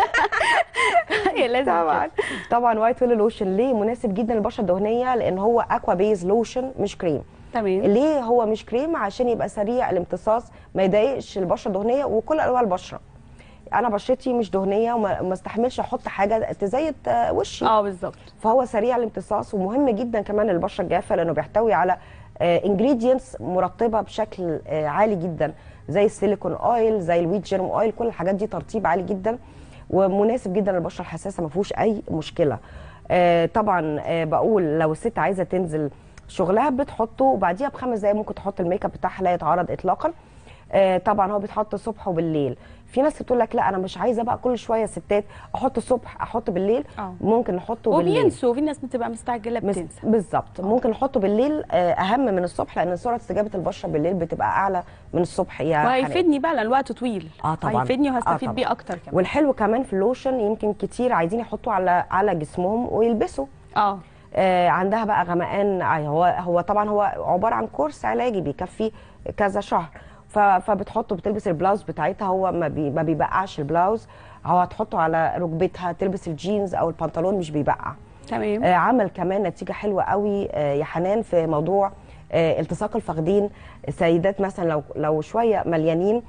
هي لازم طبعا طبعا وايت ويل لوشن ليه مناسب جدا للبشره الدهنيه لان هو اكوا بيز لوشن مش كريم تمام ليه هو مش كريم عشان يبقى سريع الامتصاص ما يضايقش البشره الدهنيه وكل انواع البشره انا بشرتي مش دهنيه وما ما استحملش احط حاجه تزيت آه، وشي اه بالظبط فهو سريع الامتصاص ومهم جدا كمان للبشره الجافه لانه بيحتوي على انجريدينتس مرطبه بشكل آه، عالي جدا زي السيليكون اويل زي الويت جيرم اويل كل الحاجات دي ترطيب عالي جدا ومناسب جدا للبشره الحساسه ما فيهوش اي مشكله آه، طبعا آه، بقول لو الست عايزه تنزل شغلها بتحطه وبعديها بخمس دقايق ممكن تحط الميك اب بتاعها لا يتعرض اطلاقا آه، طبعا هو بيتحط الصبح وبالليل في ناس بتقول لك لا انا مش عايزه بقى كل شويه ستات احط الصبح احط بالليل آه. ممكن نحطه بالليل وبينسوا في ناس بتبقى مستعجله مس- بتنسى بالظبط ممكن نحطه بالليل آه، اهم من الصبح لان سرعه استجابه البشره بالليل بتبقى اعلى من الصبح يا حنان. وهيفيدني بقى لان الوقت طويل اه طبعا هيفيدني آه وهستفيد طبعاً. بيه اكتر كمان والحلو كمان في اللوشن يمكن كتير عايزين يحطوا على على جسمهم ويلبسوا اه آه عندها بقى غمقان آه، هو هو طبعا هو عباره عن كورس علاجي بيكفي كذا شهر ف- فبتحطه بتلبس البلاوز بتاعتها هو ما, بي ما بيبقعش البلاوز هو هتحطه على ركبتها تلبس الجينز او البنطلون مش بيبقع تمام آه عمل كمان نتيجه حلوه قوي آه يا حنان في موضوع آه التصاق الفخدين السيدات مثلا لو لو شويه مليانين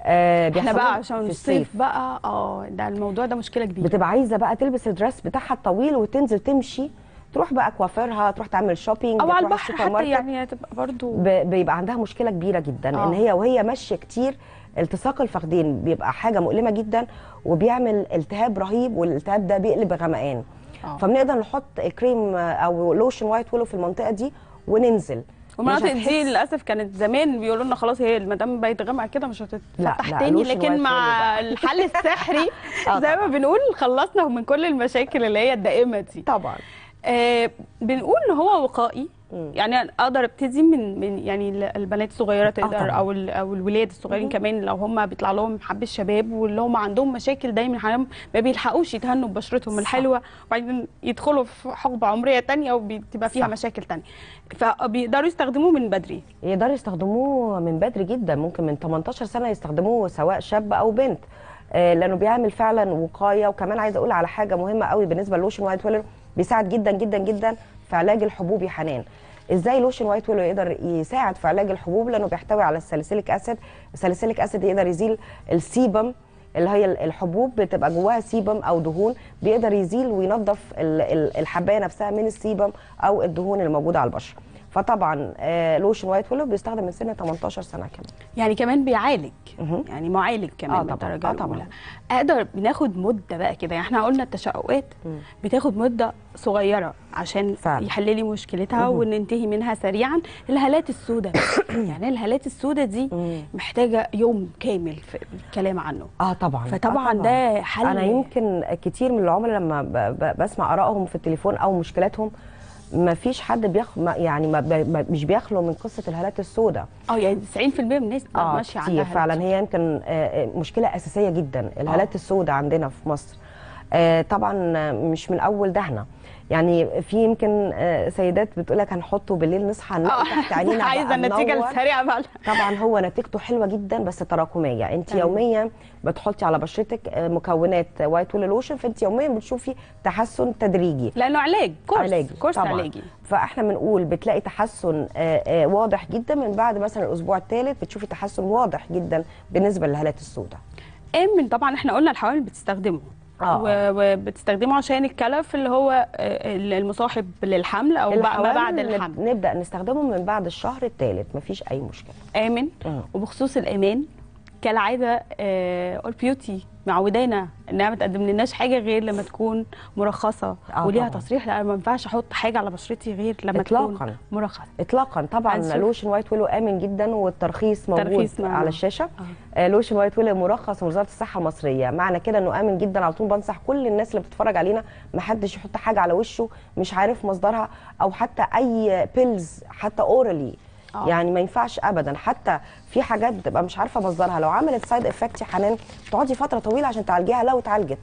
آه احنا بيحصل بقى لهم عشان في الصيف بقى اه ده الموضوع ده مشكله كبيره بتبقى عايزه بقى تلبس الدرس بتاعها الطويل وتنزل تمشي تروح بقى كوافيرها تروح تعمل شوبينج او على تروح البحر السوبر حتى ماركت. يعني هتبقى برضو ب- بيبقى عندها مشكله كبيره جدا آه. ان هي وهي ماشيه كتير التصاق الفخذين بيبقى حاجه مؤلمه جدا وبيعمل التهاب رهيب والالتهاب ده بيقلب غمقان آه. فبنقدر نحط كريم او لوشن وايت ويلو في المنطقه دي وننزل والمناطق مش دي هتحس- للاسف كانت زمان بيقولوا لنا خلاص هي المدام بقت غامقه كده مش لا، هتتفتح لا، تاني لوشن لكن وايت مع ويلو بقى. الحل السحري آه زي ما طبعاً. بنقول خلصنا من كل المشاكل اللي هي الدائمه دي طبعا آه بنقول ان هو وقائي يعني أنا اقدر ابتدي من من يعني ال- البنات الصغيره تقدر طبعاً. او ال- او الولاد الصغيرين مهم. كمان لو هم بيطلع لهم حب الشباب واللي هم عندهم مشاكل دايما حالهم ما بيلحقوش يتهنوا ببشرتهم الحلوه وبعدين يدخلوا في حقبه عمريه تانية وبتبقى فيها صح. مشاكل تانية فبيقدروا يستخدموه من بدري يقدروا يستخدموه من بدري جدا ممكن من 18 سنه يستخدموه سواء شاب او بنت آه، لانه بيعمل فعلا وقايه وكمان عايزه اقول على حاجه مهمه قوي بالنسبه للوشن وايت ويلر بيساعد جدا جدا جدا في علاج الحبوب يا حنان ازاي لوشن وايت ويلو يقدر يساعد في علاج الحبوب لانه بيحتوي على الساليسيليك اسيد الساليسيليك اسيد يقدر يزيل السيبم اللي هي الحبوب بتبقى جواها سيبم او دهون بيقدر يزيل وينظف ال- ال- الحبايه نفسها من السيبم او الدهون اللي موجوده على البشره فطبعا آه، لوشن وايت ويلو بيستخدم من سن 18 سنه كمان يعني كمان بيعالج يعني معالج كمان آه من طبعاً، الدرجه آه الاولى طبعاً. اقدر بناخد مده بقى كده يعني احنا قلنا التشققات بتاخد مده صغيره عشان فعلا. يحل لي مشكلتها مهم. وننتهي منها سريعا الهالات السوداء يعني الهالات السوداء دي محتاجه يوم كامل في الكلام عنه اه طبعا فطبعا آه ده حل انا يمكن كتير من العملاء لما ب- ب- بسمع ارائهم في التليفون او مشكلاتهم ما فيش حد بيخ ما- يعني ما ب- ما- مش بيخلو من قصه الهالات السوداء اه يعني 90% من الناس اه ماشيه كتير عندها فعلا هي يمكن آه، آه، مشكله اساسيه جدا الهالات السوداء عندنا في مصر آه، طبعا آه، مش من اول دهنه يعني في يمكن آه، سيدات بتقول لك هنحطه بالليل نصحى نلاقي آه، تحت عينينا بقى عايزة النتيجة منور. السريعة بقى. طبعا هو نتيجته حلوه جدا بس تراكميه انت تمام. يوميا بتحطي على بشرتك آه، مكونات وايت ويل لوشن فانت يوميا بتشوفي تحسن تدريجي لانه علاج كورس علاجي كورس طبعاً. علاجي فاحنا بنقول بتلاقي تحسن آه، آه، واضح جدا من بعد مثلا الاسبوع الثالث بتشوفي تحسن واضح جدا بالنسبه للهالات السوداء امن طبعا احنا قلنا الحوامل بتستخدمه آه. و- وبتستخدمه عشان الكلف اللي هو آه، المصاحب للحمل او بقى ما الحوامل بعد نب- الحمل نبدا نستخدمه من بعد الشهر الثالث مفيش اي مشكله امن وبخصوص الامان كالعاده اول بيوتي معودانا انها ما تقدم لناش حاجه غير لما تكون مرخصه آه وليها طبعاً. تصريح لا ما ينفعش احط حاجه على بشرتي غير لما إطلاقاً. تكون مرخصه اطلاقا طبعا هنشوف. لوشن وايت ويلو امن جدا والترخيص موجود ترخيص معنا. على الشاشه آه. لوشن وايت ويلو مرخص من وزاره الصحه المصريه معنى كده انه امن جدا على طول بنصح كل الناس اللي بتتفرج علينا ما حدش يحط حاجه على وشه مش عارف مصدرها او حتى اي بيلز حتى اورالي آه. يعني ما ينفعش ابدا حتى في حاجات بتبقى مش عارفه مصدرها لو عملت سايد افكت يا حنان تقعدي فتره طويله عشان تعالجيها لو اتعالجت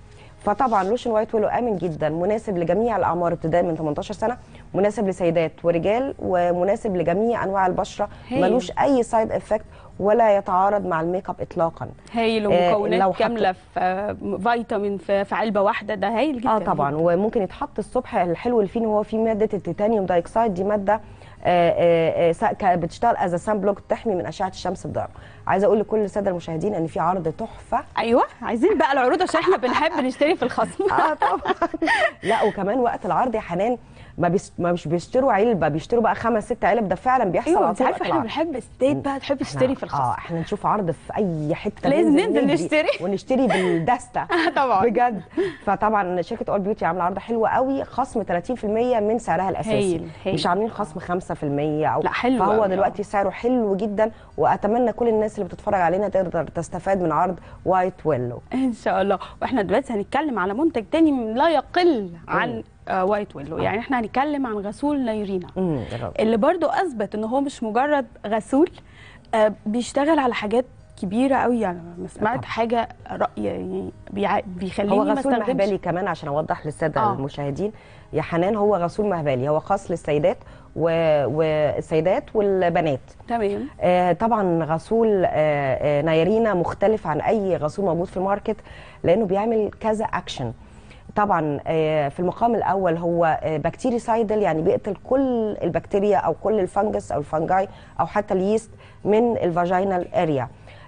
فطبعا لوشن وايت ويلو امن جدا مناسب لجميع الاعمار ابتداء من 18 سنه مناسب لسيدات ورجال ومناسب لجميع انواع البشره هايل. ملوش اي سايد افكت ولا يتعارض مع الميك اب اطلاقا هايل آه، ومكونات لو حط- كامله في آه، فيتامين في في علبه واحده ده هايل جدا اه طبعا وممكن يتحط الصبح الحلو اللي فيه ان هو فيه ماده التيتانيوم دايكسايد دي ماده آه، آه، آه، سا- ك- بتشتغل از سان بلوك تحمي من اشعه الشمس الضاره عايزه اقول لكل الساده المشاهدين ان في عرض تحفه ايوه عايزين بقى العروض عشان احنا بنحب نشتري في الخصم اه طبعا لا وكمان وقت العرض يا حنان ما, بيس ما مش بيشتروا علبه بيشتروا بقى خمس ست علب ده فعلا بيحصل ايوه على انت طول عارفه وقت احنا العرض. بنحب ستيت بقى تحب تشتري في الخصم اه احنا نشوف عرض في اي حته لازم ننزل نجري نشتري. ونشتري بالدستة طبعا بجد فطبعا شركه اول بيوتي عامله عرض حلو قوي خصم 30% من سعرها الاساسي هايل، هايل. مش عاملين خصم 5% او لا، حلو فهو قوي، دلوقتي سعره حلو جدا واتمنى كل الناس اللي بتتفرج علينا تقدر تستفاد من عرض وايت ويلو ان شاء الله واحنا دلوقتي هنتكلم على منتج تاني لا يقل عن آه وايت ويلو يعني احنا هنتكلم عن غسول نيرينا امم يا رب. اللي برضو اثبت ان هو مش مجرد غسول آه بيشتغل على حاجات كبيره قوي يعني ما سمعت حاجه راي يعني بيع- بيخليني هو ما غسول استخدمش مهبلي كمان عشان اوضح للساده آه. آه. المشاهدين يا حنان هو غسول مهبلي هو خاص للسيدات و... والسيدات والبنات تمام آه طبعا غسول آه آه نيرينا مختلف عن اي غسول موجود في الماركت لانه بيعمل كذا اكشن طبعا آه في المقام الاول هو آه بكتيريسايدل يعني بيقتل كل البكتيريا او كل الفنجس او الفنجاي او حتى اليست من الفاجينال اريا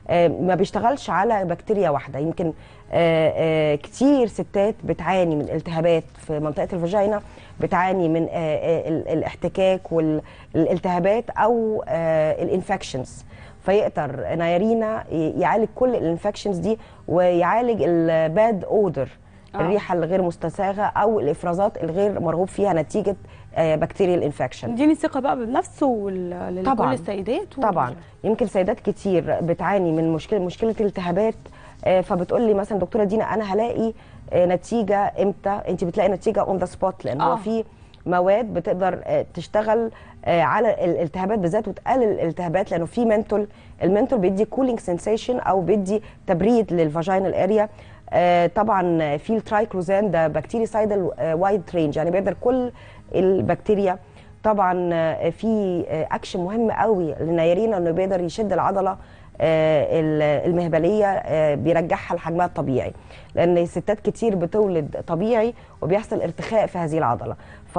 آه، ما بيشتغلش على بكتيريا واحده يمكن آه، آه، كتير ستات بتعاني من التهابات في منطقه الفاجينا بتعاني من آه، آه، ال- الاحتكاك والالتهابات او الانفكشنز فيقدر نايرينا ي- يعالج كل الانفكشنز دي ويعالج الباد اودر آه. الريحه الغير مستساغه او الافرازات الغير مرغوب فيها نتيجه بكتيريال انفكشن اديني ثقه بقى بنفسه وال- لكل طبعاً. السيدات و- طبعا يمكن سيدات كتير بتعاني من مشكله مشكله التهابات آه، فبتقول لي مثلا دكتوره دينا انا هلاقي آه، نتيجه امتى انت بتلاقي نتيجه اون ذا سبوت لان هو آه. في مواد بتقدر آه، تشتغل آه، على الالتهابات بالذات وتقلل الالتهابات لانه في منتول المنتول بيدي كولينج سensation او بيدي تبريد للفاجينال اريا طبعا في الترايكلوزان ده بكتيريسايدال وايد رينج يعني بيقدر كل البكتيريا طبعا آه، في آه، اكشن مهم قوي للنيرين انه بيقدر يشد العضله آه، ال- المهبليه آه، بيرجعها لحجمها الطبيعي لان الستات كتير بتولد طبيعي وبيحصل ارتخاء في هذه العضله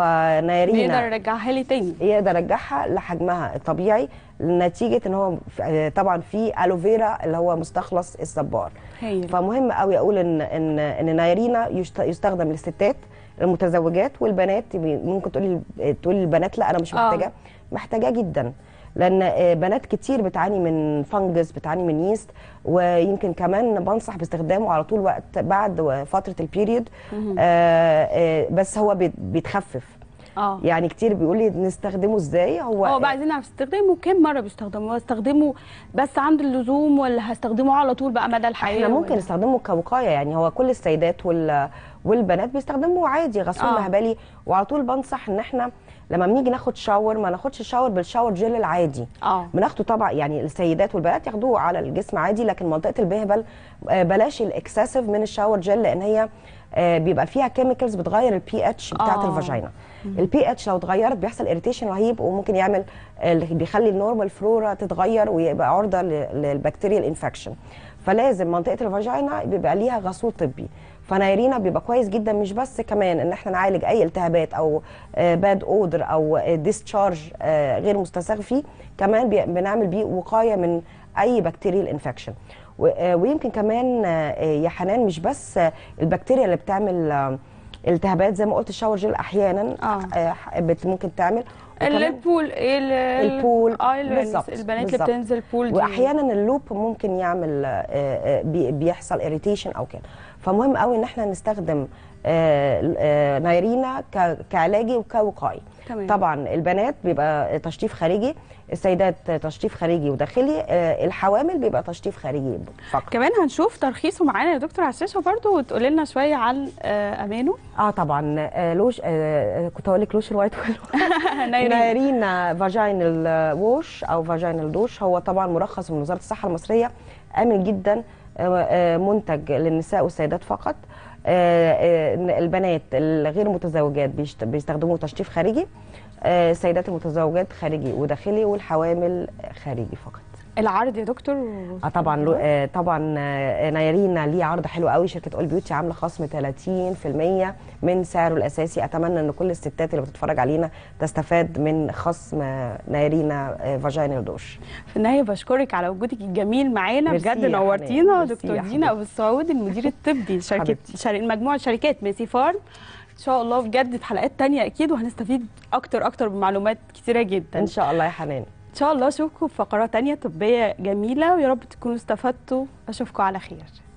فنيرينا بيقدر يرجعها لي تاني يقدر يرجعها لحجمها الطبيعي نتيجه ان هو في- آه، طبعا في الوفيرا اللي هو مستخلص الصبار هايل. فمهم قوي اقول ان ان ان نايرينا يشت- يستخدم للستات المتزوجات والبنات ممكن تقولي تقولي البنات لا انا مش آه. محتاجه محتاجاه جدا لان آه، بنات كتير بتعاني من فنجس بتعاني من يست ويمكن كمان بنصح باستخدامه على طول وقت بعد فتره البيريود مهم. آه، آه، بس هو بيت- بيتخفف اه يعني كتير بيقول لي نستخدمه ازاي هو هو بقى عايزين نعرف استخدامه كام مره بيستخدمه استخدمه بس عند اللزوم ولا هستخدمه على طول بقى مدى الحياه احنا ممكن ولا- نستخدمه كوقايه يعني هو كل السيدات وال والبنات بيستخدموه عادي غسول آه. آه. مهبلي وعلى طول بنصح ان احنا لما بنيجي ناخد شاور ما ناخدش الشاور بالشاور جل العادي اه بناخده طبعا يعني السيدات والبنات ياخدوه على الجسم عادي لكن منطقه البهبل آه، بلاش الاكسسيف من الشاور جل لان هي آه، بيبقى فيها كيميكالز بتغير البي اتش بتاعت آه. الفاجينا البي اتش لو اتغيرت بيحصل اريتيشن رهيب وممكن يعمل آه، اللي بيخلي النورمال فلورا تتغير ويبقى عرضه للبكتيريال انفكشن فلازم منطقه الفاجينا بيبقى ليها غسول طبي فنايرينا بيبقى كويس جدا مش بس كمان ان احنا نعالج اي التهابات او باد اودر او ديسشارج غير مستساغ فيه كمان بي- بنعمل بيه وقايه من اي بكتيريال انفكشن ويمكن كمان آه، يا حنان مش بس آه، البكتيريا اللي بتعمل آه، التهابات زي ما قلت الشاور جل احيانا آه، بت- ممكن تعمل وكمان- البول ال- البول اه ال- بالظبط، البنات اللي بالظبط. بتنزل بول دي واحيانا اللوب ممكن يعمل آه، آه، بي- بيحصل اريتيشن او كده فمهم قوي ان احنا نستخدم آه، آه، نايرينا ك- كعلاجي وكوقائي تمام. طبعا البنات بيبقى تشطيف خارجي السيدات تشطيف خارجي وداخلي آه، الحوامل بيبقى تشطيف خارجي فقط كمان هنشوف ترخيصه معانا يا دكتور على الشاشه برضه وتقولي لنا شويه عن آه، امانه اه طبعا آه، لوش آه، كنت هقول لك لوش الوايت ويلو نايرين. نايرين فاجينال ووش او فاجينال دوش هو طبعا مرخص من وزاره الصحه المصريه امن جدا آه، آه، منتج للنساء والسيدات فقط آه، آه، البنات الغير متزوجات بيشت- بيستخدموه تشطيف خارجي آه، السيدات المتزوجات خارجي وداخلي والحوامل خارجي فقط العرض يا دكتور اه طبعا لو- آه طبعا آه نايرين ليه عرض حلو قوي شركه اول بيوتي عامله خصم 30% من سعره الاساسي اتمنى ان كل الستات اللي بتتفرج علينا تستفاد من خصم آه، نايرينا آه، فاجينال دوش في النهايه بشكرك على وجودك الجميل معانا ميرسي بجد يا نورتينا حنان، دكتور ميرسي يا دينا ابو السعود المدير الطبي لشركه حبيبتي. شر... مجموعه شركات ميسي فارم ان شاء الله بجد في حلقات تانية اكيد وهنستفيد اكتر اكتر بمعلومات كتيره جدا ان شاء الله يا حنان ان شاء الله اشوفكم في فقرات تانية طبيه جميله ويا رب تكونوا استفدتوا اشوفكم على خير